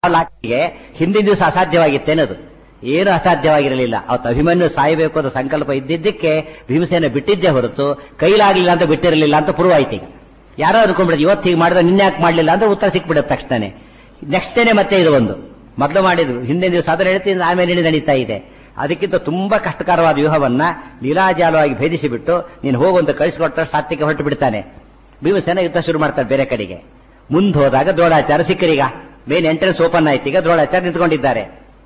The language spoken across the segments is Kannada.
ಲಾಕಿಗೆ ಹಿಂದಿನ ದಿವಸ ಅಸಾಧ್ಯವಾಗಿತ್ತೇನದು ಏನು ಅಸಾಧ್ಯವಾಗಿರಲಿಲ್ಲ ಅವತ್ತು ಅಭಿಮನ್ಯು ಸಾಯಬೇಕು ಅಂತ ಸಂಕಲ್ಪ ಇದ್ದಿದ್ದಕ್ಕೆ ಭೀಮಸೇನ ಬಿಟ್ಟಿದ್ದೇ ಹೊರತು ಕೈಲಾಗಲಿಲ್ಲ ಅಂತ ಬಿಟ್ಟಿರಲಿಲ್ಲ ಅಂತ ಪ್ರೂವ್ ಆಯ್ತು ಈಗ ಯಾರೋ ಅನ್ಕೊಂಡ್ಬಿಡುತ್ತೆ ಇವತ್ತು ಹೀಗೆ ಮಾಡಿದ್ರೆ ನಿನ್ನೆ ಯಾಕೆ ಮಾಡಲಿಲ್ಲ ಅಂದ್ರೆ ಉತ್ತರ ಸಿಕ್ಬಿಡುತ್ತೆ ತಕ್ಷಣನೇ ನೆಕ್ಸ್ಟ್ ಡೇನೆ ಮತ್ತೆ ಇದು ಒಂದು ಮೊದಲು ಮಾಡಿದ್ರು ಹಿಂದಿನ ದಿವಸ ಅದನ್ನ ಹೇಳ್ತೀನಿ ಆಮೇಲೆ ಹೇಳಿ ನಡೀತಾ ಇದೆ ಅದಕ್ಕಿಂತ ತುಂಬಾ ಕಷ್ಟಕರವಾದ ವ್ಯೂಹವನ್ನ ಲೀಲಾಜಾಲವಾಗಿ ಭೇದಿಸಿ ಬಿಟ್ಟು ನೀನು ಹೋಗುವಂತ ಕಳಿಸಿಕೊಟ್ರೆ ಸಾತ್ವಿಕ ಹೊರಟು ಬಿಡ್ತಾನೆ ಭೀಮಸೇನ ಯುದ್ಧ ಶುರು ಮಾಡ್ತಾರೆ ಬೇರೆ ಕಡೆಗೆ ಮುಂದೆ ಹೋದಾಗ ದ್ರೋಣಾಚಾರ್ಯ ಸಿಕ್ಕರೀಗ ಮೇನ್ ಎಂಟ್ರೆನ್ಸ್ ಓಪನ್ ಆಯ್ತು ಈಗ ದ್ರೋಣಾಚಾರ್ಯ ನಿಂತ್ಕೊಂಡಿದ್ದಾರೆ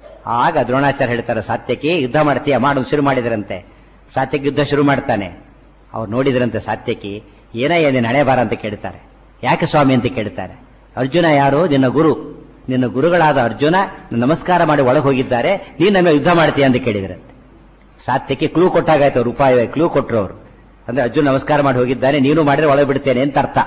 ಆಗ ದ್ರೋಣಾಚಾರ್ಯ ಹೇಳ್ತಾರೆ ಸಾತ್ಯಕಿ ಯುದ್ಧ ಮಾಡ್ತೀಯ ಮಾಡು ಶುರು ಮಾಡಿದ್ರಂತೆ ಸಾತ್ಯಕಿ ಯುದ್ಧ ಶುರು ಮಾಡ್ತಾನೆ ಅವ್ರು ನೋಡಿದ್ರಂತೆ ಸಾತ್ಯಕಿ ಏನಯ್ಯ ನಿನ್ನ ಹಣೆ ಬಾರ ಅಂತ ಕೇಳ್ತಾರೆ ಯಾಕೆ ಸ್ವಾಮಿ ಅಂತ ಕೇಳ್ತಾರೆ ಅರ್ಜುನ ಯಾರು ನಿನ್ನ ಗುರು ನಿನ್ನ ಗುರುಗಳಾದ ಅರ್ಜುನ ನಮಸ್ಕಾರ ಮಾಡಿ ಒಳಗೆ ಹೋಗಿದ್ದಾರೆ ನೀನ್ ನಮಗೆ ಯುದ್ಧ ಮಾಡ್ತೀಯ ಅಂತ ಕೇಳಿದ್ರಂತೆ ಸಾತ್ಯಕ್ಕೆ ಕ್ಲೂ ಕೊಟ್ಟಾಗಾಯ್ತು ಅವ್ರು ಉಪಾಯ ಕ್ಲೂ ಕೊಟ್ರು ಅವರು ಅಂದ್ರೆ ಅರ್ಜುನ್ ನಮಸ್ಕಾರ ಮಾಡಿ ಹೋಗಿದ್ದಾನೆ ನೀನು ಮಾಡಿದ್ರೆ ಒಳಗೆ ಬಿಡ್ತೇನೆ ಅಂತ ಅರ್ಥ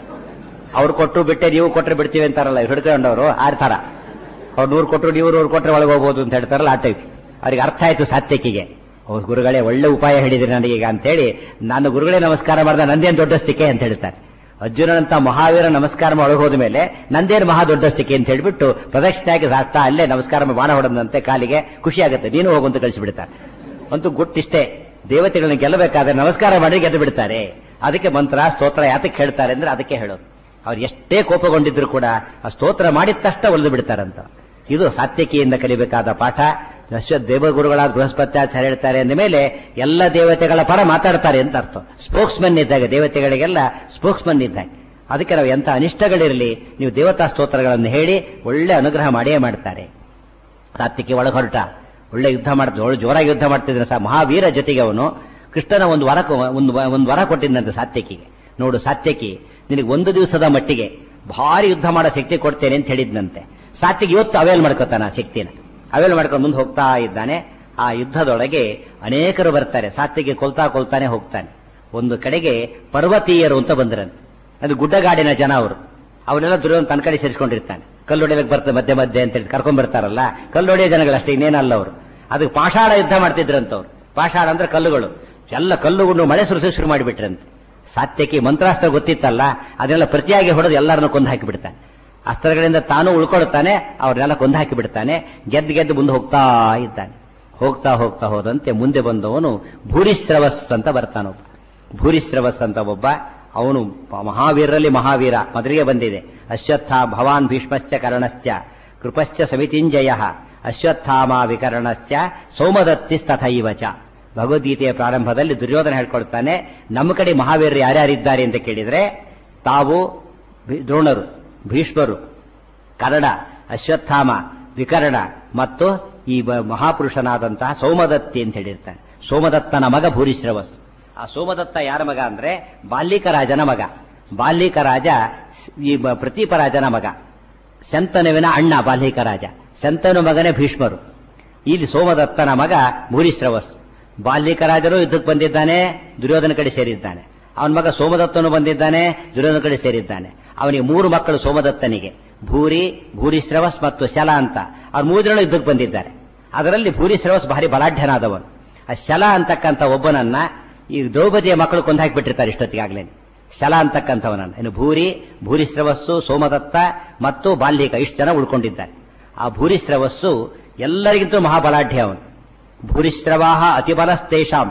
ಅವ್ರು ಕೊಟ್ಟರು ಬಿಟ್ಟೆ ನೀವು ಕೊಟ್ಟರೆ ಬಿಡ್ತೀವಿ ಅಂತಾರಲ್ಲ ಹಿಡ್ಕೊಂಡವರು ಆ ತರ ಅವ್ರು ನೂರು ಕೊಟ್ಟರು ನೀವು ನೂರು ಕೊಟ್ಟರೆ ಒಳಗೆ ಹೋಗ್ಬೋದು ಅಂತ ಹೇಳ್ತಾರಲ್ಲ ಆ ಟೈಪ್ ಅವ್ರಿಗೆ ಅರ್ಥ ಆಯ್ತು ಸಾತ್ಯಕಿಗೆ ಅವ್ರ ಗುರುಗಳೇ ಒಳ್ಳೆ ಉಪಾಯ ಹೇಳಿದ್ರಿ ನನಗೀಗ ಅಂತೇಳಿ ನಾನು ಗುರುಗಳೇ ನಮಸ್ಕಾರ ಮಾಡಿದ ನಂದೇನು ದೊಡ್ಡ ಸ್ಥಿಕೆ ಅಂತ ಹೇಳ್ತಾರೆ ಅರ್ಜುನನಂತ ಮಹಾವೀರ ನಮಸ್ಕಾರ ಮಾಡಿ ಒಳಗೆ ಹೋದ ಮೇಲೆ ನಂದೇನು ಮಹಾ ದೊಡ್ಡ ಸ್ಥಿಕೆ ಅಂತ ಹೇಳ್ಬಿಟ್ಟು ಪ್ರದಕ್ಷಿಣೆಯಾಗಿ ಸಾಕ್ತಾ ಅಲ್ಲೇ ನಮಸ್ಕಾರ ಮಾಡಿ ಬಾಣ ಹೊಡೆದಂತೆ ಕಾಲಿಗೆ ಖುಷಿ ಆಗುತ್ತೆ ನೀನು ಹೋಗುವಂತ ಕಳಿಸಿಬಿಡ್ತಾರೆ ಅಂತೂ ಗುಟ್ಟಿಷ್ಟೇ ದೇವತೆಗಳನ್ನ ಗೆಲ್ಲಬೇಕಾದ್ರೆ ನಮಸ್ಕಾರ ಮಾಡಿ ಗೆದ್ದು ಬಿಡ್ತಾರೆ ಅದಕ್ಕೆ ಮಂತ್ರ ಸ್ತೋತ್ರ ಯಾತಕ್ಕೆ ಹೇಳ್ತಾರೆ ಅಂದ್ರೆ ಅದಕ್ಕೆ ಹೇಳೋದು ಅವ್ರು ಎಷ್ಟೇ ಕೋಪಗೊಂಡಿದ್ರು ಕೂಡ ಆ ಸ್ತೋತ್ರ ಮಾಡಿದ ತಕ್ಷಣ ಒಲಿದು ಬಿಡ್ತಾರಂತ ಇದು ಸಾತ್ವಿಕಿಯಿಂದ ಕಲಿಬೇಕಾದ ಪಾಠ ಅಶ್ವ ದೇವಗುರುಗಳಾದ ಬೃಹಸ್ಪತ್ಯಾಚಾರ್ಯ ಹೇಳ್ತಾರೆ ಅಂದ ಮೇಲೆ ಎಲ್ಲ ದೇವತೆಗಳ ಪರ ಮಾತಾಡ್ತಾರೆ ಅಂತ ಅರ್ಥ ಸ್ಪೋಕ್ಸ್ಮನ್ ಇದ್ದಾಗ ದೇವತೆಗಳಿಗೆಲ್ಲ ಸ್ಪೋಕ್ಸ್ಮನ್ ಇದ್ದಾಗ ಅದಕ್ಕೆ ನಾವು ಎಂತ ಅನಿಷ್ಟಗಳಿರಲಿ ನೀವು ದೇವತಾ ಸ್ತೋತ್ರಗಳನ್ನು ಹೇಳಿ ಒಳ್ಳೆ ಅನುಗ್ರಹ ಮಾಡಿಯೇ ಮಾಡ್ತಾರೆ ಸಾತ್ವಿಕಿ ಒಳಗೊರಟ ಒಳ್ಳೆ ಯುದ್ಧ ಮಾಡ್ತಿದ್ದ ಒಳ್ಳೆ ಜೋರಾಗಿ ಯುದ್ಧ ಮಾಡ್ತಿದ್ರೆ ಸಹ ಮಹಾವೀರ ಜೊತೆಗೆ ಅವನು ಕೃಷ್ಣನ ಒಂದು ವರ ಒಂದು ಒಂದು ವರ ಕೊಟ್ಟಿದ್ದಂತೆ ಸಾತ್ಯಕಿಗೆ ನೋಡು ಸಾತ್ಯಕಿ ನಿನಗೆ ಒಂದು ದಿವಸದ ಮಟ್ಟಿಗೆ ಭಾರಿ ಯುದ್ಧ ಮಾಡೋ ಶಕ್ತಿ ಕೊಡ್ತೇನೆ ಅಂತ ಹೇಳಿದ್ನಂತೆ ಸಾತ್ಯಕಿ ಇವತ್ತು ಅವೇಲ್ ಮಾಡ್ಕೋತಾನ ಆ ಶಕ್ತಿನ ಅವೇಲ್ ಮಾಡ್ಕೊಂಡು ಮುಂದೆ ಹೋಗ್ತಾ ಇದ್ದಾನೆ ಆ ಯುದ್ಧದೊಳಗೆ ಅನೇಕರು ಬರ್ತಾರೆ ಸಾತ್ಯಕಿ ಕೊಲ್ತಾ ಕೊಲ್ತಾನೆ ಹೋಗ್ತಾನೆ ಒಂದು ಕಡೆಗೆ ಪರ್ವತೀಯರು ಅಂತ ಬಂದ್ರಂತೆ ಅದು ಗುಡ್ಡಗಾಡಿನ ಜನ ಅವರು ಅವರೆಲ್ಲ ದುರ್ಯೋಧನ ತನ್ನ ಕಡೆ ಸೇರಿಸ್ಕೊಂಡಿರ್ತಾನೆ ಕಲ್ಲೊಡೆಯಕ್ಕೆ ಬರ್ತದೆ ಮಧ್ಯೆ ಮಧ್ಯೆ ಅಂತ ಹೇಳಿ ಕರ್ಕೊಂಡ್ ಬರ್ತಾರಲ್ಲ ಕಲ್ಲೊಡೆಯ ಜನಗಳಷ್ಟೇ ಇನ್ನೇನಲ್ಲ ಅವರು ಅದಕ್ಕೆ ಪಾಷಾಣ ಯುದ್ಧ ಮಾಡ್ತಿದ್ರಂತವ್ರು ಪಾಷಾಣ ಅಂದ್ರೆ ಕಲ್ಲುಗಳು ಎಲ್ಲ ಕಲ್ಲುಗುಂಡು ಮಳೆ ಸುರಿಸಿ ಶುರು ಮಾಡಿಬಿಟ್ರಂತೆ ಸಾತ್ಯಕಿ ಮಂತ್ರಾಸ್ತ್ರ ಗೊತ್ತಿತ್ತಲ್ಲ ಅದನ್ನೆಲ್ಲ ಪ್ರತಿಯಾಗಿ ಹೊಡೆದು ಎಲ್ಲರನ್ನು ಕೊಂದು ಹಾಕಿ ಬಿಡ್ತಾನೆ ಅಸ್ತ್ರಗಳಿಂದ ತಾನು ಉಳ್ಕೊಳ್ತಾನೆ ಅವ್ರನ್ನೆಲ್ಲ ಕೊಂದು ಹಾಕಿ ಬಿಡ್ತಾನೆ ಗೆದ್ದು ಗೆದ್ದು ಮುಂದೆ ಹೋಗ್ತಾ ಇದ್ದಾನೆ ಹೋಗ್ತಾ ಹೋಗ್ತಾ ಹೋದಂತೆ ಮುಂದೆ ಬಂದವನು ಭೂರಿಶ್ರವಸ್ ಅಂತ ಬರ್ತಾನೊಬ್ಬ ಭೂರಿಶ್ರವಸ್ ಅಂತ ಒಬ್ಬ ಅವನು ಮಹಾವೀರರಲ್ಲಿ ಮಹಾವೀರ ಮೊದಲಿಗೆ ಬಂದಿದೆ ಅಶ್ವತ್ಥ ಭವಾನ್ ಭೀಷ್ಮಶ್ಚ ಕರ್ಣಶ್ಚ ಕೃಪಶ್ಚ ಸಮಿತಿಂಜಯ ಅಶ್ವತ್ಥಾಮ ವಿಕರಣಶ್ಚ ಸೋಮದತ್ತಿಸ್ತಥೈವ ಚ ಭಗವದ್ಗೀತೆಯ ಪ್ರಾರಂಭದಲ್ಲಿ ದುರ್ಯೋಧನ ಹೇಳ್ಕೊಳ್ತಾನೆ ನಮ್ಮ ಕಡೆ ಮಹಾವೀರರು ಯಾರ್ಯಾರಿದ್ದಾರೆ ಅಂತ ಕೇಳಿದ್ರೆ ತಾವು ಭೀ- ದ್ರೋಣರು ಭೀಷ್ಮರು ಕರ್ಣ ಅಶ್ವತ್ಥಾಮ ವಿಕರ್ಣ ಮತ್ತು ಈ ಬ- ಮಹಾಪುರುಷನಾದಂತಹ ಸೋಮದತ್ತಿ ಅಂತ ಹೇಳಿರ್ತಾನೆ ಸೋಮದತ್ತನ ಮಗ ಭೂರಿಶ್ರವಸ್ ಆ ಸೋಮದತ್ತ ಯಾರ ಮಗ ಅಂದ್ರೆ ಬಾಲ್ಯಿಕ ರಾಜನ ಮಗ ಬಾಲ್ಯಿಕ ರಾಜ ಈ ಬ- ಪ್ರತೀಪ ರಾಜನ ಮಗ ಶಂತನುವಿನ ಅಣ್ಣ ಬಾಲ್ಯಿಕ ರಾಜ ಶಂತನು ಮಗನೇ ಭೀಷ್ಮರು ಇಲ್ಲಿ ಸೋಮದತ್ತನ ಮಗ ಭೂರಿಶ್ರವಸ್ ಬಾಲ್ಯಿಕ ರಾಜರು ಯುದ್ಧಕ್ಕೆ ಬಂದಿದ್ದಾನೆ ದುರ್ಯೋಧನ ಕಡೆ ಸೇರಿದ್ದಾನೆ ಅವನ ಮಗ ಸೋಮದತ್ತನು ಬಂದಿದ್ದಾನೆ ದುರ್ಯೋಧನ ಕಡೆ ಸೇರಿದ್ದಾನೆ ಅವನಿಗೆ ಮೂರು ಮಕ್ಕಳು ಸೋಮದತ್ತನಿಗೆ ಭೂರಿ ಭೂರಿಶ್ರವಸ್ ಮತ್ತು ಶಲ ಅಂತ ಅವ್ರು ಮೂರು ಜನ ಯುದ್ಧಕ್ಕೆ ಬಂದಿದ್ದಾರೆ ಅದರಲ್ಲಿ ಭೂರಿಶ್ರವಸ್ ಭಾರಿ ಬಲಾಢ್ಯನಾದವನು ಆ ಶಲ ಅಂತಕ್ಕಂಥ ಒಬ್ಬನನ್ನ ಈ ದ್ರೌಪದಿಯ ಮಕ್ಕಳು ಕೊಂದು ಹಾಕಿಬಿಟ್ಟಿರ್ತಾರೆ ಇಷ್ಟೊತ್ತಿಗಾಗ್ಲೇ ಶಲ ಅಂತಕ್ಕಂಥವನನ್ನ ಇನ್ನು ಭೂರಿ ಭೂರಿಶ್ರವಸ್ಸು ಸೋಮದತ್ತ ಮತ್ತು ಬಾಲ್ಯಿಕ ಇಷ್ಟು ಜನ ಉಳ್ಕೊಂಡಿದ್ದಾರೆ ಆ ಭೂರಿಶ್ರವಸ್ಸು ಎಲ್ಲರಿಗಿಂತಲೂ ಮಹಾಬಲಾಢ್ಯ ಅವನು ಭೂರಿಶ್ರವಾಹ ಅತಿಬಲಸ್ತೇಷಾಂ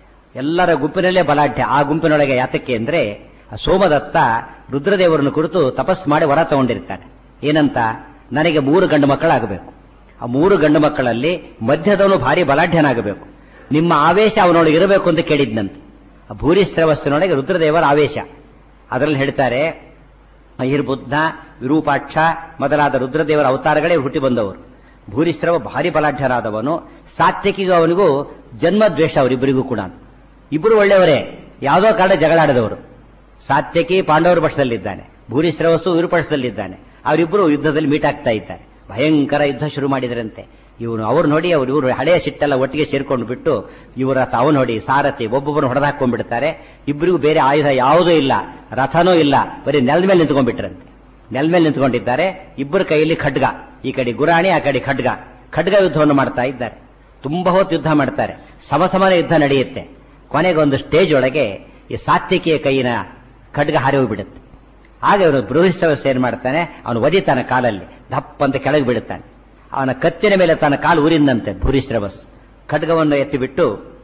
ಎಲ್ಲರ ಗುಂಪಿನಲ್ಲೇ ಬಲಾಢ್ಯ ಆ ಗುಂಪಿನೊಳಗೆ ಯಾತಕ್ಕೆ ಅಂದ್ರೆ ಆ ಸೋಮದತ್ತ ರುದ್ರದೇವರನ್ನು ಕುರಿತು ತಪಸ್ ಮಾಡಿ ವರ ತಗೊಂಡಿರ್ತಾನೆ ಏನಂತ ನನಗೆ ಮೂರು ಗಂಡು ಮಕ್ಕಳಾಗಬೇಕು ಆ ಮೂರು ಗಂಡು ಮಕ್ಕಳಲ್ಲಿ ಮಧ್ಯದವನು ಭಾರಿ ಬಲಾಢ್ಯನಾಗಬೇಕು ನಿಮ್ಮ ಆವೇಶ ಅವನೊಳಗೆ ಇರಬೇಕು ಅಂತ ಕೇಳಿದ್ನಂತೆ ಆ ಭೂರಿಶ್ರವಸ್ಸಿನೊಳಗೆ ರುದ್ರದೇವರ ಆವೇಶ ಅದರಲ್ಲಿ ಹೇಳ್ತಾರೆ ಅಹಿರ್ಬುದ್ಧ ವಿರೂಪಾಕ್ಷ ಮೊದಲಾದ ರುದ್ರದೇವರ ಅವತಾರಗಳೇ ಹುಟ್ಟಿ ಬಂದವರು ಭೂರಿಶ್ರವ ಭಾರಿ ಬಲಾಢ್ಯನಾದವನು ಸಾತ್ವಿಕಿಗೂ ಅವನಿಗೂ ಜನ್ಮದ್ವೇಷ ಅವರಿಬ್ಬರಿಗೂ ಕೂಡ ಇಬ್ಬರು ಒಳ್ಳೆಯವರೇ ಯಾವುದೋ ಕಾರಣ ಜಗಳಾಡದವರು ಸಾತ್ಯಕಿ ಪಾಂಡವರ ಪಕ್ಷದಲ್ಲಿದ್ದಾನೆ ಭೂರಿಶ್ರವಸ್ಸು ವಿರೂಪಕ್ಷದಲ್ಲಿದ್ದಾನೆ ಅವರಿಬ್ಬರು ಯುದ್ಧದಲ್ಲಿ ಮೀಟ್ ಆಗ್ತಾ ಇದ್ದಾರೆ ಭಯಂಕರ ಯುದ್ಧ ಶುರು ಮಾಡಿದ್ರಂತೆ ಇವನು ಅವ್ರು ನೋಡಿ ಅವ್ರು ಇವರು ಹಳೆಯ ಸಿಟ್ಟೆಲ್ಲ ಒಟ್ಟಿಗೆ ಸೇರ್ಕೊಂಡು ಬಿಟ್ಟು ಇವರ ತಾವು ನೋಡಿ ಸಾರಥಿ ಒಬ್ಬೊಬ್ಬರು ಹೊಡೆದಾಕೊಂಡ್ಬಿಡ್ತಾರೆ ಇಬ್ಬರಿಗೂ ಬೇರೆ ಆಯುಧ ಯಾವುದೂ ಇಲ್ಲ ರಥನೂ ಇಲ್ಲ ಬರೀ ನೆಲದ ಮೇಲೆ ನಿಂತ್ಕೊಂಡ್ಬಿಟ್ರಂತೆ ನೆಲದ ಮೇಲೆ ನಿಂತ್ಕೊಂಡಿದ್ದಾರೆ ಇಬ್ಬರ ಕೈಯಲ್ಲಿ ಖಡ್ಗ ಈ ಕಡೆ ಗುರಾಣಿ ಆ ಕಡೆ ಖಡ್ಗ ಖಡ್ಗ ಯುದ್ಧವನ್ನು ಮಾಡ್ತಾ ಇದ್ದಾರೆ ತುಂಬಾ ಹೊತ್ತು ಯುದ್ಧ ಮಾಡ್ತಾರೆ ಸಮಸಮನ ಯುದ್ಧ ನಡೆಯುತ್ತೆ ಕೊನೆಗೆ ಒಂದು ಸ್ಟೇಜ್ ಒಳಗೆ ಈ ಸಾತ್ವಿಕಿಯ ಕೈಯಿನ ಖಡ್ಗ ಹಾರಿ ಹೋಗ್ಬಿಡುತ್ತೆ ಆಗ ಇವನು ಬೃಹಸ್ಪತಿ ಏನ್ ಮಾಡ್ತಾನೆ ಅವನು ಒದಿತಾನೆ ಕಾಲಲ್ಲಿ ದಪ್ಪ ಅಂತ ಕೆಳಗೆ ಬೀಳುತ್ತಾನೆ ಅವನ ಕತ್ತಿನ ಮೇಲೆ ತನ್ನ ಕಾಲು ಉರಿಂದಂತೆ ಭೂರಿಶ್ರವಸ್ ಖಡ್ಗವನ್ನು ಎತ್ತಿಬಿಟ್ಟು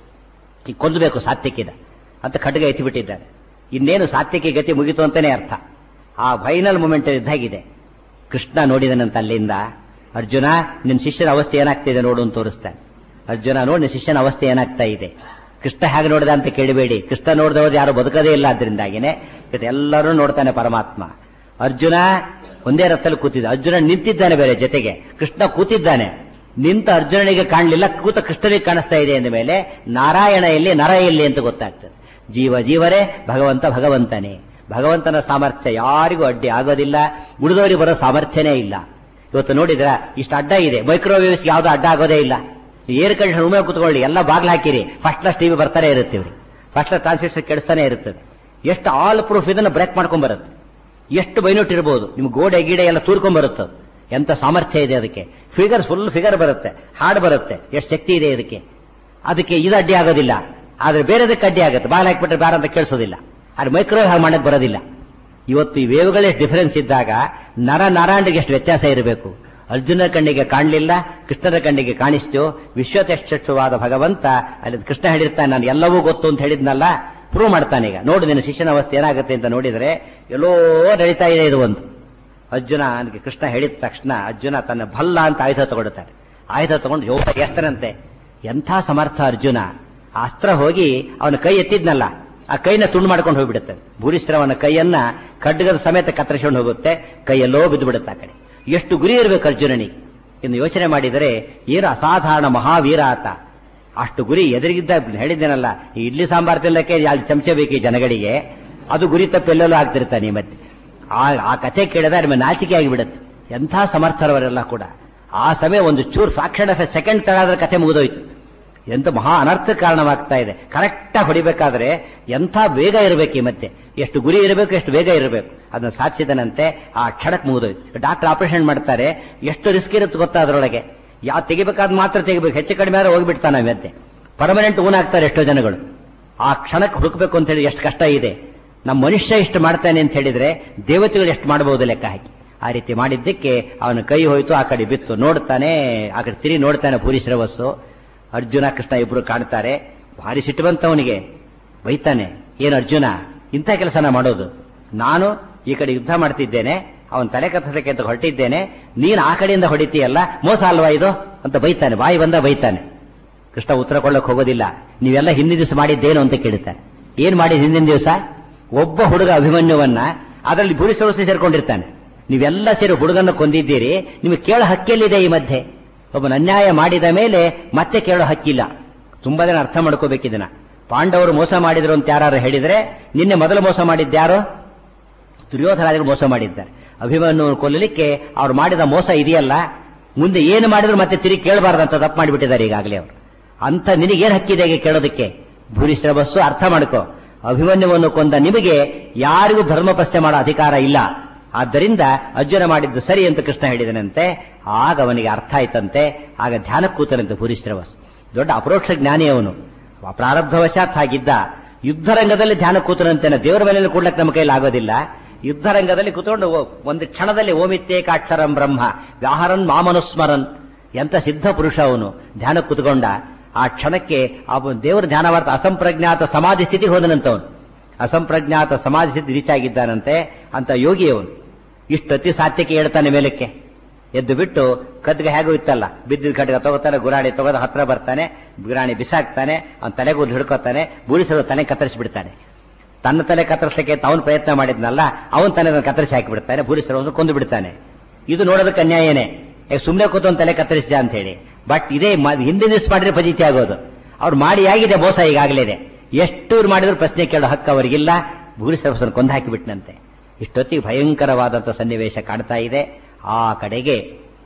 ಈ ಕೊಲ್ಲಬೇಕು ಸಾತ್ವಿಕಿದ ಅಂತ ಖಡ್ಗ ಎತ್ತಿಬಿಟ್ಟಿದ್ದಾನೆ ಇನ್ನೇನು ಸಾತ್ವಿಕಿ ಗತಿ ಮುಗಿತು ಅಂತಾನೆ ಅರ್ಥ ಆ ಫೈನಲ್ ಮೂಮೆಂಟ್ ಇದ್ದಾಗಿದೆ ಕೃಷ್ಣ ನೋಡಿದನಂತ ಅಲ್ಲಿಂದ ಅರ್ಜುನ ನಿನ್ನ ಶಿಷ್ಯನ ಅವಸ್ಥೆ ಏನಾಗ್ತಿದೆ ನೋಡು ಅಂತ ತೋರಿಸ್ತಾನೆ ಅರ್ಜುನ ನೋಡಿ ನಿನ್ನ ಶಿಷ್ಯನ ಅವಸ್ಥೆ ಏನಾಗ್ತಾ ಇದೆ ಕೃಷ್ಣ ಹೇಗೆ ನೋಡಿದ ಅಂತ ಕೇಳಬೇಡಿ ಕೃಷ್ಣ ನೋಡಿದವರು ಯಾರು ಬದುಕದೇ ಇಲ್ಲ ಅದರಿಂದಾಗಿನೇ ಎಲ್ಲರೂ ನೋಡ್ತಾನೆ ಪರಮಾತ್ಮ ಅರ್ಜುನ ಒಂದೇ ರಥದಲ್ಲಿ ಕೂತಿದ್ದ ಅರ್ಜುನ ನಿಂತಿದ್ದಾನೆ ಬೇರೆ ಜೊತೆಗೆ ಕೃಷ್ಣ ಕೂತಿದ್ದಾನೆ ನಿಂತ ಅರ್ಜುನನಿಗೆ ಕಾಣಲಿಲ್ಲ ಕೂತ ಕೃಷ್ಣನಿಗೆ ಕಾಣಿಸ್ತಾ ಇದೆ ಅಂದ ಮೇಲೆ ನಾರಾಯಣ ಎಲ್ಲಿ ನರ ಎಲ್ಲಿ ಅಂತ ಗೊತ್ತಾಗ್ತದೆ ಜೀವ ಜೀವರೇ ಭಗವಂತ ಭಗವಂತನೇ ಭಗವಂತನ ಸಾಮರ್ಥ್ಯ ಯಾರಿಗೂ ಅಡ್ಡಿ ಆಗೋದಿಲ್ಲ ಉಳಿದವರಿಗೆ ಬರೋ ಸಾಮರ್ಥ್ಯನೇ ಇಲ್ಲ ಇವತ್ತು ನೋಡಿದ್ರ ಇಷ್ಟು ಅಡ್ಡ ಇದೆ ಮೈಕ್ರೋವೇವ್ಸ್ ಯಾವ್ದು ಅಡ್ಡ ಆಗೋದೇ ಇಲ್ಲ ಏರ್ ಕಂಡಿಷನ್ ರೂಮೇ ಕುತ್ಕೊಳ್ಳಿ ಎಲ್ಲ ಬಾಗ್ಲು ಹಾಕಿರಿ ಫಸ್ಟ್ ಕ್ಲಾಸ್ ಟಿವಿ ಬರ್ತಾನೆ ಇರುತ್ತೆ ಇವ್ರಿಗೆ ಫಸ್ಟ್ ಕ್ಲಾಸ್ ಟ್ರಾನ್ಸಿಸ್ಟರ್ ಕೆಡಿಸ್ತಾನೆ ಇರುತ್ತದೆ ಎಷ್ಟು ಆಲ್ ಪ್ರೂಫ್ ಇದನ್ನ ಬ್ರೇಕ್ ಮಾಡ್ಕೊಂಡ್ ಬರುತ್ತೆ ಎಷ್ಟು ಬೈನೋಟ್ ಇರಬಹುದು ನಿಮ್ ಗೋಡೆ ಗೀಡೆ ಎಲ್ಲ ತೂರ್ಕೊಂಡ್ ಬರುತ್ತೆ ಎಂತ ಸಾಮರ್ಥ್ಯ ಇದೆ ಅದಕ್ಕೆ ಫಿಗರ್ ಫುಲ್ ಫಿಗರ್ ಬರುತ್ತೆ ಹಾಡ್ ಬರುತ್ತೆ ಎಷ್ಟು ಶಕ್ತಿ ಇದೆ ಇದಕ್ಕೆ ಅದಕ್ಕೆ ಇದು ಅಡ್ಡಿ ಆಗೋದಿಲ್ಲ ಆದ್ರೆ ಬೇರೆದಕ್ಕೆ ಅಡ್ಡಿ ಆಗುತ್ತೆ ಬಾಲ್ ಹಾಕ್ಬಿಟ್ರೆ ಬೇರೆ ಅಂತ ಕೇಳಿಸೋದಿಲ್ಲ ಆದ್ರೆ ಮೈಕ್ರೋವೇವ್ ಹಾಗೆ ಮಾಡಕ್ ಬರೋದಿಲ್ಲ ಇವತ್ತು ಈ ವೇವ್ಗಳೇ ಡಿಫರೆನ್ಸ್ ಇದ್ದಾಗ ನರ ನರಾಂಡಿಗೆ ಎಷ್ಟು ವ್ಯತ್ಯಾಸ ಇರಬೇಕು ಅರ್ಜುನ ಕಣ್ಣಿಗೆ ಕಾಣಲಿಲ್ಲ ಕೃಷ್ಣನ ಕಣ್ಣಿಗೆ ಕಾಣಿಸ್ತು ವಿಶ್ವತೆಷ್ಟವಾದ ಭಗವಂತ ಅಲ್ಲಿ ಕೃಷ್ಣ ಹೇಳಿರ್ತಾನೆ ನಾನು ಎಲ್ಲವೂ ಗೊತ್ತು ಅಂತ ಹೇಳಿದ್ನಲ್ಲ ಪ್ರೂವ್ ಮಾಡ್ತಾನೆ ಈಗ ನೋಡು ನಿನ್ನ ಶಿಷ್ಯನ ಅವಸ್ಥೆ ಏನಾಗುತ್ತೆ ಅಂತ ನೋಡಿದ್ರೆ ಎಲ್ಲೋ ನಡೀತಾ ಇದೆ ಇದು ಒಂದು ಅರ್ಜುನ ಅವನಿಗೆ ಕೃಷ್ಣ ಹೇಳಿದ ತಕ್ಷಣ ಅರ್ಜುನ ತನ್ನ ಭಲ್ಲ ಅಂತ ಆಯುಧ ತಗೊಳ್ತಾನೆ ಆಯುಧ ತಗೊಂಡು ಯೋಗ ಎಸ್ತನಂತೆ ಎಂಥ ಸಮರ್ಥ ಅರ್ಜುನ ಆ ಅಸ್ತ್ರ ಹೋಗಿ ಅವನ ಕೈ ಎತ್ತಿದ್ನಲ್ಲ ಆ ಕೈನ ತುಂಡು ಮಾಡ್ಕೊಂಡು ಹೋಗ್ಬಿಡುತ್ತೆ ಭೂರಿಶ್ರವನ ಕೈಯನ್ನ ಖಡ್ಗದ ಸಮೇತ ಕತ್ತರಿಸ್ಕೊಂಡು ಹೋಗುತ್ತೆ ಕೈಯಲ್ಲೋ ಬಿದ್ದು ಬಿಡುತ್ತೆ ಆ ಕಡೆ ಎಷ್ಟು ಗುರಿ ಇರಬೇಕು ಅರ್ಜುನನಿಗೆ ಇನ್ನು ಯೋಚನೆ ಮಾಡಿದರೆ ಏನು ಅಸಾಧಾರಣ ಮಹಾವೀರ ಆತ ಅಷ್ಟು ಗುರಿ ಎದುರಿಗಿದ್ದ ಹೇಳಿದ್ದೇನಲ್ಲ ಈ ಇಡ್ಲಿ ಸಾಂಬಾರ್ ತಿನ್ನಕ್ಕೆ ಅಲ್ಲಿ ಚಮಚ ಬೇಕು ಈ ಜನಗಳಿಗೆ ಅದು ಗುರಿ ತಪ್ಪು ಎಲ್ಲೆಲ್ಲೂ ಆಗ್ತಿರ್ತಾನೆ ಈ ಮಧ್ಯೆ ಆ ಆ ಕಥೆ ಕೇಳಿದ್ರೆ ನಿಮಗೆ ನಾಚಿಕೆ ಆಗಿಬಿಡುತ್ತೆ ಎಂಥ ಸಮರ್ಥರವರೆಲ್ಲ ಕೂಡ ಆ ಸಮಯ ಒಂದು ಚೂರು ಫ್ರಾಕ್ಷನ್ ಆಫ್ ಎ ಸೆಕೆಂಡ್ ತಡಾದ್ರೆ ಕಥೆ ಮುಗಿದೋಯ್ತು ಎಂತ ಮಹಾ ಅನರ್ಥ ಕಾರಣವಾಗ್ತಾ ಇದೆ ಕರೆಕ್ಟಾಗಿ ಹೊಡಿಬೇಕಾದ್ರೆ ಎಂಥ ವೇಗ ಇರಬೇಕು ಈ ಮತ್ತೆ ಎಷ್ಟು ಗುರಿ ಇರಬೇಕು ಎಷ್ಟು ವೇಗ ಇರಬೇಕು ಅದನ್ನ ಸಾಧಿಸಿದನಂತೆ ಆ ಕ್ಷಣಕ್ ಮುಗಿದೋಯ್ತು ಡಾಕ್ಟರ್ ಆಪರೇಷನ್ ಮಾಡ್ತಾರೆ ಎಷ್ಟು ರಿಸ್ಕ್ ಇರುತ್ತೆ ಗೊತ್ತಾ ಅದರೊಳಗೆ ಯಾವ ತೆಗಿಬೇಕಾದ್ ಮಾತ್ರ ತೆಗಿಬೇಕು ಹೆಚ್ಚು ಕಡಿಮೆ ಆದ್ರೆ ಹೋಗ್ಬಿಡ್ತಾನೆ ಮತ್ತೆ ಪರ್ಮನೆಂಟ್ ಊನಾಗ್ತಾರೆ ಎಷ್ಟೋ ಜನಗಳು ಆ ಕ್ಷಣಕ್ಕೆ ಹುಡುಕ್ಬೇಕು ಅಂತ ಹೇಳಿ ಎಷ್ಟು ಕಷ್ಟ ಇದೆ ನಮ್ಮ ಮನುಷ್ಯ ಇಷ್ಟು ಮಾಡ್ತಾನೆ ಅಂತ ಹೇಳಿದ್ರೆ ದೇವತೆಗಳು ಎಷ್ಟು ಮಾಡಬಹುದು ಲೆಕ್ಕ ಹಾಕಿ ಆ ರೀತಿ ಮಾಡಿದ್ದಕ್ಕೆ ಅವನ ಕೈ ಹೋಯ್ತು ಆ ಕಡೆ ಬಿತ್ತು ನೋಡ್ತಾನೆ ಆ ಕಡೆ ತಿರಿ ನೋಡ್ತಾನೆ ಪೂರಿ ಶ್ರವಸ್ಸು ಅರ್ಜುನ ಕೃಷ್ಣ ಇಬ್ರು ಕಾಣ್ತಾರೆ ಭಾರಿ ಸಿಟ್ಟು ಬಂತವನಿಗೆ ಬೈತಾನೆ ಏನು ಅರ್ಜುನ ಇಂಥ ಕೆಲಸನ ಮಾಡೋದು ನಾನು ಈ ಕಡೆ ಯುದ್ಧ ಮಾಡ್ತಿದ್ದೇನೆ ಅವನ್ ತಲೆ ಕತ್ತಸಕ್ಕೆ ಅಂತ ಹೊರಟಿದ್ದೇನೆ ನೀನು ಆ ಕಡೆಯಿಂದ ಹೊಡಿತೀಯಲ್ಲ ಮೋಸ ಅಲ್ವಾ ಇದು ಅಂತ ಬೈತಾನೆ ಬಾಯಿ ಬಂದ ಬೈತಾನೆ ಕೃಷ್ಣ ಉತ್ತರ ಕೊಳ್ಳಕ್ ಹೋಗೋದಿಲ್ಲ ನೀವೆಲ್ಲ ಹಿಂದಿನ ದಿವಸ ಮಾಡಿದ್ದೇನು ಅಂತ ಕೇಳ್ತಾನೆ ಏನ್ ಮಾಡಿ ಹಿಂದಿನ ದಿವಸ ಒಬ್ಬ ಹುಡುಗ ಅಭಿಮನ್ಯುವನ್ನ ಅದರಲ್ಲಿ ಭೂರಿ ಸರಸ್ವತಿ ಸೇರ್ಕೊಂಡಿರ್ತಾನೆ ನೀವೆಲ್ಲ ಸೇರಿ ಹುಡುಗನ್ನ ಕೊಂದಿದ್ದೀರಿ ನಿಮಗೆ ಕೇಳೋ ಹಕ್ಕಿಯಲ್ಲಿದೆ ಈ ಮಧ್ಯೆ ಒಬ್ಬನ ಅನ್ಯಾಯ ಮಾಡಿದ ಮೇಲೆ ಮತ್ತೆ ಕೇಳೋ ಹಕ್ಕಿಲ್ಲ ತುಂಬಾ ಜನ ಅರ್ಥ ಮಾಡ್ಕೋಬೇಕಿದನ್ನ ಪಾಂಡವರು ಮೋಸ ಮಾಡಿದ್ರು ಅಂತ ಯಾರು ಹೇಳಿದ್ರೆ ನಿನ್ನೆ ಮೊದಲು ಮೋಸ ಮಾಡಿದ್ಯಾರು ದುರ್ಯೋಧನಾದಿಗಳು ಮೋಸ ಮಾಡಿದ್ದಾರೆ ಅಭಿಮನ್ಯು ಕೊಲ್ಲಲಿಕ್ಕೆ ಅವ್ರು ಮಾಡಿದ ಮೋಸ ಇದೆಯಲ್ಲ ಮುಂದೆ ಏನು ಮಾಡಿದ್ರು ಮತ್ತೆ ತಿರುಗಿ ಕೇಳಬಾರ್ದಂತ ತಪ್ಪು ಮಾಡಿಬಿಟ್ಟಿದ್ದಾರೆ ಈಗಾಗಲೇ ಅವರು ಅಂತ ನಿನಗೇನು ಹಕ್ಕಿದೆ ಈಗ ಕೇಳೋದಕ್ಕೆ ಭೂರಿಶ್ರವಸ್ಸು ಅರ್ಥ ಮಾಡ್ಕೋ ಅಭಿಮನ್ಯುವನ್ನು ಕೊಂದ ನಿಮಗೆ ಯಾರಿಗೂ ಧರ್ಮ ಪ್ರಶ್ನೆ ಮಾಡೋ ಅಧಿಕಾರ ಇಲ್ಲ ಆದ್ದರಿಂದ ಅರ್ಜುನ ಮಾಡಿದ್ದು ಸರಿ ಅಂತ ಕೃಷ್ಣ ಹೇಳಿದನಂತೆ ಆಗ ಅವನಿಗೆ ಅರ್ಥ ಆಯ್ತಂತೆ ಆಗ ಧ್ಯಾನ ಕೂತನಂತೆ ಭೂರಿಶ್ರವಸ್ ದೊಡ್ಡ ಅಪರೋಕ್ಷ ಜ್ಞಾನಿ ಅವನು ಪ್ರಾರಬ್ಧವಶಾತ್ ಹಾಗಿದ್ದ ಯುದ್ಧರಂಗದಲ್ಲಿ ಧ್ಯಾನ ಕೂತನಂತೆನ ದೇವರ ಮೇಲೆ ಕೂಡ್ಲಕ್ಕೆ ನಮ್ಮ ಕೈಲಿ ಆಗೋದಿಲ್ಲ ಯುದ್ಧರಂಗದಲ್ಲಿ ಕೂತ್ಕೊಂಡು ಒಂದು ಕ್ಷಣದಲ್ಲಿ ಓಮಿತ್ತೇಕಾಕ್ಷರಂ ಬ್ರಹ್ಮ ವ್ಯಾಹರನ್ ಮಾಮನುಸ್ಮರನ್ ಎಂತ ಸಿದ್ಧ ಪುರುಷ ಅವನು ಧ್ಯಾನ ಕೂತ್ಕೊಂಡ ಆ ಕ್ಷಣಕ್ಕೆ ಅವನು ದೇವರ ಧ್ಯಾನವಾರ್ಥ ಅಸಂಪ್ರಜ್ಞಾತ ಸಮಾಧಿ ಸ್ಥಿತಿಗೆ ಹೋದನಂತವನು ಅಸಂಪ್ರಜ್ಞಾತ ಸಮಾಧಿ ಸ್ಥಿತಿ ರೀಚ್ ಆಗಿದ್ದಾನಂತೆ ಅಂತ ಯೋಗಿ ಅವನು ಇಷ್ಟು ಅತಿ ಸಾತ್ಯಕ್ಕೆ ಹೇಳ್ತಾನೆ ಮೇಲಕ್ಕೆ ಎದ್ದು ಬಿಟ್ಟು ಕದ್ಗೆ ಹೇಗೂ ಇತ್ತಲ್ಲ ಬಿದ್ದಿದ್ದ ಖಡ್ಗ ತಗೋತಾನೆ ಗುರಾಣಿ ತಗೋದ ಹತ್ರ ಬರ್ತಾನೆ ಗುರಾಣಿ ಬಿಸಾಕ್ತಾನೆ ಅವನ ತಲೆಗೂ ಹಿಡ್ಕೋತಾನೆ ಬೂರಿಸಲು ತಲೆ ಕತ್ತರಿಸಿ ಬಿಡ್ತಾನೆ ತನ್ನ ತಲೆ ಕತ್ತರಿಸಲಿಕ್ಕೆ ಅವನು ಪ್ರಯತ್ನ ಮಾಡಿದ್ನಲ್ಲ ಅವನ ತಲೆ ಕತ್ತರಿಸಿ ಹಾಕಿಬಿಡ್ತಾನೆ ಬೂರಿಸಲು ಕೊಂದು ಬಿಡ್ತಾನೆ ಇದು ನೋಡೋದಕ್ಕೆ ಅನ್ಯಾಯನೇ ಸುಮ್ಮನೆ ಕೂತು ತಲೆ ಕತ್ತರಿಸಿದ ಅಂತ ಹೇಳಿ ಬಟ್ ಇದೇ ಹಿಂದಿನ ದಿವಸ ಮಾಡಿದ್ರೆ ಫಜಿತಿ ಆಗೋದು ಅವ್ರು ಮಾಡಿ ಆಗಿದೆ ಮೋಸ ಈಗಾಗಲೇ ಎಷ್ಟು ಮಾಡಿದ್ರು ಪ್ರಶ್ನೆ ಕೇಳೋ ಹಕ್ಕು ಅವರಿಗಿಲ್ಲ ಭೂರಿಸರಸನ ಕೊಂದು ಹಾಕಿಬಿಟ್ನಂತೆ ಇಷ್ಟೊತ್ತಿಗೆ ಭಯಂಕರವಾದಂಥ ಸನ್ನಿವೇಶ ಕಾಣ್ತಾ ಇದೆ ಆ ಕಡೆಗೆ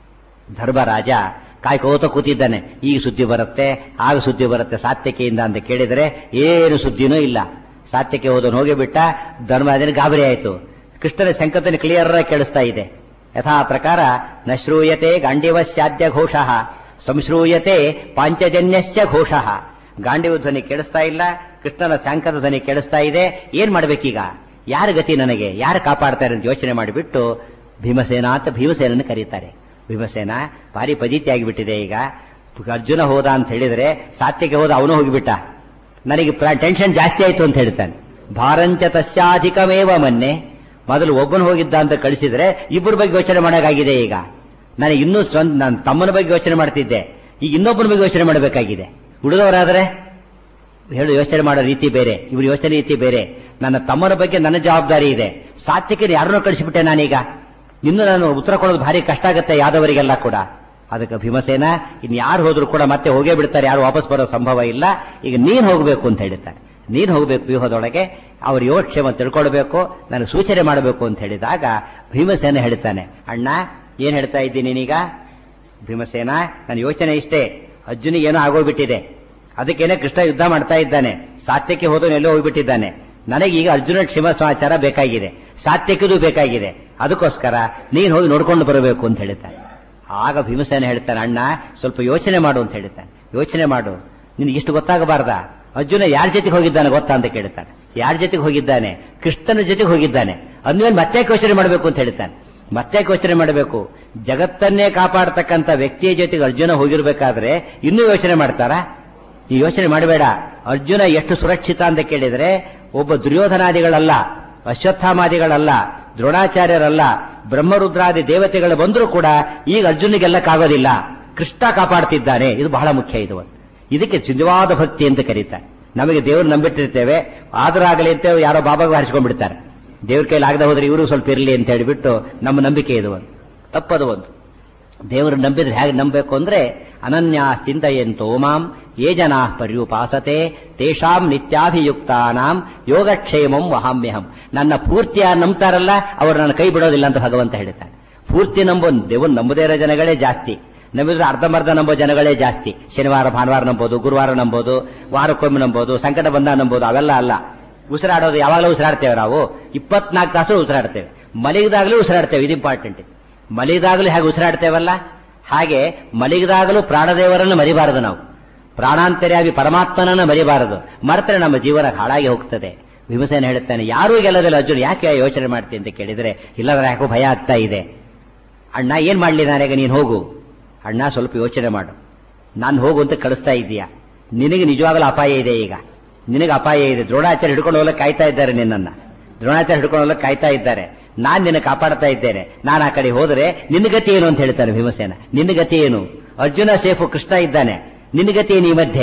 ಧರ್ಮರಾಜ ಕಾಯ್ಕೋತ ಕೂತಿದ್ದಾನೆ ಈಗ ಸುದ್ದಿ ಬರುತ್ತೆ ಆಗ ಸುದ್ದಿ ಬರುತ್ತೆ ಸಾತ್ಯಕೆಯಿಂದ ಅಂತ ಕೇಳಿದರೆ ಏನು ಸುದ್ದಿನೂ ಇಲ್ಲ ಸಾತ್ಯಕ್ಕೆ ಹೋದನು ಹೋಗಿ ಬಿಟ್ಟ ಧರ್ಮರಾಜನ ಗಾಬರಿ ಆಯಿತು ಕೃಷ್ಣನ ಸಂಕತನ ಕ್ಲಿಯರ್ ಆಗಿ ಕೇಳಿಸ್ತಾ ಇದೆ ಯಥಾ ಪ್ರಕಾರ ನ ಶ್ರೂಯತೆ ಗಾಂಡಿವಸ್ಯಾದ್ಯ ಘೋಷ ಸಂಶ್ರೂಯತೆ ಪಾಂಚಜನ್ಯಶ್ಚ ಘೋಷ ಗಾಂಡಿವ ಧ್ವನಿ ಕೇಳಿಸ್ತಾ ಇಲ್ಲ ಕೃಷ್ಣನ ಶಾಂಕದ ಧ್ವನಿ ಕೇಳಿಸ್ತಾ ಇದೆ ಏನ್ ಮಾಡ್ಬೇಕೀಗ ಯಾರ ಗತಿ ನನಗೆ ಯಾರು ಕಾಪಾಡ್ತಾರೆ ಅಂತ ಯೋಚನೆ ಮಾಡಿಬಿಟ್ಟು ಭೀಮಸೇನ ಅಂತ ಭೀಮಸೇನನ್ನು ಕರೀತಾರೆ ಭೀಮಸೇನ ಭಾರಿ ಪಜಿತಿಯಾಗಿಬಿಟ್ಟಿದೆ ಈಗ ಅರ್ಜುನ ಹೋದ ಅಂತ ಹೇಳಿದ್ರೆ ಸಾತ್ಯಕ್ಕೆ ಹೋದ ಅವನು ಹೋಗಿಬಿಟ್ಟ ನನಗೆ ಟೆನ್ಷನ್ ಜಾಸ್ತಿ ಆಯ್ತು ಅಂತ ಹೇಳ್ತಾನೆ ಭಾರಂಚ ತಸ್ಯಾಧಿಕಮೇವ ಮೊನ್ನೆ ಮೊದಲು ಒಬ್ಬನು ಹೋಗಿದ್ದ ಅಂತ ಕಳಿಸಿದ್ರೆ ಇಬ್ಬರ ಬಗ್ಗೆ ಯೋಚನೆ ಮಾಡೋಕ್ಕಾಗಿದೆ ಈಗ ನನಗೆ ಇನ್ನೂ ಸ್ವಂತ ನನ್ನ ತಮ್ಮನ ಬಗ್ಗೆ ಯೋಚನೆ ಮಾಡ್ತಿದ್ದೆ ಈಗ ಇನ್ನೊಬ್ಬನ ಬಗ್ಗೆ ಯೋಚನೆ ಮಾಡಬೇಕಾಗಿದೆ ಉಳಿದವರಾದ್ರೆ ಹೇಳು ಯೋಚನೆ ಮಾಡೋ ರೀತಿ ಬೇರೆ ಇವ್ರ ಯೋಚನೆ ರೀತಿ ಬೇರೆ ನನ್ನ ತಮ್ಮನ ಬಗ್ಗೆ ನನ್ನ ಜವಾಬ್ದಾರಿ ಇದೆ ಸಾತ್ಯಕ್ಕೆ ಯಾರನ್ನೋ ಕಳಿಸಿಬಿಟ್ಟೆ ನಾನೀಗ ಇನ್ನು ನಾನು ಉತ್ತರ ಕೊಡೋದು ಭಾರಿ ಕಷ್ಟ ಆಗುತ್ತೆ ಯಾದವರಿಗೆಲ್ಲ ಕೂಡ ಅದಕ್ಕೆ ಭೀಮಸೇನ ಇನ್ ಯಾರು ಹೋದ್ರು ಕೂಡ ಮತ್ತೆ ಹೋಗೇ ಬಿಡ್ತಾರೆ ಯಾರು ವಾಪಸ್ ಬರೋ ಸಂಭವ ಇಲ್ಲ ಈಗ ನೀನ್ ಹೋಗ್ಬೇಕು ಅಂತ ಹೇಳ್ತಾರೆ ನೀನ್ ಹೋಗ್ಬೇಕು ವ್ಯೂಹದೊಳಗೆ ಅವ್ರ ಯೋಗಕ್ಷೇಮ ತಿಳ್ಕೊಳ್ಬೇಕು ನನಗೆ ಸೂಚನೆ ಮಾಡಬೇಕು ಅಂತ ಹೇಳಿದಾಗ ಭೀಮಸೇನ ಹೇಳ್ತಾನೆ ಅಣ್ಣ ಏನ್ ಹೇಳ್ತಾ ಇದ್ದೀನಿ ನೀನೀಗ ಭೀಮಸೇನ ನನ್ನ ಯೋಚನೆ ಇಷ್ಟೇ ಅರ್ಜುನಿಗೆ ಏನೋ ಆಗೋಗ್ಬಿಟ್ಟಿದೆ ಅದಕ್ಕೇನೆ ಕೃಷ್ಣ ಯುದ್ಧ ಮಾಡ್ತಾ ಇದ್ದಾನೆ ಸಾತ್ಯಕ್ಕೆ ಹೋದನು ಎಲ್ಲೋ ಹೋಗ್ಬಿಟ್ಟಿದ್ದಾನೆ ನನಗೆ ಈಗ ಅರ್ಜುನ ಕ್ಷೇಮ ಸಮಾಚಾರ ಬೇಕಾಗಿದೆ ಸಾತ್ಯಕ್ಕದು ಬೇಕಾಗಿದೆ ಅದಕ್ಕೋಸ್ಕರ ನೀನು ಹೋಗಿ ನೋಡ್ಕೊಂಡು ಬರಬೇಕು ಅಂತ ಹೇಳ್ತಾನೆ ಆಗ ಭೀಮಸೇನ ಹೇಳ್ತಾನೆ ಅಣ್ಣ ಸ್ವಲ್ಪ ಯೋಚನೆ ಮಾಡು ಅಂತ ಹೇಳ್ತಾನೆ ಯೋಚನೆ ಮಾಡು ನಿನಗೆ ಇಷ್ಟು ಗೊತ್ತಾಗಬಾರ್ದ ಅರ್ಜುನ ಯಾರ ಜೊತೆಗೆ ಹೋಗಿದ್ದಾನೆ ಗೊತ್ತಾ ಅಂತ ಕೇಳ್ತಾನೆ ಯಾರ ಜೊತೆಗೆ ಹೋಗಿದ್ದಾನೆ ಕೃಷ್ಣನ ಜೊತೆಗೆ ಹೋಗಿದ್ದಾನೆ ಅಂದ್ಮೇಲೆ ಮತ್ತೆ ಯೋಚನೆ ಮಾಡಬೇಕು ಅಂತ ಹೇಳ್ತಾನೆ ಮತ್ತೆ ಯೋಚನೆ ಮಾಡಬೇಕು ಜಗತ್ತನ್ನೇ ಕಾಪಾಡತಕ್ಕಂತ ವ್ಯಕ್ತಿಯ ಜೊತೆಗೆ ಅರ್ಜುನ ಹೋಗಿರ್ಬೇಕಾದ್ರೆ ಇನ್ನೂ ಯೋಚನೆ ಮಾಡ್ತಾರಾ ಈ ಯೋಚನೆ ಮಾಡಬೇಡ ಅರ್ಜುನ ಎಷ್ಟು ಸುರಕ್ಷಿತ ಅಂತ ಕೇಳಿದ್ರೆ ಒಬ್ಬ ದುರ್ಯೋಧನಾದಿಗಳಲ್ಲ ಅಶ್ವತ್ಥಾಮಾದಿಗಳಲ್ಲ ದ್ರೋಣಾಚಾರ್ಯರಲ್ಲ ಬ್ರಹ್ಮರುದ್ರಾದಿ ದೇವತೆಗಳು ಬಂದರೂ ಕೂಡ ಈಗ ಅರ್ಜುನಿಗೆಲ್ಲಕ್ಕಾಗೋದಿಲ್ಲ ಕೃಷ್ಣ ಕಾಪಾಡ್ತಿದ್ದಾನೆ ಇದು ಬಹಳ ಮುಖ್ಯ ಇದು ಇದಕ್ಕೆ ನಿಜವಾದ ಭಕ್ತಿ ಅಂತ ಕರೀತಾರೆ ನಮಗೆ ದೇವರು ನಂಬಿಟ್ಟಿರ್ತೇವೆ ಆದರಾಗಲಿ ಅಂತ ಯಾರೋ ಬಾಬಾಗ ಹರಿಸ್ಕೊಂಡ್ಬಿಡ್ತಾರೆ ದೇವ್ರ ಕೈಲಿ ಆಗದೆ ಹೋದ್ರೆ ಇವರು ಸ್ವಲ್ಪ ಇರಲಿ ಅಂತ ಹೇಳಿಬಿಟ್ಟು ನಮ್ಮ ನಂಬಿಕೆ ಇದು ಒಂದು ತಪ್ಪದು ಒಂದು ದೇವರು ನಂಬಿದ್ರೆ ಹೇಗೆ ನಂಬಬೇಕು ಅಂದ್ರೆ ಅನನ್ಯ ಚಿಂತೆಯಂತೋ ಮಾಂ ಯೇ ಜನಾ ಪರ್ಯುಪಾಸತೆ ತೇಷಾಂ ನಿತ್ಯಾಭಿಯುಕ್ತಾನಾಂ ಯೋಗಕ್ಷೇಮಂ ವಹಾಮ್ಯಹಂ ನನ್ನ ಪೂರ್ತಿ ಯಾರು ನಂಬ್ತಾರಲ್ಲ ಅವರು ನನ್ನ ಕೈ ಬಿಡೋದಿಲ್ಲ ಅಂತ ಭಗವಂತ ಹೇಳ್ತಾನೆ ಪೂರ್ತಿ ನಂಬೋ ದೇವರು ನಂಬದೇ ಇರೋ ಜನಗಳೇ ಜಾಸ್ತಿ ನಂಬಿದ್ರೆ ಅರ್ಧಂಬರ್ಧ ನಂಬೋ ಜನಗಳೇ ಜಾಸ್ತಿ ಶನಿವಾರ ಭಾನುವಾರ ನಂಬೋದು ಗುರುವಾರ ನಂಬೋದು ವಾರಕ್ಕೊಮ್ಮೆ ನಂಬೋದು ಸಂಕಟ ಬಂದ ನಂಬೋದು ಅವೆಲ್ಲ ಅಲ್ಲ ಉಸಿರಾಡೋದು ಯಾವಾಗಲೂ ಉಸಿರಾಡ್ತೇವೆ ನಾವು ಇಪ್ಪತ್ನಾಲ್ಕು ತಾಸು ಉಸಿರಾಡ್ತೇವೆ ಮಲಗಿದಾಗಲೂ ಉಸಿರಾಡ್ತೇವೆ ಇದು ಇಂಪಾರ್ಟೆಂಟ್ ಮಲಗಿದಾಗಲೂ ಹೇಗೆ ಉಸಿರಾಡ್ತೇವಲ್ಲ ಹಾಗೆ ಮಲಗಿದಾಗಲೂ ಪ್ರಾಣದೇವರನ್ನು ಮರಿಬಾರದು ನಾವು ಪ್ರಾಣಾಂತರ್ಯಾಗಿ ಪರಮಾತ್ಮನನ್ನು ಮರಿಬಾರದು ಮರೆತರೆ ನಮ್ಮ ಜೀವನ ಹಾಳಾಗಿ ಹೋಗ್ತದೆ ಭೀಮಸೇನ ಹೇಳುತ್ತಾನೆ ಯಾರೂ ಗೆಲ್ಲದಿಲ್ಲ ಅರ್ಜುನ್ ಯಾಕೆ ಯೋಚನೆ ಮಾಡ್ತೀನಿ ಅಂತ ಕೇಳಿದ್ರೆ ಇಲ್ಲದ್ರೆ ಯಾಕೋ ಭಯ ಆಗ್ತಾ ಇದೆ ಅಣ್ಣ ಏನ್ ಮಾಡ್ಲಿ ನಾನೀಗ ನೀನು ಹೋಗು ಅಣ್ಣ ಸ್ವಲ್ಪ ಯೋಚನೆ ಮಾಡು ನಾನು ಹೋಗು ಅಂತ ಕಳಿಸ್ತಾ ಇದ್ದೀಯಾ ನಿನಗೆ ನಿಜವಾಗಲೂ ಅಪಾಯ ಇದೆ ಈಗ ನಿನಗೆ ಅಪಾಯ ಇದೆ ದ್ರೋಣಾಚಾರ್ಯ ಹಿಡ್ಕೊಂಡು ಹೋಗಕ್ಕೆ ಕಾಯ್ತಾ ಇದ್ದಾರೆ ನಿನ್ನನ್ನ ದ್ರೋಣಾಚಾರ್ಯ ಹಿಡ್ಕೊಂಡು ಹೋಗಕ್ಕೆ ಕಾಯ್ತಾ ಇದ್ದಾರೆ ನಾನ್ ನಿನ್ನ ಕಾಪಾಡ್ತಾ ಇದ್ದೇನೆ ನಾನು ಆ ಕಡೆ ಹೋದರೆ ನಿನ್ನ ಗತಿ ಏನು ಅಂತ ಹೇಳ್ತಾನೆ ಭೀಮಸೇನ ನಿನ್ನ ಗತಿ ಏನು ಅರ್ಜುನ ಸೇಫು ಕೃಷ್ಣ ಇದ್ದಾನೆ ನಿನ್ನ ಗತಿ ಏನು ಈ ಮಧ್ಯೆ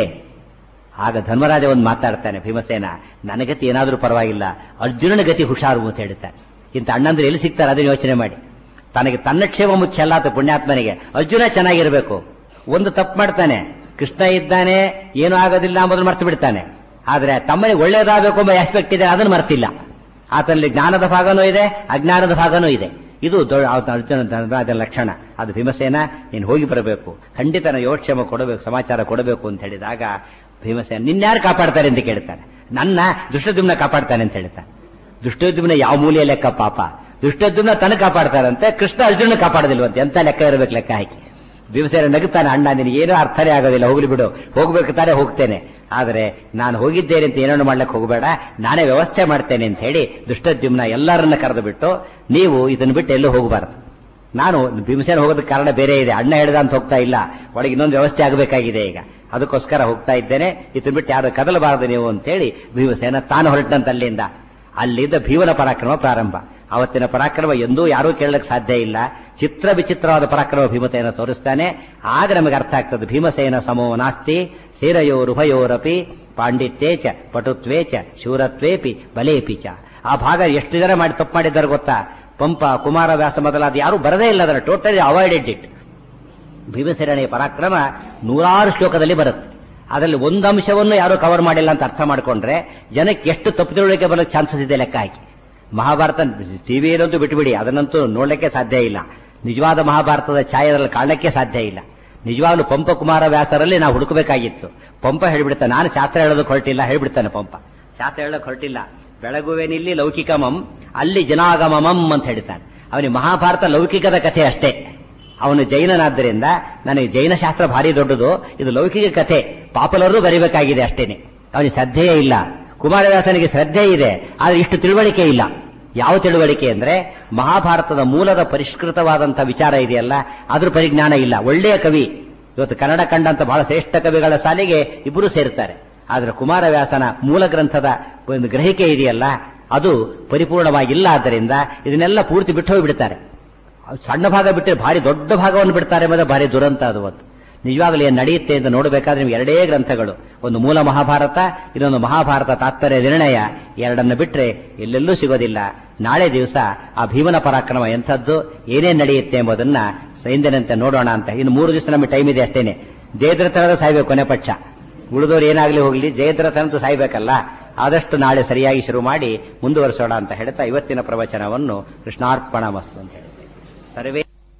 ಆಗ ಧರ್ಮರಾಜ ಒಂದು ಮಾತಾಡ್ತಾನೆ ಭೀಮಸೇನ ನನ್ನ ಗತಿ ಏನಾದ್ರೂ ಪರವಾಗಿಲ್ಲ ಅರ್ಜುನನ ಗತಿ ಹುಷಾರು ಅಂತ ಹೇಳ್ತಾನೆ ಇಂಥ ಅಣ್ಣಂದ್ರೆ ಎಲ್ಲಿ ಸಿಗ್ತಾರೆ ಅದನ್ನ ಯೋಚನೆ ಮಾಡಿ ತನಗೆ ತನ್ನ ಕ್ಷೇಮ ಮುಖ್ಯ ಅಲ್ಲ ಅಂತ ಪುಣ್ಯಾತ್ಮನಿಗೆ ಅರ್ಜುನ ಚೆನ್ನಾಗಿರ್ಬೇಕು ಒಂದು ತಪ್ಪು ಮಾಡ್ತಾನೆ ಕೃಷ್ಣ ಇದ್ದಾನೆ ಏನೂ ಆಗೋದಿಲ್ಲ ಎಂಬುದನ್ನು ಮರ್ತು ಬಿಡ್ತಾನೆ ಆದ್ರೆ ತಮ್ಮನಿಗೆ ಒಳ್ಳೇದಾಗಬೇಕು ಎಂಬ ಆಸ್ಪೆಕ್ಟ್ ಇದೆ ಅದನ್ನು ಮರ್ತಿಲ್ಲ ಆತನಲ್ಲಿ ಜ್ಞಾನದ ಭಾಗನೂ ಇದೆ ಅಜ್ಞಾನದ ಭಾಗನೂ ಇದೆ ಇದು ದೊ- ಆತ ಅರ್ಜುನ ಧರ್ಮರಾಜ ಲಕ್ಷಣ ಅದು ಭೀಮಸೇನ ನೀನು ಹೋಗಿ ಬರಬೇಕು ಖಂಡಿತ ನಾನು ಯೋಗಕ್ಷೇಮ ಕೊಡಬೇಕು ಸಮಾಚಾರ ಕೊಡಬೇಕು ಅಂತ ಹೇಳಿದಾಗ ಭೀಮಸೇನ ನಿನ್ಯಾರು ಕಾಪಾಡ್ತಾರೆ ಅಂತ ಕೇಳ್ತಾನೆ ನನ್ನ ದುಷ್ಟದುಮ್ನ ಕಾಪಾಡ್ತಾನೆ ಅಂತ ಹೇಳ್ತಾನೆ ದುಷ್ಟೋದ್ಯಮನ ಯಾವ ಮೂಲೆಯ ಲೆಕ್ಕ ಪಾಪ ದುಷ್ಟೋದ್ಯಮನ ತನ ಕಾಪಾಡ್ತಾರಂತೆ ಕೃಷ್ಣ ಅರ್ಜುನ ಕಾಪಾಡೋದಿಲ್ವಂತೆ ಎಂತ ಲೆಕ್ಕ ಇರಬೇಕು ಲೆಕ್ಕ ಹಾಕಿ ಭೀಮಸೇನ ನಗುತ್ತಾನೆ ಅಣ್ಣ ನಿನಗೆ ಏನೂ ಅರ್ಥನೇ ಆಗೋದಿಲ್ಲ ಹೋಗ್ಲಿ ಬಿಡು ಹೋಗ್ಬೇಕು ತಾನೇ ಹೋಗ್ತೇನೆ ಆದರೆ ನಾನು ಹೋಗಿದ್ದೇನೆ ಅಂತ ಏನನ್ನು ಮಾಡ್ಲಿಕ್ಕೆ ಹೋಗಬೇಡ ನಾನೇ ವ್ಯವಸ್ಥೆ ಮಾಡ್ತೇನೆ ಅಂತ ಹೇಳಿ ದುಷ್ಟದ್ಯುಮ್ನ ಎಲ್ಲರನ್ನ ಕರೆದು ಬಿಟ್ಟು ನೀವು ಇದನ್ನು ಬಿಟ್ಟು ಎಲ್ಲೂ ಹೋಗಬಾರದು ನಾನು ಭೀಮಸೇನ ಹೋಗೋದಕ್ಕೆ ಕಾರಣ ಬೇರೆ ಇದೆ ಅಣ್ಣ ಹೇಳ್ದ ಅಂತ ಹೋಗ್ತಾ ಇಲ್ಲ ಒಳಗೆ ಇನ್ನೊಂದು ವ್ಯವಸ್ಥೆ ಆಗಬೇಕಾಗಿದೆ ಈಗ ಅದಕ್ಕೋಸ್ಕರ ಹೋಗ್ತಾ ಇದ್ದೇನೆ ಇದನ್ನ ಬಿಟ್ಟು ಯಾರು ಕದಲಬಾರದು ನೀವು ಅಂತೇಳಿ ಭೀಮಸೇನ ತಾನು ಹೊರಟಂತ ಅಲ್ಲಿಂದ ಅಲ್ಲಿದ್ದ ಭೀಮನ ಪರಾಕ್ರಮ ಪ್ರಾರಂಭ ಅವತ್ತಿನ ಪರಾಕ್ರಮ ಎಂದೂ ಯಾರೂ ಕೇಳಲಿಕ್ಕೆ ಸಾಧ್ಯ ಇಲ್ಲ ಚಿತ್ರ ವಿಚಿತ್ರವಾದ ಪರಾಕ್ರಮ ಭೀಮಸೇನ ತೋರಿಸ್ತಾನೆ ಆಗ ನಮಗೆ ಅರ್ಥ ಆಗ್ತದೆ ಭೀಮಸೇನ ಸಮೋ ನಾಸ್ತಿ ಸೇನಯೋರುಭಯೋರಪಿ ಪಾಂಡಿತ್ಯೇ ಚ ಪಟುತ್ವೇ ಚ ಶೂರತ್ವೇಪಿ ಬಲೇಪಿ ಚ ಆ ಭಾಗ ಎಷ್ಟು ಜನ ಮಾಡಿ ತಪ್ಪು ಮಾಡಿದ್ದಾರೆ ಗೊತ್ತಾ ಪಂಪ ಕುಮಾರವ್ಯಾಸ ಮೊದಲಾದ ಯಾರು ಬರದೇ ಇಲ್ಲ ಅದರ ಟೋಟಲಿ ಅವಾಯ್ಡೆಡ್ ಇಟ್ ಭೀಮಸೇನೆಯ ಪರಾಕ್ರಮ ನೂರಾರು ಶ್ಲೋಕದಲ್ಲಿ ಬರುತ್ತೆ ಅದರಲ್ಲಿ ಒಂದು ಅಂಶವನ್ನು ಯಾರು ಕವರ್ ಮಾಡಿಲ್ಲ ಅಂತ ಅರ್ಥ ಮಾಡ್ಕೊಂಡ್ರೆ ಜನಕ್ಕೆ ಎಷ್ಟು ತಪ್ಪು ತಿಳುವಳಿಕೆ ಬರಲಿಕ್ಕೆ ಚಾನ್ಸಸ್ ಇದೆ ಲೆಕ್ಕ ಹಾಕಿ ಮಹಾಭಾರತ ಟಿವಿಯಲ್ಲಂತೂ ಬಿಟ್ಟುಬಿಡಿ ಅದನ್ನಂತೂ ನೋಡ್ಲಿಕ್ಕೆ ಸಾಧ್ಯ ಇಲ್ಲ ನಿಜವಾದ ಮಹಾಭಾರತದ ಛಾಯೆ ಅದರಲ್ಲಿ ಕಾಣಲಿಕ್ಕೆ ಸಾಧ್ಯ ಇಲ್ಲ ನಿಜವಾಗ್ಲೂ ಪಂಪ ಕುಮಾರ ವ್ಯಾಸರಲ್ಲಿ ನಾವು ಹುಡುಕಬೇಕಾಗಿತ್ತು ಪಂಪ ಹೇಳ್ಬಿಡ್ತಾನೆ ನಾನು ಶಾಸ್ತ್ರ ಹೇಳೋದಕ್ಕೆ ಹೊರಟಿಲ್ಲ ಹೇಳ್ಬಿಡ್ತಾನೆ ಪಂಪ ಶಾಸ್ತ್ರ ಹೇಳೋಕೆ ಹೊರಟಿಲ್ಲ ಬೆಳಗುವೆನಿಲ್ಲಿ ಲೌಕಿಕಮಂ ಅಲ್ಲಿ ಜನಾಗಮಮಂ ಅಂತ ಹೇಳ್ತಾನೆ ಅವನಿಗೆ ಮಹಾಭಾರತ ಲೌಕಿಕದ ಕಥೆ ಅಷ್ಟೇ ಅವನು ಜೈನನಾದ್ದರಿಂದ ನನಗೆ ಜೈನ ಶಾಸ್ತ್ರ ಭಾರಿ ದೊಡ್ಡದು ಇದು ಲೌಕಿಕ ಕಥೆ ಪಾಪಲರು ಬರೀಬೇಕಾಗಿದೆ ಅಷ್ಟೇನೆ ಅವನಿಗೆ ಶ್ರದ್ಧೆಯೇ ಇಲ್ಲ ಕುಮಾರವ್ಯಾಸನಿಗೆ ಶ್ರದ್ಧೆ ಇದೆ ಆದ್ರೆ ಇಷ್ಟು ತಿಳುವಳಿಕೆ ಇಲ್ಲ ಯಾವ ತಿಳುವಳಿಕೆ ಅಂದ್ರೆ ಮಹಾಭಾರತದ ಮೂಲದ ಪರಿಷ್ಕೃತವಾದಂತಹ ವಿಚಾರ ಇದೆಯಲ್ಲ ಅದ್ರ ಪರಿಜ್ಞಾನ ಇಲ್ಲ ಒಳ್ಳೆಯ ಕವಿ ಇವತ್ತು ಕನ್ನಡ ಕಂಡಂತ ಬಹಳ ಶ್ರೇಷ್ಠ ಕವಿಗಳ ಸಾಲಿಗೆ ಇಬ್ಬರು ಸೇರ್ತಾರೆ ಆದ್ರೆ ಕುಮಾರವ್ಯಾಸನ ಮೂಲ ಗ್ರಂಥದ ಒಂದು ಗ್ರಹಿಕೆ ಇದೆಯಲ್ಲ ಅದು ಪರಿಪೂರ್ಣವಾಗಿಲ್ಲ ಆದ್ದರಿಂದ ಇದನ್ನೆಲ್ಲ ಪೂರ್ತಿ ಬಿಟ್ಟು ಹೋಗಿಬಿಡ್ತಾರೆ ಸಣ್ಣ ಭಾಗ ಬಿಟ್ಟರೆ ಭಾರಿ ದೊಡ್ಡ ಭಾಗವನ್ನು ಬಿಡ್ತಾರೆ ಎಂಬುದು ಭಾರಿ ದುರಂತ ಅದು ಒಂದು ನಿಜವಾಗಲೂ ಏನು ನಡೆಯುತ್ತೆ ಅಂತ ನೋಡಬೇಕಾದ್ರೆ ನಿಮ್ಗೆ ಎರಡೇ ಗ್ರಂಥಗಳು ಒಂದು ಮೂಲ ಮಹಾಭಾರತ ಇನ್ನೊಂದು ಮಹಾಭಾರತ ತಾತ್ಪರ್ಯ ನಿರ್ಣಯ ಎರಡನ್ನು ಬಿಟ್ರೆ ಎಲ್ಲೆಲ್ಲೂ ಸಿಗೋದಿಲ್ಲ ನಾಳೆ ದಿವಸ ಆ ಭೀಮನ ಪರಾಕ್ರಮ ಎಂಥದ್ದು ಏನೇನ್ ನಡೆಯುತ್ತೆ ಎಂಬುದನ್ನ ಸೈಂದನಂತೆ ನೋಡೋಣ ಅಂತ ಇನ್ನು ಮೂರು ದಿವಸ ನಮಗೆ ಟೈಮ್ ಇದೆ ಅಷ್ಟೇನೆ ಜಯದ್ರಥನದ ಸಾಯ್ಬೇಕು ಕೊನೆ ಪಕ್ಷ ಉಳಿದವರು ಏನಾಗ್ಲಿ ಹೋಗ್ಲಿ ಜಯದ್ರಥನಂತೂ ಸಾಯ್ಬೇಕಲ್ಲ ಆದಷ್ಟು ನಾಳೆ ಸರಿಯಾಗಿ ಶುರು ಮಾಡಿ ಮುಂದುವರಿಸೋಣ ಅಂತ ಹೇಳ್ತಾ ಇವತ್ತಿನ ಪ್ರವಚನವನ್ನು ಕೃಷ್ಣಾರ್ಪಣ ಮಸ್ತು ಅಂತ ಹೇಳ್ತೇವೆ ಸರ್ವೇ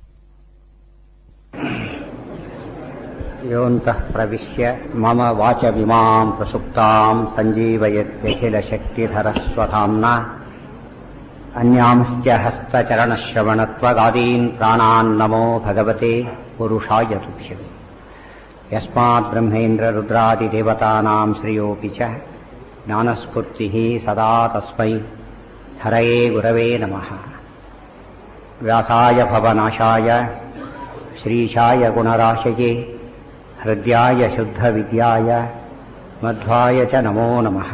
ಯೋಂತಃ ಪ್ರವಿಶ್ಯ ಮಮ ವಾಚಮಿಮಾಂ ಪ್ರಸುಪ್ತಾಂ ಸಂಜೀವಯತ್ಯಖಿಲಶಕ್ತಿಧರಸ್ವಧಾಮ್ನ ಅನ್ಯಾಂಶ್ಚ ಹಸ್ತಚರಣಶ್ರವಣತ್ವಗಾದೀನ್ ಪ್ರಾಣಾನ್ ನಮೋ ಭಗವತೆ ಪುರುಷಾಯ ತುಭ್ಯಂ ಯಸ್ಮಾತ್ ಬ್ರಹ್ಮೇಂದ್ರ ರುದ್ರಾದಿದೇವತಾನಾಂ ಶ್ರೇಯೋಪಿ ಚ ಜ್ಞಾನಸ್ಫೂರ್ತಿಃ ಸದಾ ತಸ್ಮೈ ಹರಯೇ ಗುರವೇ ನಮಃ ವ್ಯಾಸಾಯ ಭವನಾಶಾಯ ಶ್ರೀಶಾಯ ಗುಣರಾಶಯೇ ಹೃದಯಾಯ ಶುದ್ಧವಿದ್ಯಾಯ ಮಧ್ವಾಯ ಚ ನಮೋ ನಮಃ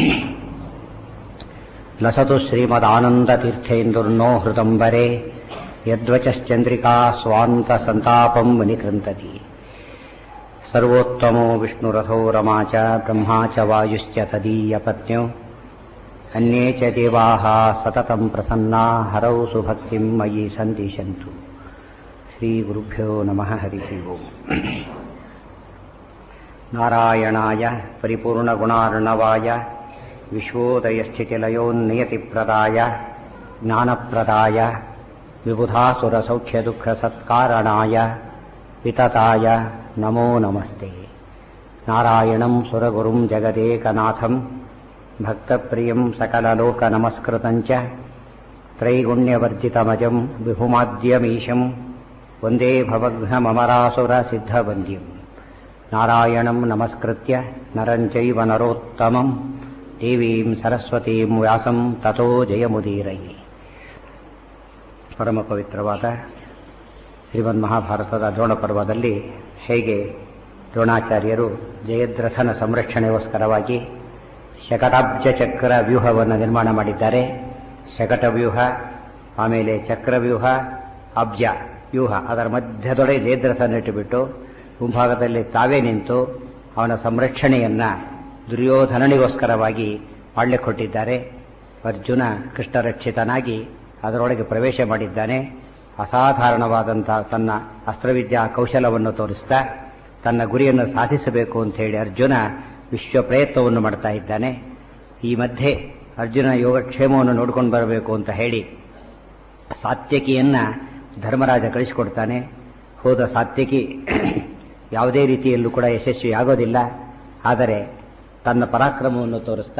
ಲಸತು ಶ್ರೀಮದಾನಂದತೀರ್ಥೇಂದುರ್ನೋ ಹೃದಂಬರೆ ಯದ್ವಚಶ್ಚಂದ್ರಿಕಾ ಸ್ವಾಂತ ಸಂತಾಪಂ ವಿನಿಕೃಂತತಿ ಸರ್ವೋತ್ತಮೋ ವಿಷ್ಣುರಥೋ ರಮಾ ಚ ಬ್ರಹ್ಮಾ ಚ ವಾಯುಶ್ಚ ತದೀಯಪತ್ನ್ಯೋ ಅನ್ಯೇ ಚ ದೇವಾಃ ಸತತಂ ಪ್ರಸನ್ನಾ ಹರೌ ಸುಭಕ್ತಿಂ ಮಯಿ ಸಂದಿಶಂತು ಶ್ರೀಗುರುಭ್ಯೋ ನಮಃ ಹರಿ ಓಂ ನಾರಾಯಣಾಯ ಪರಿಪೂರ್ಣಗುಣಾರ್ಣವಾಯ ವಿಶ್ವೋದಯಸ್ಥಿತಿಲಯೋನ್ನಿಯತಿಪ್ರದಾಯ ಜ್ಞಾನಪ್ರದಾಯ ವಿಬುಧಾಸುರಸೌಖ್ಯದುಃಖಸತ್ಕಾರಣಾಯ ವಿತತಾಯ ನಮೋ ನಮಸ್ತೆ ನಾರಾಯಣಂ ಸುರಗುರುಂ ಜಗದೇಕನಾಥಂ ಭಕ್ತಪ್ರಿಯಂ ಸಕಲಲೋಕನಮಸ್ಕೃತಂಚ ತ್ರೈಗುಣ್ಯವರ್ಜಿತಮಜಂ ವಿಭುಮಾದ್ಯಮೀಶಂ ವಂದೇ ಭವಘ್ನಮರಾಸುರಸಿದ್ಧವಂದ್ಯಂ ನಾರಾಯಣಂ ನಮಸ್ಕೃತ್ಯ ನರಂಚೈವ ನರೋತ್ತಮಂ ದೇವೀಂ ಸರಸ್ವತೀಂ ವ್ಯಾಸಂ ತಥೋ ಜಯಮುದೀರಯಿ ಪರಮ ಪವಿತ್ರವಾದ ಶ್ರೀಮನ್ ಮಹಾಭಾರತದ ದ್ರೋಣ ಪರ್ವದಲ್ಲಿ ಹೇಗೆ ದ್ರೋಣಾಚಾರ್ಯರು ಜಯದ್ರಥನ ಸಂರಕ್ಷಣೆಗೋಸ್ಕರವಾಗಿ ಶಕಟಾಬ್ಜ ಚಕ್ರ ವ್ಯೂಹವನ್ನು ನಿರ್ಮಾಣ ಮಾಡಿದ್ದಾರೆ ಶಕಟ ವ್ಯೂಹ ಆಮೇಲೆ ಚಕ್ರವ್ಯೂಹ ಅಬ್ಜ ವ್ಯೂಹ ಅದರ ಮಧ್ಯದೊಳಗೆ ಜಯದ್ರಥನಿಟ್ಟುಬಿಟ್ಟು ಮುಂಭಾಗದಲ್ಲಿ ತಾವೇ ನಿಂತು ಅವನ ಸಂರಕ್ಷಣೆಯನ್ನ ದುರ್ಯೋಧನನಿಗೋಸ್ಕರವಾಗಿ ಮಾಡಲಿಕ್ಕೆ ಕೊಟ್ಟಿದ್ದಾರೆ ಅರ್ಜುನ ಕೃಷ್ಣರಕ್ಷಿತನಾಗಿ ಅದರೊಳಗೆ ಪ್ರವೇಶ ಮಾಡಿದ್ದಾನೆ ಅಸಾಧಾರಣವಾದಂತಹ ತನ್ನ ಅಸ್ತ್ರವಿದ್ಯಾ ಕೌಶಲವನ್ನು ತೋರಿಸ್ತಾ ತನ್ನ ಗುರಿಯನ್ನು ಸಾಧಿಸಬೇಕು ಅಂತ ಹೇಳಿ ಅರ್ಜುನ ವಿಶ್ವ ಪ್ರಯತ್ನವನ್ನು ಮಾಡ್ತಾ ಇದ್ದಾನೆ ಈ ಮಧ್ಯೆ ಅರ್ಜುನ ಯೋಗಕ್ಷೇಮವನ್ನು ನೋಡ್ಕೊಂಡು ಬರಬೇಕು ಅಂತ ಹೇಳಿ ಸಾತ್ಯಕಿಯನ್ನ ಧರ್ಮರಾಜ ಕಳಿಸಿಕೊಡ್ತಾನೆ ಹೋದ ಸಾತ್ಯಕಿ ಯಾವುದೇ ರೀತಿಯಲ್ಲೂ ಕೂಡ ಯಶಸ್ವಿ ಆಗೋದಿಲ್ಲ ಆದರೆ ತನ್ನ ಪರಾಕ್ರಮವನ್ನು ತೋರಿಸ್ತಾ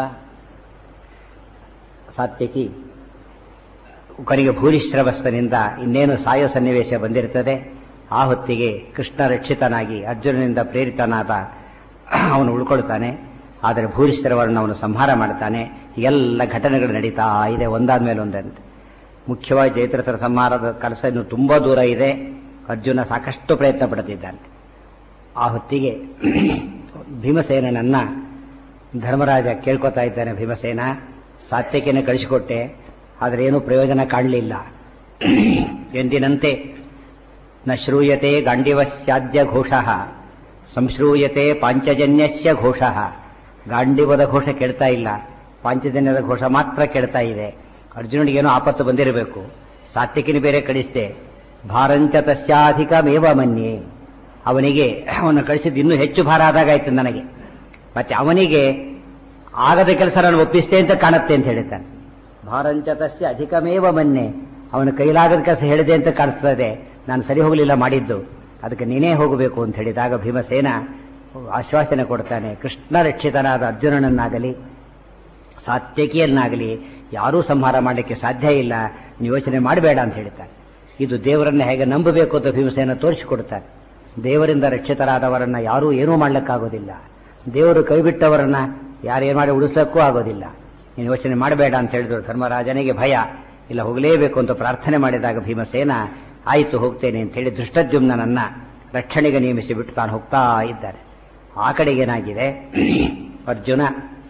ಸಾತ್ಯಕಿ ಕೊನೆಗೆ ಭೂರಿಶ್ರವಸ್ತನಿಂದ ಇನ್ನೇನು ಸಾಯೋ ಸನ್ನಿವೇಶ ಬಂದಿರುತ್ತದೆ ಆ ಹೊತ್ತಿಗೆ ಕೃಷ್ಣ ರಕ್ಷಿತನಾಗಿ ಅರ್ಜುನನಿಂದ ಪ್ರೇರಿತನಾದ ಅವನು ಉಳ್ಕೊಳ್ತಾನೆ ಆದರೆ ಭೂರಿಶ್ರವರನ್ನು ಅವನು ಸಂಹಾರ ಮಾಡ್ತಾನೆ ಎಲ್ಲ ಘಟನೆಗಳು ನಡೀತಾ ಇದೆ ಒಂದಾದ ಮೇಲೆ ಒಂದಂತೆ ಮುಖ್ಯವಾಗಿ ಜಯದ್ರಥರ ಸಂಹಾರದ ಕೆಲಸ ಇನ್ನು ತುಂಬಾ ದೂರ ಇದೆ ಅರ್ಜುನ ಸಾಕಷ್ಟು ಪ್ರಯತ್ನ ಪಡುತ್ತಿದ್ದಾನೆ ಆ ಹೊತ್ತಿಗೆ ಭೀಮಸೇನನನ್ನ ಧರ್ಮರಾಜ ಕೇಳ್ಕೊತಾ ಇದ್ದಾನೆ ಭೀಮಸೇನ ಸಾತ್ಯಕಿನ ಕಳಿಸಿಕೊಟ್ಟೆ ಆದರೆ ಏನೂ ಪ್ರಯೋಜನ ಕಾಣಲಿಲ್ಲ ಎಂದಿನಂತೆ ನ ಶ್ರೂಯತೆ ಗಾಂಡಿವಸ್ಯಾದ್ಯ ಘೋಷ ಸಂಶ್ರೂಯತೆ ಪಾಂಚಜನ್ಯಸ್ಯ ಘೋಷ ಗಾಂಡಿವದ ಘೋಷ ಕೇಳ್ತಾ ಇಲ್ಲ ಪಾಂಚಜನ್ಯದ ಘೋಷ ಮಾತ್ರ ಕೇಳ್ತಾ ಇದೆ ಅರ್ಜುನನಿಗೇನೋ ಆಪತ್ತು ಬಂದಿರಬೇಕು ಸಾತ್ವಿಕಿನ ಬೇರೆ ಕಳಿಸ್ದೆ ಭಾರಂಚ ತಸ್ಯಾಧಿಕಮೇವ ಮನ್ಯೆ ಅವನಿಗೆ ಅವನು ಕಳಿಸಿದ್ದು ಇನ್ನೂ ಹೆಚ್ಚು ಭಾರ ಆದಾಗಾಯ್ತು ನನಗೆ ಮತ್ತೆ ಅವನಿಗೆ ಆಗದ ಕೆಲಸ ನಾನು ಒಪ್ಪಿಸ್ತೇ ಅಂತ ಕಾಣುತ್ತೆ ಅಂತ ಹೇಳ್ತಾನೆ ಭಾರಂಚ ತಸ್ಯ ಅಧಿಕಮೇವ ಮನ್ನೆ ಅವನ ಕೈಲಾಗದ ಕೆಲಸ ಹೇಳಿದೆ ಅಂತ ಕಾಣಿಸ್ತದೆ ನಾನು ಸರಿ ಹೋಗಲಿಲ್ಲ ಮಾಡಿದ್ದು ಅದಕ್ಕೆ ನೀನೇ ಹೋಗಬೇಕು ಅಂತ ಹೇಳಿದಾಗ ಭೀಮಸೇನ ಆಶ್ವಾಸನೆ ಕೊಡ್ತಾನೆ ಕೃಷ್ಣ ರಕ್ಷಿತನಾದ ಅರ್ಜುನನನ್ನಾಗಲಿ ಸಾತ್ಯಕಿಯನ್ನಾಗಲಿ ಯಾರೂ ಸಂಹಾರ ಮಾಡಲಿಕ್ಕೆ ಸಾಧ್ಯ ಇಲ್ಲ ನೀವು ಯೋಚನೆ ಮಾಡಬೇಡ ಅಂತ ಹೇಳ್ತಾನೆ ಇದು ದೇವರನ್ನ ಹೇಗೆ ನಂಬಬೇಕು ಅಂತ ಭೀಮಸೇನ ತೋರಿಸಿಕೊಡ್ತಾನೆ ದೇವರಿಂದ ರಕ್ಷಿತರಾದವರನ್ನ ಯಾರೂ ಏನೂ ಮಾಡ್ಲಿಕ್ಕಾಗೋದಿಲ್ಲ ದೇವರು ಕೈಬಿಟ್ಟವರನ್ನ ಯಾರೇನು ಮಾಡಿ ಉಳಿಸೋಕ್ಕೂ ಆಗೋದಿಲ್ಲ ನೀನು ಯೋಚನೆ ಮಾಡಬೇಡ ಅಂತ ಹೇಳಿದ್ರು ಧರ್ಮರಾಜನಿಗೆ ಭಯ ಇಲ್ಲ ಹೋಗಲೇಬೇಕು ಅಂತ ಪ್ರಾರ್ಥನೆ ಮಾಡಿದಾಗ ಭೀಮಸೇನ ಆಯಿತು ಹೋಗ್ತೇನೆ ಅಂತ ಹೇಳಿ ದೃಷ್ಟದ್ಯುಮ್ನನ್ನ ರಕ್ಷಣೆಗೆ ನೇಮಿಸಿ ಬಿಟ್ಟು ತಾನು ಹೋಗ್ತಾ ಇದ್ದಾರೆ ಆ ಕಡೆಗೆ ಏನಾಗಿದೆ ಅರ್ಜುನ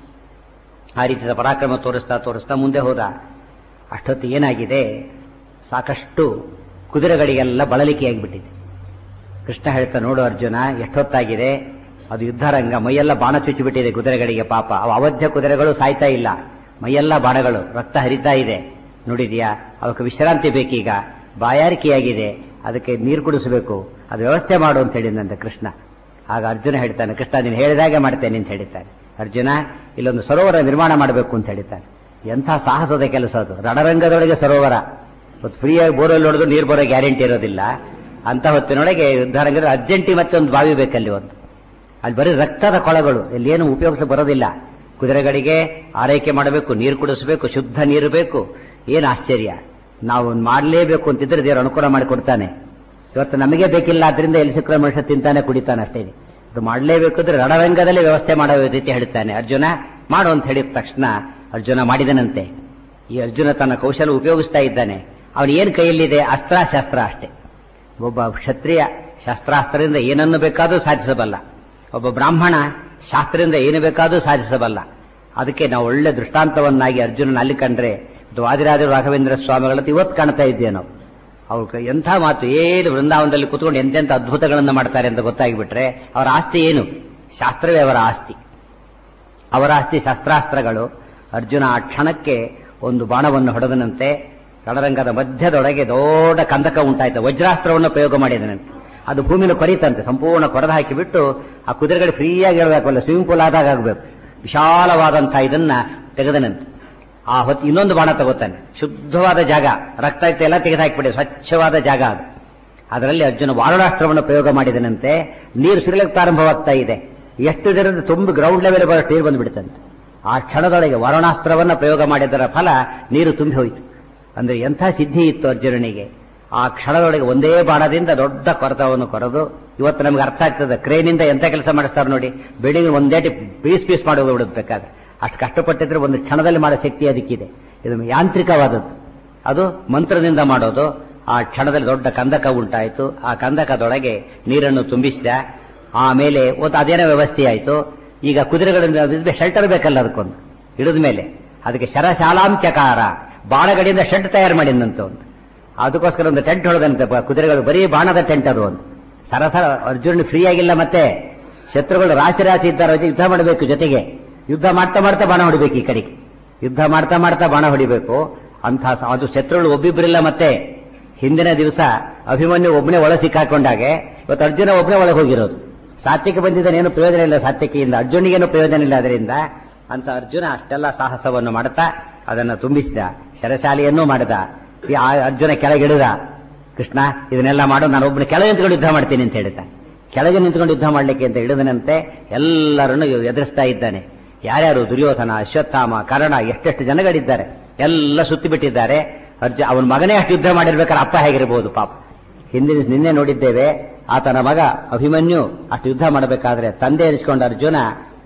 ಆ ರೀತಿಯ ಪರಾಕ್ರಮ ತೋರಿಸ್ತಾ ತೋರಿಸ್ತಾ ಮುಂದೆ ಹೋದ ಅಷ್ಟೊತ್ತು ಏನಾಗಿದೆ ಸಾಕಷ್ಟು ಕುದುರೆಗಳಿಗೆಲ್ಲ ಬಳಲಿಕೆಯಾಗಿಬಿಟ್ಟಿದೆ ಕೃಷ್ಣ ಹೇಳ್ತಾ ನೋಡು ಅರ್ಜುನ ಎಷ್ಟೊತ್ತಾಗಿದೆ ಅದು ಯುದ್ಧರಂಗ ಮೈಯೆಲ್ಲ ಬಾಣ ಚುಚ್ಚಿಬಿಟ್ಟಿದೆ ಕುದುರೆಗಳಿಗೆ ಪಾಪ ಅವು ಅವಧ್ಯ ಕುದುರೆಗಳು ಸಾಯ್ತಾ ಇಲ್ಲ ಮೈಯೆಲ್ಲ ಬಾಣಗಳು ರಕ್ತ ಹರಿತಾ ಇದೆ ನೋಡಿದ್ಯಾ ಅವಕ್ಕೆ ವಿಶ್ರಾಂತಿ ಬೇಕೀಗ ಬಾಯಾರಿಕೆಯಾಗಿದೆ ಅದಕ್ಕೆ ನೀರು ಕುಡಿಸಬೇಕು ಅದು ವ್ಯವಸ್ಥೆ ಮಾಡು ಅಂತ ಹೇಳಿದಂತೆ ಕೃಷ್ಣ ಆಗ ಅರ್ಜುನ ಹೇಳ್ತಾನೆ ಕೃಷ್ಣ ನೀನು ಹೇಳಿದಾಗೆ ಮಾಡ್ತೇನೆ ಅಂತ ಹೇಳಿದ್ದಾನೆ ಅರ್ಜುನ ಇಲ್ಲೊಂದು ಸರೋವರ ನಿರ್ಮಾಣ ಮಾಡಬೇಕು ಅಂತ ಹೇಳಿದ್ದಾನೆ ಎಂಥ ಸಾಹಸದ ಕೆಲಸ ಅದು ರಣರಂಗದೊಳಗೆ ಸರೋವರ ಇವತ್ತು ಫ್ರೀಯಾಗಿ ಬೋರಲ್ಲಿ ಹೊಡೆದು ನೀರು ಬರೋ ಗ್ಯಾರಂಟಿ ಇರೋದಿಲ್ಲ ಅಂತ ಹೊತ್ತಿನೊಳಗೆ ಯುದ್ಧರಂಗದಲ್ಲಿ ಅರ್ಜೆಂಟಿ ಮತ್ತೆ ಒಂದು ಬಾವಿ ಬೇಕಲ್ಲಿ ಒಂದು ಅಲ್ಲಿ ಬರೀ ರಕ್ತದ ಕೊಳಗಳು ಇಲ್ಲಿ ಏನು ಉಪಯೋಗಿಸ ಬರೋದಿಲ್ಲ ಕುದುರೆಗಳಿಗೆ ಆರೈಕೆ ಮಾಡಬೇಕು ನೀರು ಕುಡಿಸಬೇಕು ಶುದ್ಧ ನೀರು ಬೇಕು ಏನು ಆಶ್ಚರ್ಯ ನಾವು ಮಾಡಲೇಬೇಕು ಅಂತಿದ್ರೆ ದೇವರು ಅನುಕೂಲ ಮಾಡಿಕೊಡ್ತಾನೆ ಇವತ್ತು ನಮಗೆ ಬೇಕಿಲ್ಲ ಆದ್ರಿಂದ ಎಲ್ಲಿ ಸಿಕ್ಕರೆ ಮನುಷ್ಯ ತಿಂತಾನೆ ಕುಡಿತಾನೆ ಅಷ್ಟೇ ಇದು ಮಾಡಲೇಬೇಕು ಅಂದ್ರೆ ರಣರಂಗದಲ್ಲಿ ವ್ಯವಸ್ಥೆ ಮಾಡೋ ರೀತಿ ಹೇಳ್ತಾನೆ ಅರ್ಜುನ ಮಾಡು ಅಂತ ಹೇಳಿದ ತಕ್ಷಣ ಅರ್ಜುನ ಮಾಡಿದನಂತೆ ಈ ಅರ್ಜುನ ತನ್ನ ಕೌಶಲ ಉಪಯೋಗಿಸ್ತಾ ಇದ್ದಾನೆ ಅವನು ಏನು ಕೈಯಲ್ಲಿದೆ ಅಸ್ತ್ರ ಶಾಸ್ತ್ರ ಅಷ್ಟೇ ಒಬ್ಬ ಕ್ಷತ್ರಿಯ ಶಸ್ತ್ರಾಸ್ತ್ರದಿಂದ ಏನನ್ನು ಬೇಕಾದರೂ ಸಾಧಿಸಬಲ್ಲ ಒಬ್ಬ ಬ್ರಾಹ್ಮಣ ಶಾಸ್ತ್ರದಿಂದ ಏನು ಬೇಕಾದರೂ ಸಾಧಿಸಬಲ್ಲ ಅದಕ್ಕೆ ನಾವು ಒಳ್ಳೆ ದೃಷ್ಟಾಂತವನ್ನಾಗಿ ಅರ್ಜುನನ ಅಲ್ಲಿ ಕಂಡ್ರೆ ದ್ವಾದಿರಾಜ ರಾಘವೇಂದ್ರ ಸ್ವಾಮಿಗಳಂತ ಇವತ್ತು ಕಾಣ್ತಾ ಇದ್ದೇವೆ ನಾವು ಅವ್ರ ಎಂಥ ಮಾತು ಏನು ವೃಂದಾವನದಲ್ಲಿ ಕೂತ್ಕೊಂಡು ಎಂತೆಂಥ ಅದ್ಭುತಗಳನ್ನು ಮಾಡ್ತಾರೆ ಅಂತ ಗೊತ್ತಾಗಿಬಿಟ್ರೆ ಅವರ ಆಸ್ತಿ ಏನು ಶಾಸ್ತ್ರವೇ ಅವರ ಆಸ್ತಿ ಅವರ ಆಸ್ತಿ ಶಸ್ತ್ರಾಸ್ತ್ರಗಳು ಅರ್ಜುನ ಆ ಕ್ಷಣಕ್ಕೆ ಒಂದು ಬಾಣವನ್ನು ಹೊಡೆದನಂತೆ ರಣರಂಗದ ಮಧ್ಯದೊಳಗೆ ದೊಡ್ಡ ಕಂದಕ ಉಂಟಾಯ್ತು ವಜ್ರಾಸ್ತ್ರವನ್ನು ಪ್ರಯೋಗ ಮಾಡಿದನಂತೆ ಅದು ಭೂಮಿನ ಕೊರಿತಂತೆ ಸಂಪೂರ್ಣ ಕೊರೆದು ಹಾಕಿಬಿಟ್ಟು ಆ ಕುದುರೆಗಳು ಫ್ರೀಯಾಗಿ ಹೇಳಬೇಕಲ್ಲ ಸ್ವಿಮ್ಮಿಂಗ್ ಪೂಲ್ ಆದಾಗ ಆಗಬೇಕು ವಿಶಾಲವಾದಂತಹ ಇದನ್ನ ತೆಗೆದನಂತೆ ಆ ಹೊತ್ತು ಇನ್ನೊಂದು ಬಾಣ ತಗೋತಾನೆ ಶುದ್ಧವಾದ ಜಾಗ ರಕ್ತ ಇತ್ತು ಎಲ್ಲ ತೆಗೆದು ಹಾಕಿಬಿಡಿ ಸ್ವಚ್ಛವಾದ ಜಾಗ ಅದು ಅದರಲ್ಲಿ ಅರ್ಜುನ ವಾರುಣಾಸ್ತ್ರವನ್ನು ಪ್ರಯೋಗ ಮಾಡಿದನಂತೆ ನೀರು ಸುರಿಲಕ್ಕೆ ಪ್ರಾರಂಭವಾಗ್ತಾ ಇದೆ ಎಷ್ಟು ಜನರು ತುಂಬಿ ಗ್ರೌಂಡ್ ಲೆವೆಲ್ ಬರೋಷ್ಟು ನೀರು ಬಂದ್ಬಿಡ್ತಂತೆ ಆ ಕ್ಷಣದೊಳಗೆ ವಾರುಣಾಸ್ತ್ರವನ್ನ ಪ್ರಯೋಗ ಮಾಡಿದರ ಫಲ ನೀರು ತುಂಬಿ ಹೋಯಿತು ಅಂದ್ರೆ ಎಂಥ ಸಿದ್ಧಿ ಇತ್ತು ಅರ್ಜುನನಿಗೆ ಆ ಕ್ಷಣದೊಳಗೆ ಒಂದೇ ಬಾಣದಿಂದ ದೊಡ್ಡ ಕೊರತವನ್ನು ಕೊರೆದು ಇವತ್ತು ನಮ್ಗೆ ಅರ್ಥ ಆಗ್ತದೆ ಕ್ರೇನಿಂದ ಎಂತ ಕೆಲಸ ಮಾಡಿಸ್ತಾರೆ ನೋಡಿ ಬಿಲ್ಡಿಂಗ್ ಒಂದೇಟಿ ಪೀಸ್ ಪೀಸ್ ಮಾಡಿ ಬಿಡಬೇಕಾದ್ರೆ ಅಷ್ಟು ಕಷ್ಟಪಟ್ಟಿದ್ರೆ ಒಂದು ಕ್ಷಣದಲ್ಲಿ ಮಾಡೋ ಶಕ್ತಿ ಅದಕ್ಕಿದೆ ಇದು ಯಾಂತ್ರಿಕವಾದದ್ದು ಅದು ಮಂತ್ರದಿಂದ ಮಾಡೋದು ಆ ಕ್ಷಣದಲ್ಲಿ ದೊಡ್ಡ ಕಂದಕ ಉಂಟಾಯಿತು ಆ ಕಂದಕದೊಳಗೆ ನೀರನ್ನು ತುಂಬಿಸಿದ ಆಮೇಲೆ ಒಂದು ಅದೇನೋ ವ್ಯವಸ್ಥೆ ಆಯಿತು ಈಗ ಕುದುರೆಗಳಿಂದ ಶೆಲ್ಟರ್ ಬೇಕಲ್ಲ ಅದಕ್ಕೊಂದು ಹಿಡಿದ ಮೇಲೆ ಅದಕ್ಕೆ ಶರಶಾಲಾಂಚಕಾರ ಬಾಣಗಳಿಂದ ಶೆಡ್ ತಯಾರು ಮಾಡಿದಂತ ಒಂದು ಅದಕ್ಕೋಸ್ಕರ ಒಂದು ಟೆಂಟ್ ಹೊಡೆದಂತೆ ಕುದುರೆಗಳು ಬರೀ ಬಾಣದ ಟೆಂಟ್ ಅದು ಒಂದು ಸರಸರ ಅರ್ಜುನ್ ಫ್ರೀ ಆಗಿಲ್ಲ ಮತ್ತೆ ಶತ್ರುಗಳು ರಾಶಿ ರಾಶಿ ಇದ್ದಾರೆ ಯುದ್ಧ ಮಾಡಬೇಕು ಜೊತೆಗೆ ಯುದ್ಧ ಮಾಡ್ತಾ ಮಾಡ್ತಾ ಬಾಣ ಹೊಡಿಬೇಕು ಈ ಕಡೆಗೆ ಯುದ್ಧ ಮಾಡ್ತಾ ಮಾಡ್ತಾ ಬಾಣ ಹೊಡಿಬೇಕು ಅಂತ ಅದು ಶತ್ರುಗಳು ಒಬ್ಬಿಬ್ಬರಿಲ್ಲ ಮತ್ತೆ ಹಿಂದಿನ ದಿವಸ ಅಭಿಮನ್ಯು ಒಬ್ಬನೇ ಒಳ ಸಿಕ್ಕಾಕೊಂಡಾಗೆ ಇವತ್ತು ಅರ್ಜುನ ಒಬ್ಬನೇ ಒಳಗೆ ಹೋಗಿರೋದು ಸಾತ್ಯಕ್ಕೆ ಬಂದಿದ್ದೇನೇನು ಪ್ರಯೋಜನ ಇಲ್ಲ ಸಾತ್ಯಕಿಯಿಂದ ಅರ್ಜುನಿಗೇನು ಪ್ರಯೋಜನ ಇಲ್ಲ ಅದರಿಂದ ಅಂತ ಅರ್ಜುನ ಅಷ್ಟೆಲ್ಲ ಸಾಹಸವನ್ನು ಮಾಡುತ್ತಾ ಅದನ್ನು ತುಂಬಿಸಿದ ಶರಶಾಲೆಯನ್ನೂ ಮಾಡಿದ ಈ ಆ ಅರ್ಜುನ ಕೆಳಗಿಳಿದ ಕೃಷ್ಣ ಇದನ್ನೆಲ್ಲ ಮಾಡು ನಾನು ಒಬ್ಬನ ಕೆಳಗೆ ನಿಂತ್ಕೊಂಡು ಯುದ್ಧ ಮಾಡ್ತೀನಿ ಅಂತ ಹೇಳ್ತಾ ಕೆಳಗೆ ನಿಂತ್ಕೊಂಡು ಯುದ್ಧ ಮಾಡ್ಲಿಕ್ಕೆ ಅಂತ ಹಿಡಿದನಂತೆ ಎಲ್ಲರನ್ನು ಎದುರಿಸ್ತಾ ಇದ್ದಾನೆ ಯಾರ್ಯಾರು ದುರ್ಯೋಧನ ಅಶ್ವತ್ಥಾಮ ಕರ್ಣ ಎಷ್ಟೆಷ್ಟು ಜನಗಳಿದ್ದಾರೆ ಎಲ್ಲ ಸುತ್ತಿ ಬಿಟ್ಟಿದ್ದಾರೆ ಅರ್ಜು ಅವನ ಮಗನೇ ಅಷ್ಟು ಯುದ್ಧ ಮಾಡಿರ್ಬೇಕಾದ್ರೆ ಅಪ್ಪ ಹೇಗಿರಬಹುದು ಪಾಪ ಹಿಂದಿನ ನಿನ್ನೆ ನೋಡಿದ್ದೇವೆ ಆತನ ಮಗ ಅಭಿಮನ್ಯು ಅಷ್ಟು ಯುದ್ಧ ಮಾಡಬೇಕಾದ್ರೆ ತಂದೆ ಎನಿಸ್ಕೊಂಡ ಅರ್ಜುನ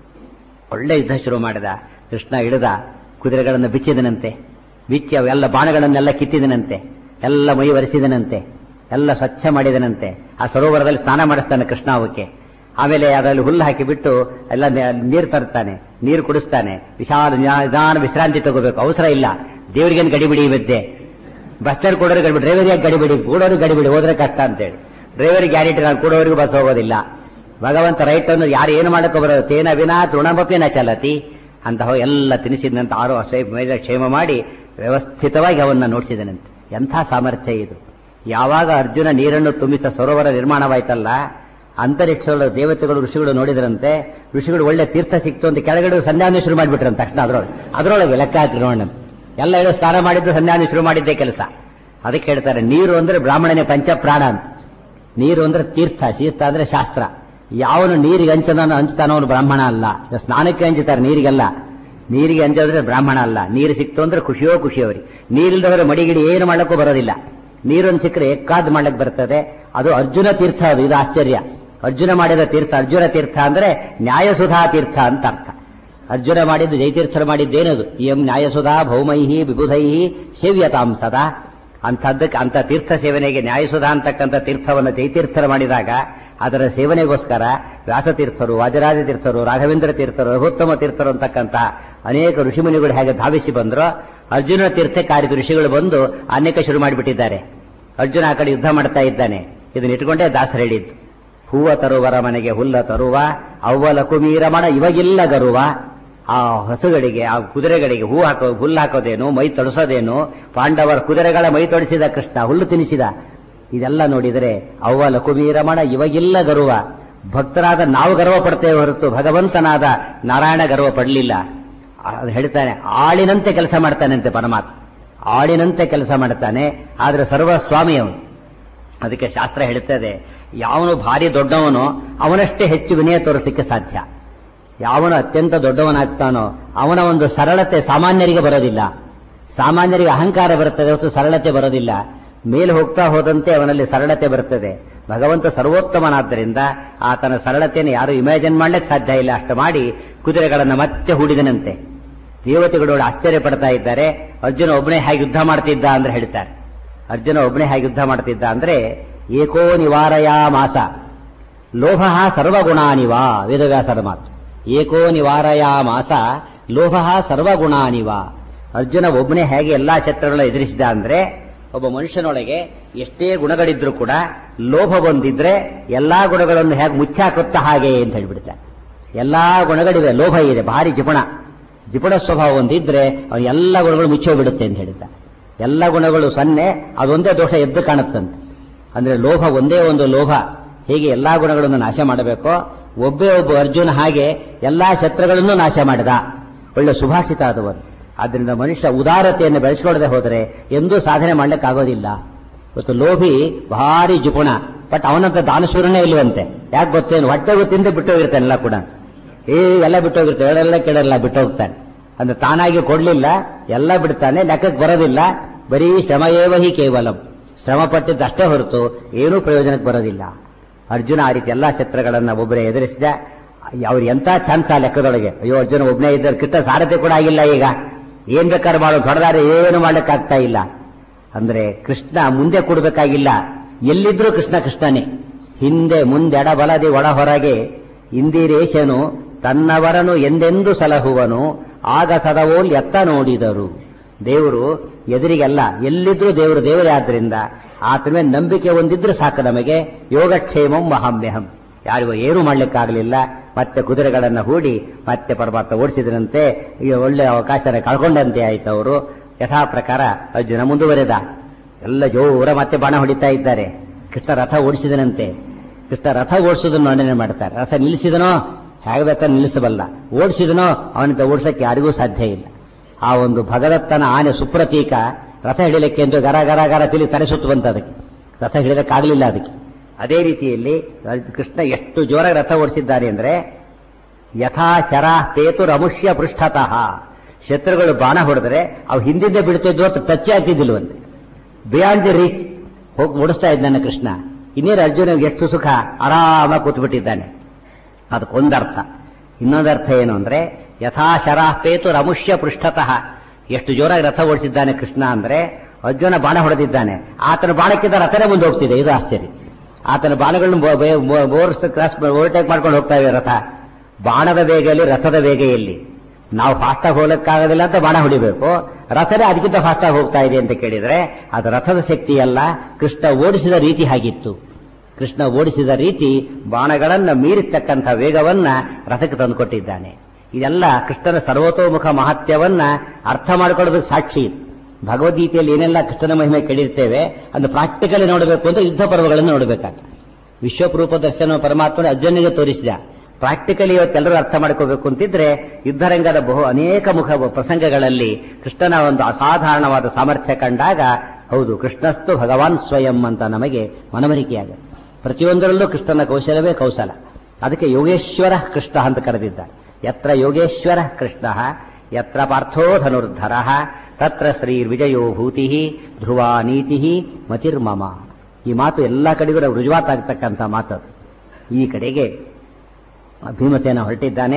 ಒಳ್ಳೆ ಯುದ್ಧ ಶುರು ಮಾಡಿದ ಕೃಷ್ಣ ಇಳಿದ ಕುದುರೆಗಳನ್ನು ಬಿಚ್ಚಿದನಂತೆ ಬಿಚ್ಚಿ ಅವೆಲ್ಲ ಬಾಣಗಳನ್ನೆಲ್ಲ ಕಿತ್ತಿದನಂತೆ ಎಲ್ಲ ಮೈ ಒರೆಸಿದನಂತೆ ಎಲ್ಲ ಸ್ವಚ್ಛ ಮಾಡಿದನಂತೆ ಆ ಸರೋವರದಲ್ಲಿ ಸ್ನಾನ ಮಾಡಿಸ್ತಾನೆ ಕೃಷ್ಣ ಅವಕ್ಕೆ ಆಮೇಲೆ ಅದರಲ್ಲಿ ಹುಲ್ಲು ಹಾಕಿಬಿಟ್ಟು ಎಲ್ಲ ನೀರು ತರ್ತಾನೆ ನೀರು ಕುಡಿಸ್ತಾನೆ ವಿಶಾಲ ನಿಧಾನ ವಿಶ್ರಾಂತಿ ತಗೋಬೇಕು ಅವಸರ ಇಲ್ಲ ದೇವರಿಗೇನು ಗಡಿಬಿಡಿ ಇವತ್ತೆ ಬಸ್ನಲ್ಲಿ ಕೊಡೋರು ಗಡಿಬಿಡಿ ಡ್ರೈವರಿಗೆ ಗಡಿಬಿಡಿ ಕೂಡೋರು ಗಡಿಬಿಡಿ ಹೋದ್ರೆ ಕಷ್ಟ ಅಂತೇಳಿ ಡ್ರೈವರಿಗೆ ಗ್ಯಾರಂಟಿ ನಾನು ಕೂಡೋವರೆಗೂ ಬಸ್ ಹೋಗೋದಿಲ್ಲ ಭಗವಂತ ರೈಟ್ ಅನ್ನು ಯಾರು ಏನು ಮಾಡಕ್ಕೆ ಬರೋದು ತೇನ ವಿನಾ ತೃಣಮಪಿನ ಚಲತಿ ಅಂತ ಹೋಗಿ ಎಲ್ಲ ತಿನಿಸಿದಂತ ಆರೋ ಮೇಲೆ ಕ್ಷೇಮ ಮಾಡಿ ವ್ಯವಸ್ಥಿತವಾಗಿ ಅವನ್ನ ನೋಡಿಸಿದನಂತೆ ಎಂಥ ಸಾಮರ್ಥ್ಯ ಇದು ಯಾವಾಗ ಅರ್ಜುನ ನೀರನ್ನು ತುಂಬಿಸ ಸರೋವರ ನಿರ್ಮಾಣವಾಯ್ತಲ್ಲ ಅಂತರಿಕ್ಷದ ದೇವತೆಗಳು ಋಷಿಗಳು ನೋಡಿದ್ರಂತೆ ಋಷಿಗಳು ಒಳ್ಳೆ ತೀರ್ಥ ಸಿಕ್ತು ಅಂತ ಕೆಳಗಡೆ ಸಂಧ್ಯಾನ ಶುರು ಮಾಡಿಬಿಟ್ರಂತ ತಕ್ಷಣ ಅದರೊಳಗೆ ಅದರೊಳಗೆ ಲೆಕ್ಕ ಹಾಕಿ ನೋಡೋಣ ಎಲ್ಲ ಹೇಳೋ ಸ್ನಾನ ಮಾಡಿದ್ದು ಸಂಧ್ಯಾನ ಶುರು ಮಾಡಿದ್ದೇ ಕೆಲಸ ಅದಕ್ಕೆ ಹೇಳ್ತಾರೆ ನೀರು ಅಂದ್ರೆ ಬ್ರಾಹ್ಮಣನೇ ಪಂಚಪ್ರಾಣ ಅಂತ ನೀರು ಅಂದ್ರೆ ತೀರ್ಥ ತೀರ್ಥ ಅಂದ್ರೆ ಶಾಸ್ತ್ರ ಯಾವನು ನೀರಿಗೆ ಹಂಚದಾನೋ ಹಂಚ್ತಾನೋ ಅವನು ಬ್ರಾಹ್ಮಣ ಅಲ್ಲ ಸ್ನಾನಕ್ಕೆ ಹಂಚುತ್ತಾರೆ ನೀರಿಗೆಲ್ಲ ನೀರಿಗೆ ಹಂಚೋದ್ರೆ ಬ್ರಾಹ್ಮಣ ಅಲ್ಲ ನೀರು ಸಿಕ್ತು ಅಂದ್ರೆ ಖುಷಿಯೋ ಖುಷಿ ಅವ್ರಿಗೆ ನೀರಿಲ್ದವರೆ ಮಡಿಗಿಡಿ ಏನು ಮಾಡಕ್ಕೂ ಬರೋದಿಲ್ಲ ನೀರನ್ನು ಸಿಕ್ಕರೆ ಎಕ್ಕಾದ್ ಮಾಡ್ಲಿಕ್ಕೆ ಬರ್ತದೆ ಅದು ಅರ್ಜುನ ತೀರ್ಥ ಅದು ಇದು ಆಶ್ಚರ್ಯ ಅರ್ಜುನ ಮಾಡಿದ ತೀರ್ಥ ಅರ್ಜುನ ತೀರ್ಥ ಅಂದ್ರೆ ನ್ಯಾಯಸುಧಾ ತೀರ್ಥ ಅಂತ ಅರ್ಥ ಅರ್ಜುನ ಮಾಡಿದ್ದು ಜಯತೀರ್ಥರು ಮಾಡಿದ್ದೇನದು ಎಂ ನ್ಯಾಯಸುಧಾ ಭೌಮೈಹಿ ವಿಬುಧೈಹಿ ಸೇವ್ಯತಾಂ ಸದಾ ಅಂಥದ್ದಕ್ಕೆ ಅಂಥ ತೀರ್ಥ ಸೇವನೆಗೆ ನ್ಯಾಯಸುಧಾ ಅಂತಕ್ಕಂಥ ತೀರ್ಥವನ್ನು ಜಯತೀರ್ಥರು ಮಾಡಿದಾಗ ಅದರ ಸೇವನೆಗೋಸ್ಕರ ವ್ಯಾಸತೀರ್ಥರು ವಾಜರಾಜ ತೀರ್ಥರು ರಾಘವೇಂದ್ರ ತೀರ್ಥರು ರಘುತ್ತಮ ತೀರ್ಥರು ಅಂತಕ್ಕಂಥ ಅನೇಕ ಋಷಿಮುನಿಗಳು ಹೇಗೆ ಧಾವಿಸಿ ಬಂದರೋ ಅರ್ಜುನ ತೀರ್ಥಕ್ಕೆ ಆರಿದ ಋಷಿಗಳು ಬಂದು ಅನೇಕ ಶುರು ಮಾಡಿಬಿಟ್ಟಿದ್ದಾರೆ ಅರ್ಜುನ ಆ ಕಡೆ ಯುದ್ಧ ಮಾಡ್ತಾ ಇದ್ದಾನೆ ಇದನ್ನ ಇಟ್ಕೊಂಡೇ ದಾಸರು ಹೇಳಿದ್ದು ಹೂವ ತರುವರ ಮನೆಗೆ ಹುಲ್ಲ ತರುವ ಅವ್ವಲ ಕುಮೀರ ಮಣ ಇವಾಗಿಲ್ಲ ಗರುವ ಆ ಹಸುಗಳಿಗೆ ಆ ಕುದುರೆಗಳಿಗೆ ಹೂ ಹಾಕೋ ಹುಲ್ಲು ಹಾಕೋದೇನು ಮೈ ತೊಡಸೋದೇನು ಪಾಂಡವರ ಕುದುರೆಗಳ ಮೈ ತೊಡಿಸಿದ ಕೃಷ್ಣ ಹುಲ್ಲು ತಿನ್ನಿಸಿದ ಇದೆಲ್ಲ ನೋಡಿದರೆ ಅವ್ವಲ ಕುಮೀರ ಮಣ ಇವಾಗಿಲ್ಲ ಗರುವ ಭಕ್ತರಾದ ನಾವು ಗರ್ವ ಪಡ್ತೇವೆ ಹೊರತು ಭಗವಂತನಾದ ನಾರಾಯಣ ಗರ್ವ ಪಡಲಿಲ್ಲ ಅದು ಹೇಳ್ತಾನೆ ಆಳಿನಂತೆ ಕೆಲಸ ಮಾಡ್ತಾನಂತೆ ಪರಮಾತ್ಮ ಆಳಿನಂತೆ ಕೆಲಸ ಮಾಡ್ತಾನೆ ಆದ್ರೆ ಸರ್ವಸ್ವಾಮಿ ಅವನು ಅದಕ್ಕೆ ಶಾಸ್ತ್ರ ಹೇಳುತ್ತದೆ ಯಾವನು ಭಾರಿ ದೊಡ್ಡವನೋ ಅವನಷ್ಟೇ ಹೆಚ್ಚು ವಿನಯ ತೋರಿಸಲಿಕ್ಕೆ ಸಾಧ್ಯ ಯಾವನು ಅತ್ಯಂತ ದೊಡ್ಡವನಾಗ್ತಾನೋ ಅವನ ಒಂದು ಸರಳತೆ ಸಾಮಾನ್ಯರಿಗೆ ಬರೋದಿಲ್ಲ ಸಾಮಾನ್ಯರಿಗೆ ಅಹಂಕಾರ ಬರುತ್ತದೆ ಹೊತ್ತು ಸರಳತೆ ಬರೋದಿಲ್ಲ ಮೇಲೆ ಹೋಗ್ತಾ ಹೋದಂತೆ ಅವನಲ್ಲಿ ಸರಳತೆ ಬರುತ್ತದೆ ಭಗವಂತ ಸರ್ವೋತ್ತಮನಾದ್ದರಿಂದ ಆತನ ಸರಳತೆಯನ್ನು ಯಾರು ಇಮ್ಯಾಜಿನ್ ಮಾಡ್ಲಿಕ್ಕೆ ಸಾಧ್ಯ ಇಲ್ಲ ಅಷ್ಟು ಮಾಡಿ ಕುದುರೆಗಳನ್ನು ಮತ್ತೆ ಹೂಡಿದನಂತೆ ದೇವತೆಗಳು ಆಶ್ಚರ್ಯ ಪಡ್ತಾ ಇದ್ದಾರೆ ಅರ್ಜುನ ಒಬ್ಬನೇ ಹೇಗೆ ಯುದ್ಧ ಮಾಡ್ತಿದ್ದ ಅಂದ್ರೆ ಹೇಳ್ತಾರೆ ಅರ್ಜುನ ಒಬ್ಬನೇ ಹೇಗೆ ಯುದ್ಧ ಮಾಡ್ತಿದ್ದ ಅಂದ್ರೆ ಏಕೋ ನಿವಾರಯ ಮಾಸ ಲೋಭ ಸರ್ವಗುಣಾನಿವ ವೇದವ್ಯಾಸರ ಮಾತು ಏಕೋ ನಿವಾರಯ ಮಾಸ ಲೋಭ ಸರ್ವಗುಣಾನಿವ ಅರ್ಜುನ ಒಬ್ಬನೇ ಹೇಗೆ ಎಲ್ಲಾ ಶತ್ರುಗಳನ್ನ ಎದುರಿಸಿದ ಅಂದ್ರೆ ಒಬ್ಬ ಮನುಷ್ಯನೊಳಗೆ ಎಷ್ಟೇ ಗುಣಗಳಿದ್ರೂ ಕೂಡ ಲೋಭ ಬಂದಿದ್ರೆ ಎಲ್ಲಾ ಗುಣಗಳನ್ನು ಹೇಗೆ ಮುಚ್ಚಾಕುತ್ತ ಹಾಗೆ ಅಂತ ಹೇಳ್ಬಿಡ್ತಾರೆ ಎಲ್ಲಾ ಗುಣಗಳಿವೆ ಲೋಭ ಇದೆ ಭಾರಿ ಜಿಪುಣ ಜಿಪುಣ ಸ್ವಭಾವ ಒಂದಿದ್ರೆ ಅವನು ಎಲ್ಲ ಗುಣಗಳು ಮುಚ್ಚೋಗ್ಬಿಡುತ್ತೆ ಅಂತ ಹೇಳಿದ್ದ ಎಲ್ಲ ಗುಣಗಳು ಸೊನ್ನೆ ಅದೊಂದೇ ದೋಷ ಎದ್ದು ಕಾಣುತ್ತಂತೆ ಅಂದ್ರೆ ಲೋಭ ಒಂದೇ ಒಂದು ಲೋಭ ಹೇಗೆ ಎಲ್ಲಾ ಗುಣಗಳನ್ನು ನಾಶ ಮಾಡಬೇಕೋ ಒಬ್ಬೇ ಒಬ್ಬ ಅರ್ಜುನ ಹಾಗೆ ಎಲ್ಲಾ ಶತ್ರುಗಳನ್ನು ನಾಶ ಮಾಡಿದ ಒಳ್ಳೆ ಸುಭಾಷಿತ ಆದವರು ಆದ್ರಿಂದ ಮನುಷ್ಯ ಉದಾರತೆಯನ್ನು ಬೆಳೆಸಿಕೊಳ್ಳದೆ ಹೋದರೆ ಎಂದೂ ಸಾಧನೆ ಮಾಡ್ಲಿಕ್ಕಾಗೋದಿಲ್ಲ ಇವತ್ತು ಲೋಭಿ ಭಾರಿ ಜಿಪುಣ ಬಟ್ ಅವನಂತ ದಾನಶೂರನೇ ಇಲ್ವಂತೆ ಯಾಕೆ ಗೊತ್ತೇನು ಹೊಟ್ಟೆ ಗೊತ್ತಿಂದ ಬಿಟ್ಟೋಗಿರ್ತಾನೆ ಎಲ್ಲ ಕೂಡ ಏ ಎಲ್ಲ ಬಿಟ್ಟೋಗಿರ್ತಾನೆ ಹೇಳೆಲ್ಲ ಕೇಳಲ್ಲ ಬಿಟ್ಟೋಗ್ತಾನೆ ಅಂದ್ರೆ ತಾನಾಗಿ ಕೊಡ್ಲಿಲ್ಲ ಎಲ್ಲ ಬಿಡ್ತಾನೆ ಲೆಕ್ಕಕ್ಕೆ ಬರೋದಿಲ್ಲ ಬರೀ ಶ್ರಮಯೇವ ಹಿ ಕೇವಲಂ ಶ್ರಮ ಪಟ್ಟಿದ್ದಷ್ಟೇ ಹೊರತು ಏನೂ ಪ್ರಯೋಜನಕ್ಕೆ ಬರೋದಿಲ್ಲ ಅರ್ಜುನ ಆ ರೀತಿ ಎಲ್ಲಾ ಶಸ್ತ್ರಗಳನ್ನ ಒಬ್ಬರೇ ಎದುರಿಸಿದ ಅವ್ರು ಎಂತ ಚಾನ್ಸ್ ಆ ಲೆಕ್ಕದೊಳಗೆ ಅಯ್ಯೋ ಅರ್ಜುನ ಒಬ್ಬನೇ ಇದ್ದರೆ ಕಿಟ್ಟ ಸಾರಥಿ ಕೂಡ ಆಗಿಲ್ಲ ಈಗ ಏನ್ ಬೇಕಾದ್ರೆ ಮಾಡೋ ದೊಡ್ಡದಾರೆ ಏನು ಮಾಡ್ಲಿಕ್ಕಾಗ್ತಾ ಇಲ್ಲ ಅಂದ್ರೆ ಕೃಷ್ಣ ಮುಂದೆ ಕೊಡ್ಬೇಕಾಗಿಲ್ಲ ಎಲ್ಲಿದ್ರೂ ಕೃಷ್ಣ ಕೃಷ್ಣನೇ ಹಿಂದೆ ಮುಂದೆ ಎಡಬಲದಿ ಒಳ ಹೊರಗೆ ಇಂದಿರೇಶನು ತನ್ನವರನು ಎಂದೆಂದು ಸಲಹುವನು ಆಗ ಸದವೋಲ್ ಎತ್ತ ನೋಡಿದರು ದೇವರು ಎದುರಿಗೆಲ್ಲ ಎಲ್ಲಿದ್ರೂ ದೇವರು ದೇವರೇ ಆದ್ರಿಂದ ಆತನ ಮೇಲೆ ನಂಬಿಕೆ ಒಂದಿದ್ರೆ ಸಾಕು ನಮಗೆ ಯೋಗಕ್ಷೇಮಂ ಮಹಾಮ್ಯಹಂ ಯಾರಿಗೂ ಏನೂ ಮಾಡ್ಲಿಕ್ಕಾಗಲಿಲ್ಲ ಮತ್ತೆ ಕುದುರೆಗಳನ್ನ ಹೂಡಿ ಮತ್ತೆ ಪರಮಾತ್ಮ ಓಡಿಸಿದ್ರಂತೆ ಈಗ ಒಳ್ಳೆ ಅವಕಾಶನ ಕಳ್ಕೊಂಡಂತೆ ಆಯ್ತು ಅವರು ಯಥಾ ಪ್ರಕಾರ ಅರ್ಜುನ ಮುಂದುವರೆದ ಎಲ್ಲ ಜೋರ ಮತ್ತೆ ಬಾಣ ಹೊಡಿತಾ ಇದ್ದಾರೆ ಕೃಷ್ಣ ರಥ ಓಡಿಸಿದನಂತೆ ಕೃಷ್ಣ ರಥ ಓಡಿಸೋದನ್ನು ವರ್ಣನೆ ಮಾಡ್ತಾರೆ ರಥ ನಿಲ್ಲಿಸಿದನೋ ಹೇಗೆ ಬೇಕಾದ್ರೆ ನಿಲ್ಲಿಸಬಲ್ಲ ಓಡಿಸಿದನೋ ಅವನಿಂದ ಓಡಿಸಕ್ಕೆ ಯಾರಿಗೂ ಸಾಧ್ಯ ಇಲ್ಲ ಆ ಒಂದು ಭಗದತ್ತನ ಆನೆ ಸುಪ್ರತೀಕ ರಥ ಹಿಡಿಲಿಕ್ಕೆ ಎಂದು ಗರ ಗರ ಗರ ತಿಳಿ ತಲೆ ಸುತ್ತು ಬಂತ ಅದಕ್ಕೆ ರಥ ಹಿಡಿದಕ್ಕಾಗಲಿಲ್ಲ ಅದಕ್ಕೆ ಅದೇ ರೀತಿಯಲ್ಲಿ ಕೃಷ್ಣ ಎಷ್ಟು ಜೋರಾಗಿ ರಥ ಓಡಿಸಿದ್ದಾನೆ ಅಂದ್ರೆ ಯಥಾ ಶರ ತೇತು ರಮುಷ್ಯ ಪೃಷ್ಠತಃ ಶತ್ರುಗಳು ಬಾಣ ಹೊಡೆದ್ರೆ ಅವು ಹಿಂದಿಂದ ಬಿಡ್ತಿದ್ವು ಅಂತ ಟಚ್ ಆಗ್ತಿದ್ದಿಲ್ವಂತೆ ಬಿಯಾಂಡ್ ದಿ ರೀಚ್ ಹೋಗಿ ಓಡಿಸ್ತಾ ಇದ್ದಾನೆ ಕೃಷ್ಣ ಇನ್ನೇನು ಅರ್ಜುನ ಎಷ್ಟು ಸುಖ ಆರಾಮಾಗಿ ಕೂತ್ಬಿಟ್ಟಿದ್ದಾನೆ ಅದಕ್ಕೊಂದರ್ಥ ಇನ್ನೊಂದರ್ಥ ಏನು ಅಂದ್ರೆ ಯಥಾ ಶರಾಪೇತು ರಮುಷ್ಯ ಪೃಷ್ಠತಃ ಎಷ್ಟು ಜೋರಾಗಿ ರಥ ಓಡಿಸಿದ್ದಾನೆ ಕೃಷ್ಣ ಅಂದ್ರೆ ಅರ್ಜುನ ಬಾಣ ಹೊಡೆದಿದ್ದಾನೆ ಆತನ ಬಾಣಕ್ಕಿಂತ ರಥನೇ ಮುಂದೆ ಹೋಗ್ತಿದೆ ಇದು ಆಶ್ಚರ್ಯ ಆತನ ಬಾಣಗಳನ್ನು ಓವರ್ ಕ್ರಾಸ್ ಓವರ್ಟೇಕ್ ಮಾಡ್ಕೊಂಡು ಹೋಗ್ತಾ ಇವೆ ರಥ ಬಾಣದ ವೇಗದಲ್ಲಿ ರಥದ ವೇಗ ಎಲ್ಲಿ ನಾವು ಫಾಸ್ಟಾಗಿ ಹೋಗಲಿಕ್ಕಾಗೋದಿಲ್ಲ ಅಂತ ಬಾಣ ಹೊಡಿಬೇಕು ರಥನೇ ಅದಕ್ಕಿಂತ ಫಾಸ್ಟಾಗಿ ಹೋಗ್ತಾ ಇದೆ ಅಂತ ಕೇಳಿದ್ರೆ ಅದು ರಥದ ಶಕ್ತಿ ಅಲ್ಲ ಕೃಷ್ಣ ಓಡಿಸಿದ ರೀತಿ ಹಾಗಿತ್ತು ಕೃಷ್ಣ ಓಡಿಸಿದ ರೀತಿ ಬಾಣಗಳನ್ನ ಮೀರಿರ್ತಕ್ಕಂಥ ವೇಗವನ್ನ ರಥಕ್ಕೆ ತಂದುಕೊಟ್ಟಿದ್ದಾನೆ ಇದೆಲ್ಲ ಕೃಷ್ಣನ ಸರ್ವತೋಮುಖ ಮಹತ್ಯವನ್ನ ಅರ್ಥ ಮಾಡಿಕೊಳ್ಳೋದಕ್ಕೆ ಸಾಕ್ಷಿ ಭಗವದ್ಗೀತೆಯಲ್ಲಿ ಏನೆಲ್ಲ ಕೃಷ್ಣನ ಮಹಿಮೆ ಕೇಳಿರ್ತೇವೆ ಅದು ಪ್ರಾಕ್ಟಿಕಲಿ ನೋಡಬೇಕು ಅಂದ್ರೆ ಯುದ್ಧ ಪರ್ವಗಳನ್ನು ನೋಡಬೇಕಾಗ್ತದೆ ವಿಶ್ವರೂಪ ದರ್ಶನ ಪರಮಾತ್ಮನ ಅರ್ಜುನಿಗೆ ತೋರಿಸಿದ ಪ್ರಾಕ್ಟಿಕಲಿ ಇವತ್ತೆಲ್ಲರೂ ಅರ್ಥ ಮಾಡ್ಕೋಬೇಕು ಅಂತಿದ್ರೆ ಯುದ್ಧರಂಗದ ಬಹು ಅನೇಕ ಮುಖ ಪ್ರಸಂಗಗಳಲ್ಲಿ ಕೃಷ್ಣನ ಒಂದು ಅಸಾಧಾರಣವಾದ ಸಾಮರ್ಥ್ಯ ಕಂಡಾಗ ಹೌದು ಕೃಷ್ಣಸ್ತು ಭಗವಾನ್ ಸ್ವಯಂ ಅಂತ ನಮಗೆ ಮನವರಿಕೆಯಾಗುತ್ತೆ ಪ್ರತಿಯೊಂದರಲ್ಲೂ ಕೃಷ್ಣನ ಕೌಶಲವೇ ಕೌಶಲ ಅದಕ್ಕೆ ಯೋಗೇಶ್ವರ ಕೃಷ್ಣ ಅಂತ ಕರೆದಿದ್ದಾರೆ ಯತ್ರ ಯೋಗೇಶ್ವರ ಕೃಷ್ಣ ಯತ್ರ ಪಾರ್ಥೋ ಧನುರ್ಧರ ತತ್ರ ಶ್ರೀ ವಿಜಯೋ ಭೂತಿ ಧ್ರುವ ನೀತಿ ಮತಿರ್ಮಮ ಈ ಮಾತು ಎಲ್ಲ ಕಡೆಗೂ ರುಜುವಾತಾಗ್ತಕ್ಕಂಥ ಮಾತು ಈ ಕಡೆಗೆ ಭೀಮಸೇನ ಹೊರಟಿದ್ದಾನೆ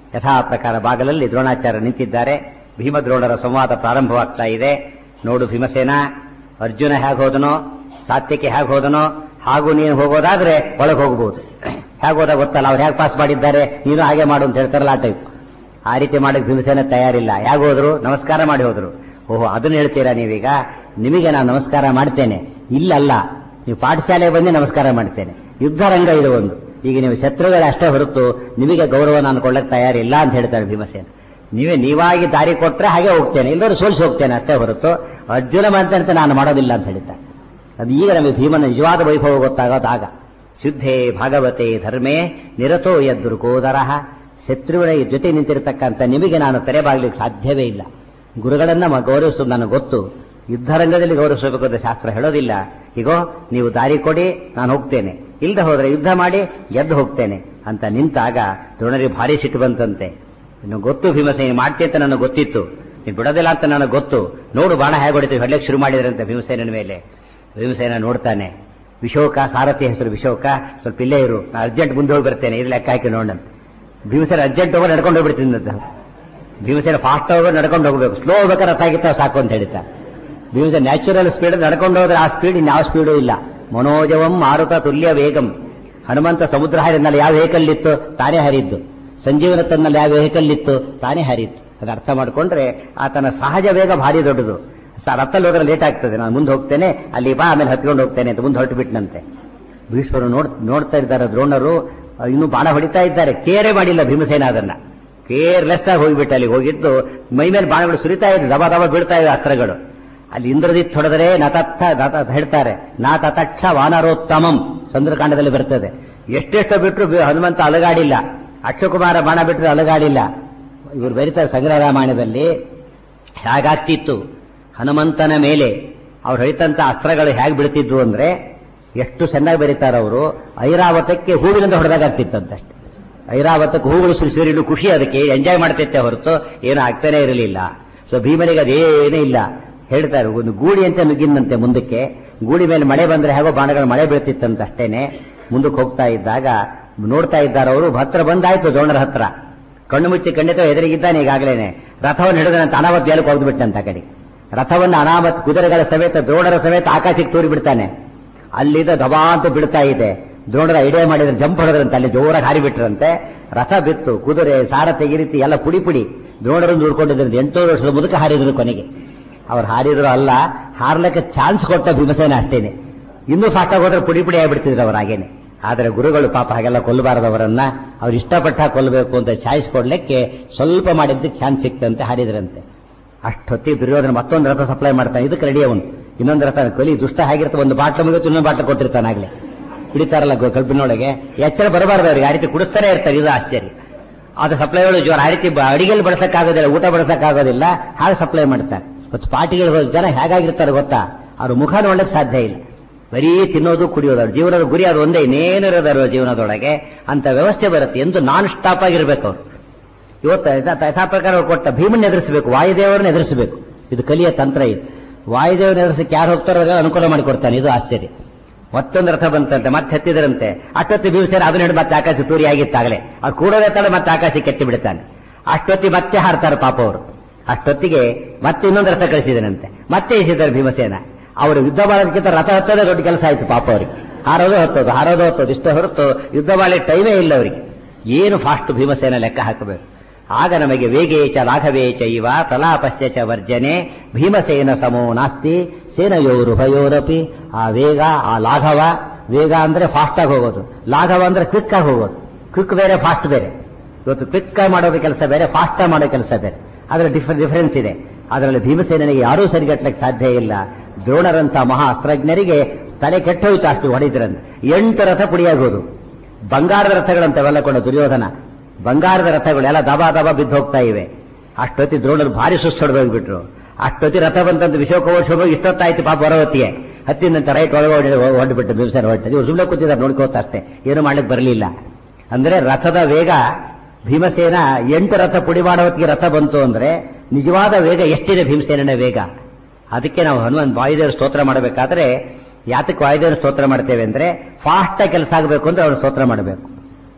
ಯಥಾ ಪ್ರಕಾರ ಬಾಗಲಲ್ಲಿ ದ್ರೋಣಾಚಾರ್ಯ ನಿಂತಿದ್ದಾರೆ ಭೀಮದ್ರೋಣರ ಸಂವಾದ ಪ್ರಾರಂಭವಾಗ್ತಾ ಇದೆ ನೋಡು ಭೀಮಸೇನ ಅರ್ಜುನ ಹೇಗೆ ಹೋದನೋ ಸಾತ್ಯಕ್ಕೆ ಹೇಗೆ ಹೋದನೋ ಹಾಗೂ ನೀನು ಹೋಗೋದಾದ್ರೆ ಒಳಗೆ ಹೋಗಬಹುದು ಹೇಗೆ ಹೋದ ಗೊತ್ತಲ್ಲ ಅವ್ರು ಹೇಗೆ ಪಾಸ್ ಮಾಡಿದ್ದಾರೆ ನೀನು ಹಾಗೆ ಮಾಡು ಅಂತ ಹೇಳ್ತಾರಲ್ಲ ಆ ಟೈಪ್ ಆ ರೀತಿ ಮಾಡಕ್ಕೆ ಭೀಮಸೇನ ತಯಾರಿಲ್ಲ ಹೇಗೆ ಹೋದ್ರು ನಮಸ್ಕಾರ ಮಾಡಿ ಹೋದ್ರು ಓಹೋ ಅದನ್ನ ಹೇಳ್ತೀರಾ ನೀವೀಗ ನಿಮಗೆ ನಾನು ನಮಸ್ಕಾರ ಮಾಡ್ತೇನೆ ಇಲ್ಲಲ್ಲ ನೀವು ಪಾಠಶಾಲೆ ಬಂದು ನಮಸ್ಕಾರ ಮಾಡ್ತೇನೆ ಯುದ್ಧ ರಂಗ ಇದು ಒಂದು ಈಗ ನೀವು ಶತ್ರುಗಳ ಅಷ್ಟೇ ಹೊರತು ನಿಮಗೆ ಗೌರವ ನಾನು ಕೊಳ್ಳಕ್ಕೆ ತಯಾರಿಲ್ಲ ಅಂತ ಹೇಳ್ತಾರೆ ಭೀಮಸೇನ ನೀವೇ ನೀವಾಗಿ ದಾರಿ ಕೊಟ್ರೆ ಹಾಗೆ ಹೋಗ್ತೇನೆ ಇಲ್ಲರೂ ಸೋಲಿಸಿ ಹೋಗ್ತೇನೆ ಅಷ್ಟೇ ಹೊರತು ಅರ್ಜುನ ಮಂತೆ ನಾನು ಮಾಡೋದಿಲ್ಲ ಅಂತ ಹೇಳ್ತಾರೆ ಅದು ಈಗ ನಮಗೆ ಭೀಮನ ನಿಜವಾದ ವೈಭವ ಗೊತ್ತಾಗೋದಾಗ ಶುದ್ಧೇ ಭಾಗವತೆ ಧರ್ಮೇ ನಿರತೋ ಯದ್ದುರ್ಗೋದರಹ ಶತ್ರುವಿನ ಜೊತೆ ನಿಂತಿರತಕ್ಕಂಥ ನಿಮಗೆ ನಾನು ತೆರೆಬಾಗ್ಲಿಕ್ಕೆ ಸಾಧ್ಯವೇ ಇಲ್ಲ ಗುರುಗಳನ್ನ ಮ- ಗೌರವಿಸೋದು ನನಗೆ ಗೊತ್ತು ಯುದ್ಧರಂಗದಲ್ಲಿ ಗೌರವಿಸಬೇಕು ಅಂತ ಶಾಸ್ತ್ರ ಹೇಳೋದಿಲ್ಲ ಹೀಗೋ ನೀವು ದಾರಿ ಕೊಡಿ ನಾನು ಹೋಗ್ತೇನೆ ಇಲ್ದ ಹೋದ್ರೆ ಯುದ್ಧ ಮಾಡಿ ಗೆದ್ದು ಹೋಗ್ತೇನೆ ಅಂತ ನಿಂತಾಗ ದ್ರೋಣರಿಗೆ ಭಾರಿ ಸಿಟ್ಟು ಬಂತಂತೆ ಇನ್ನು ಗೊತ್ತು ಭೀಮಸೇನ ಮಾಡ್ತಿ ಅಂತ ನನಗೆ ಗೊತ್ತಿತ್ತು ನೀನು ಬಿಡೋದಿಲ್ಲ ಅಂತ ನನಗೆ ಗೊತ್ತು ನೋಡು ಬಾಣ ಹೇಗೆ ಹೊಡಿತೀವಿ ಹೊಡ್ಲಿಕ್ಕೆ ಶುರು ಮಾಡಿದ್ರಂತೆ ಭೀಮಸೇನ ಮೇಲೆ ಭೀಮಸೇನ ನೋಡ್ತಾನೆ ವಿಶೋಕ ಸಾರಥಿ ಹೆಸರು ವಿಶೋಕ ಸ್ವಲ್ಪ ಇಲ್ಲೇ ಇರು ನಾನು ಅರ್ಜೆಂಟ್ ಮುಂದೆ ಹೋಗಿ ಬರ್ತೇನೆ ಇದು ಲೆಕ್ಕ ಹಾಕಿ ನೋಡೋಣ ಭೀಮಸೇನ ಅರ್ಜೆಂಟ್ ಹೋಗಿ ನಡ್ಕೊಂಡು ಹೋಗ್ಬಿಡ್ತೀನಿ ಅಂತ ಭೀಮಸೇನ ಫಾಸ್ಟ್ ಹೋಗಿ ನಡ್ಕೊಂಡು ಹೋಗ್ಬೇಕು ಸ್ಲೋ ಹೋಗ್ಬೇಕಾದ್ರೆ ರಥ ಆಗಿತ್ತ ಸಾಕು ಅಂತ ಹೇಳ್ತಾ ಭೀಮಸೇನ ನ್ಯಾಚುರಲ್ ಸ್ಪೀಡ್ ನಡ್ಕೊಂಡು ಹೋದ್ರೆ ಆ ಸ್ಪೀಡ್ ಇನ್ಯಾವ ಸ್ಪೀಡು ಇಲ್ಲ ಮನೋಜವಂ ಮಾರುತ ತುಲ್ಯ ವೇಗಂ ಹನುಮಂತ ಸಮುದ್ರ ಹಾರಿದ್ನಲ್ಲಿ ಯಾವ ವೆಹಿಕಲ್ ಇತ್ತು ತಾನೇ ಹರಿದ್ದು ಸಂಜೀವನ ತನ್ನಲ್ಲಿ ಯಾವ ವೆಹಿಕಲ್ ಇತ್ತು ತಾನೇ ಹರಿತ್ತು ಅದು ಅರ್ಥ ಮಾಡ್ಕೊಂಡ್ರೆ ಆತನ ಸಹಜ ವೇಗ ಭಾರಿ ದೊಡ್ಡದು ಸ- ರಥದಲ್ಲಿ ಹೋದ್ರೆ ಲೇಟ್ ಆಗ್ತದೆ ನಾನು ಮುಂದೆ ಹೋಗ್ತೇನೆ ಅಲ್ಲಿ ಬಾ ಆಮೇಲೆ ಹತ್ಕೊಂಡು ಹೋಗ್ತೇನೆ ಅಂತ ಮುಂದೆ ಹೊರಟು ಬಿಟ್ನಂತೆ ಭೀಷ್ಮರು ನೋಡ್ ನೋಡ್ತಾ ಇದ್ದಾರೆ ದ್ರೋಣರು ಅಹ್, ಇನ್ನೂ ಬಾಣ ಹೊಡಿತಾ ಇದ್ದಾರೆ ಕೇರೆ ಮಾಡಿಲ್ಲ ಭೀಮಸೇನ ಅದನ್ನ ಕೇರ್ಲೆಸ್ ಆಗಿ ಹೋಗ್ಬಿಟ್ಟು ಅಲ್ಲಿ ಹೋಗಿದ್ದು ಮೈ ಮೇಲೆ ಬಾಣಗಳು ಸುರಿತಾ ಇದೆ ದಬ ದಬ ಬೀಳ್ತಾ ಇದೆ ಅಸ್ತ್ರಗಳು ಅಲ್ಲಿ ಇಂದ್ರಜಿತ್ ಹೊಡೆದರೆ ನತತ್ಥ ನತ- ಹೇಳ್ತಾರೆ ನಾ ತತಕ್ಷ ವಾನರೋತ್ತಮಂ ಚಂದ್ರಕಾಂಡದಲ್ಲಿ ಬರ್ತದೆ ಎಷ್ಟೆಷ್ಟೋ ಬಿಟ್ಟರು ಬಿ- ಹನುಮಂತ ಅಲಗಾಡಿಲ್ಲ ಅಕ್ಷಕುಮಾರ ಬಾಣ ಬಿಟ್ಟರೆ ಅಲಗಾಡಿಲ್ಲ ಇವರು ಬರೀತಾರೆ ಸಂಗ್ರಹ ರಾಮಾಯಣದಲ್ಲಿ ಹೇಗಾಗ್ತಿತ್ತು ಹನುಮಂತನ ಮೇಲೆ ಅವ್ರು ಹೊಳಿತಂತ ಅಸ್ತ್ರಗಳು ಹೇಗೆ ಬೀಳ್ತಿದ್ವು ಅಂದ್ರೆ ಎಷ್ಟು ಚೆನ್ನಾಗಿ ಬರೀತಾರೆ ಅವರು ಐರಾವತಕ್ಕೆ ಹೂವಿನಿಂದ ಹೊಡೆದಾಗ್ತಿತ್ತಂತಷ್ಟೆ ಐರಾವತಕ್ಕೆ ಹೂಗಳು ಸುರಿಸಿದ್ರೆ ಇನ್ನು ಖುಷಿ ಅದಕ್ಕೆ ಎಂಜಾಯ್ ಮಾಡ್ತಿತ್ತೆ ಹೊರತು ಏನು ಆಗ್ತಾನೆ ಇರಲಿಲ್ಲ ಸೊ ಭೀಮನಿಗೆ ಅದೇನೇ ಇಲ್ಲ ಹೇಳ್ತಾರೆ ಒಂದು ಗೂಡಿ ಅಂತ ನುಗ್ಗಿನಂತೆ ಮುಂದಕ್ಕೆ ಗೂಡಿ ಮೇಲೆ ಮಳೆ ಬಂದ್ರೆ ಹೇಗೋ ಬಾಣಗಳು ಮಳೆ ಬೀಳ್ತಿತ್ತಂತ ಅಷ್ಟೇನೆ ಮುಂದಕ್ಕೆ ಹೋಗ್ತಾ ಇದ್ದಾಗ ನೋಡ್ತಾ ಇದ್ದಾರೆ ಅವರು ಹತ್ರ ಬಂದಾಯ್ತು ದ್ರೋಣರ ಹತ್ರ ಕಣ್ಣು ಮುಚ್ಚಿ ಖಂಡಿತ ಎದುರಿಗಿದ್ದಾನೆ ಈಗಾಗಲೇನೆ ರಥವನ್ನು ಹಿಡಿದಂತ ಅನಾವತ್ ಬೇಲಕ್ಕೆ ಹೋಗ್ದು ಬಿಟ್ಟಂತ ಆ ಕಡೆ ರಥವನ್ನು ಅನಾಮತ್ ಕುದುರೆಗಳ ಸಮೇತ ದ್ರೋಣರ ಸಮೇತ ಆಕಾಶಕ್ಕೆ ತೂರಿ ಬಿಡ್ತಾನೆ ಅಲ್ಲಿದ್ದ ದಬಾ ಅಂತ ಬೀಳ್ತಾ ಇದೆ ದ್ರೋಣರ ಐಡಿಯಾ ಮಾಡಿದ್ರೆ ಜಂಪ್ ಹೊಡೆದ್ರಂತೆ ಅಲ್ಲಿ ಜೋರಾಗಿ ಹಾರಿಬಿಟ್ರಂತೆ ರಥ ಬಿತ್ತು ಕುದುರೆ ಸಾರಥಿ ಈ ರೀತಿ ಎಲ್ಲ ಪುಡಿ ಪುಡಿ ದ್ರೋಣರನ್ನು ನೋಡ್ಕೊಂಡಿದ್ರಂತೆ ಎಂಟೂರು ವರ್ಷದ ಮುದುಕ ಹಾರಿದ್ರು ಕೊನೆಗೆ ಅವ್ರು ಹಾರಿದ್ರು ಅಲ್ಲ ಹಾರ್ಲಿಕ್ಕೆ ಚಾನ್ಸ್ ಕೊಟ್ಟ ಭೀಮಸೇನ ಅಷ್ಟೇನೆ ಇನ್ನೂ ಫಾಸ್ಟ್ ಆಗಿ ಹೋದ್ರೆ ಪುಡಿ ಪುಡಿ ಆಗಿಬಿಡ್ತಿದ್ರು ಅವ್ರು ಹಾಗೇನೆ ಆದರೆ ಗುರುಗಳು ಪಾಪ ಹಾಗೆಲ್ಲ ಕೊಲ್ಲಬಾರದವರನ್ನ ಅವ್ರು ಇಷ್ಟಪಟ್ಟ ಕೊಲ್ಲಬೇಕು ಅಂತ ಚಾಯ್ಸ್ ಕೊಡ್ಲಿಕ್ಕೆ ಸ್ವಲ್ಪ ಮಾಡಿದ್ದಕ್ಕೆ ಚಾನ್ಸ್ ಸಿಕ್ತಂತೆ ಹಾರಿದ್ರಂತೆ ಅಷ್ಟೊತ್ತಿ ದುರ್ಯೋಧನ ಮತ್ತೊಂದು ರಥ ಸಪ್ಲೈ ಮಾಡ್ತಾನೆ ಇದಕ್ಕೆ ರೆಡಿ ಅವನು ಇನ್ನೊಂದು ರಥ ಕಲಿ ದುಷ್ಟ ಆಗಿರ್ತಾನೆ ಒಂದು ಬಾಟ್ಲು ಮುಗಿತು ಇನ್ನೊಂದು ಬಾಟ್ಲು ಕೊಟ್ಟಿರ್ತಾನಾಗ್ಲೇ ಹಿಡಿತಾರಲ್ಲ ಗೊ- ಕಲ್ಪಿನೊಳಗೆ ಎಚ್ಚರ ಬರಬಾರ್ದು ಅವ್ರಿಗೆ ಆ ರೀತಿ ಕುಡಿಸ್ತಾನೆ ಇರ್ತಾರೆ ಇದು ಆಶ್ಚರ್ಯ ಅದು ಸಪ್ಲೈಗಳು ಜೋರ ಆ ರೀತಿ ಬ- ಅಡಿಗೆಲ್ಲಿ ಬಳಸಕ್ಕಾಗೋದಿಲ್ಲ ಊಟ ಬಳಸಕ್ಕಾಗೋದಿಲ್ಲ ಹಾಗೆ ಸಪ್ಲೈ ಮಾಡ್ತಾರೆ ಮತ್ತು ಪಾರ್ಟಿಗಳು ಹೋದ ಜನ ಹೇಗಾಗಿರ್ತಾರೆ ಗೊತ್ತಾ ಅವ್ರ ಮುಖ ನೋಡ್ಲಿಕ್ಕೆ ಸಾಧ್ಯ ಇಲ್ಲ ಬರೀ ತಿನ್ನೋದು ಕುಡಿಯೋದು ಅವ್ರ ಜೀವನದ ಗುರಿ ಅದು ಒಂದೇ ಇನ್ನೇನು ಇರೋದು ಅವ್ರ ಜೀವನದೊಳಗೆ ಅಂತ ವ್ಯವಸ್ಥೆ ಬರುತ್ತೆ ಎಂದು ನಾನ್ ಸ್ಟಾಪ್ ಆಗಿರ್ಬೇಕು ಅವ್ರು ಇವತ್ತು ಯಥಾ- ಯಥಾ ಪ್ರಕಾರ ಅವ್ರು ಕೊಟ್ಟ ಭೀಮನ್ನ ಎದುರಿಸಬೇಕು ವಾಯುದೇವರನ್ನ ಎದುರಿಸಬೇಕು ಇದು ಕಲಿಯ ತಂತ್ರ ಇದು ವಾಯುದೇವರನ್ನ ಎದುರಿಸಕ್ಕೆ ಯಾರು ಹೋಗ್ತಾರೋ ಅವ್ರಿಗೆ ಅನುಕೂಲ ಮಾಡಿಕೊಡ್ತಾನೆ ಇದು ಆಶ್ಚರ್ಯ ಮತ್ತೊಂದು ರಥ ಬಂತಂತೆ ಮತ್ತೆ ಹತ್ತಿದರಂತೆ ಅಷ್ಟೊತ್ತಿ ಭೀಮಸೇನ ಅದನ್ನ ಹಿಡಿದು ಮತ್ತೆ ಆಕಾಶ ತೂರಿ ಆಗಿತ್ತಾಗಲೇ ಅವ್ರು ಕೂಡೋದೇ ತಡ ಮತ್ತೆ ಆಕಾಶಕ್ಕೆ ಕೆತ್ತಿ ಬಿಡ್ತಾನೆ ಅಷ್ಟೊತ್ತಿ ಮತ್ತೆ ಹಾರ್ತಾರೆ ಪಾಪ ಅವರು ಅಷ್ಟೊತ್ತಿಗೆ ಮತ್ತೆ ಇನ್ನೊಂದು ರಥ ಕಳಿಸಿದನಂತೆ ಮತ್ತೆ ಎಸಿದ್ದಾರೆ ಭೀಮಸೇನ ಅವರು ಯುದ್ಧ ಮಾಡೋದಕ್ಕಿಂತ ರಥ ಹತ್ತೋದೇ ದೊಡ್ಡ ಕೆಲಸ ಆಯ್ತು ಪಾಪ ಅವರಿಗೆ ಹಾರೋದು ಹತ್ತೋದು ಹಾರೋದು ಹತ್ತೋದು ಇಷ್ಟ ಹೊರತು ಯುದ್ಧ ಮಾಡಲಿ ಟೈಮೇ ಇಲ್ಲ ಅವರಿಗೆ ಏನು ಫಾಸ್ಟ್ ಭೀಮಸೇನ ಲೆಕ್ಕ ಹಾಕಬೇಕು ಆಗ ನಮಗೆ ವೇಗೇ ಚ ಲಾಘವೇ ಚೈವ ಪ್ರಲಾಪಸ್ಯ ಚ ವರ್ಜನೆ ಭೀಮಸೇನ ಸಮೋ ನಾಸ್ತಿ ಸೇನಯೋರುಭಯೋರಪಿ ಆ ವೇಗ ಆ ಲಾಘವ ವೇಗ ಅಂದ್ರೆ ಫಾಸ್ಟ್ ಆಗಿ ಹೋಗೋದು ಲಾಘವ ಅಂದ್ರೆ ಕ್ವಿಕ್ ಆಗಿ ಹೋಗೋದು ಕ್ವಿಕ್ ಬೇರೆ ಫಾಸ್ಟ್ ಬೇರೆ ಇವತ್ತು ಕ್ವಿಕ್ ಆಗಿ ಮಾಡೋದು ಕೆಲಸ ಬೇರೆ ಫಾಸ್ಟ್ ಆಗಿ ಮಾಡೋ ಕೆಲಸ ಬೇರೆ ಅದರ ಡಿಫರೆನ್ಸ್ ಇದೆ ಅದರಲ್ಲಿ ಭೀಮಸೇನಿಗೆ ಯಾರೂ ಸರಿಗಟ್ಟಲಿಕ್ಕೆ ಸಾಧ್ಯ ಇಲ್ಲ ದ್ರೋಣರಂತ ಮಹಾ ಅಸ್ತ್ರಜ್ಞರಿಗೆ ತಲೆ ಕೆಟ್ಟೋಯ್ತು ಅಷ್ಟು ಹೊಡಿದ್ರಂತೆ ಎಂಟು ರಥ ಪುಡಿಯಾಗೋದು ಬಂಗಾರದ ರಥಗಳಂತವೆಲ್ಲ ಕೊಂಡ ದುರ್ಯೋಧನ ಬಂಗಾರದ ರಥಗಳು ಎಲ್ಲ ದಬಾ ದಬಾ ಬಿದ್ದು ಹೋಗ್ತಾ ಇವೆ ಅಷ್ಟೊತ್ತಿ ದ್ರೋಣರು ಭಾರಿ ಸುಸ್ತು ಹೊಡೆದೋಗ್ಬಿಟ್ರು ಅಷ್ಟೊತ್ತಿ ರಥ ಬಂತಂತ ವಿಶ್ವಕೋಶ ಇಷ್ಟೊತ್ತಾಯ್ತು ಪಾಪ ಹೊರವತ್ತಿಗೆ ಹತ್ತಿನಂತ ರೈಟ್ ಒಳಗೆ ಹೊರಡ್ಬಿಟ್ಟು ಬಿರುಸರ ಹೊರಟು ಇವ್ರು ಸುಮ್ಮನೆ ಕೂತಿದ್ದಾರೆ ನೋಡ್ಕೋತ ಅಷ್ಟೇ ಏನು ಮಾಡ್ಲಿಕ್ಕೆ ಬರಲಿಲ್ಲ ಅಂದ್ರೆ ರಥದ ವೇಗ ಭೀಮಸೇನ ಎಂಟು ರಥ ಪುಡಿ ಮಾಡೋ ಹೊತ್ತಿಗೆ ರಥ ಬಂತು ಅಂದ್ರೆ ನಿಜವಾದ ವೇಗ ಎಷ್ಟಿದೆ ಭೀಮಸೇನನ ವೇಗ ಅದಕ್ಕೆ ನಾವು ಹನುಮನ್ ವಾಯುದೇವರು ಸ್ತೋತ್ರ ಮಾಡಬೇಕಾದ್ರೆ ಯಾತಕ್ಕೆ ವಾಯುದೇವರು ಸ್ತೋತ್ರ ಮಾಡ್ತೇವೆ ಅಂದ್ರೆ ಫಾಸ್ಟ್ ಕೆಲಸ ಆಗಬೇಕು ಅಂದ್ರೆ ಅವ್ರು ಸ್ತೋತ್ರ ಮಾಡಬೇಕು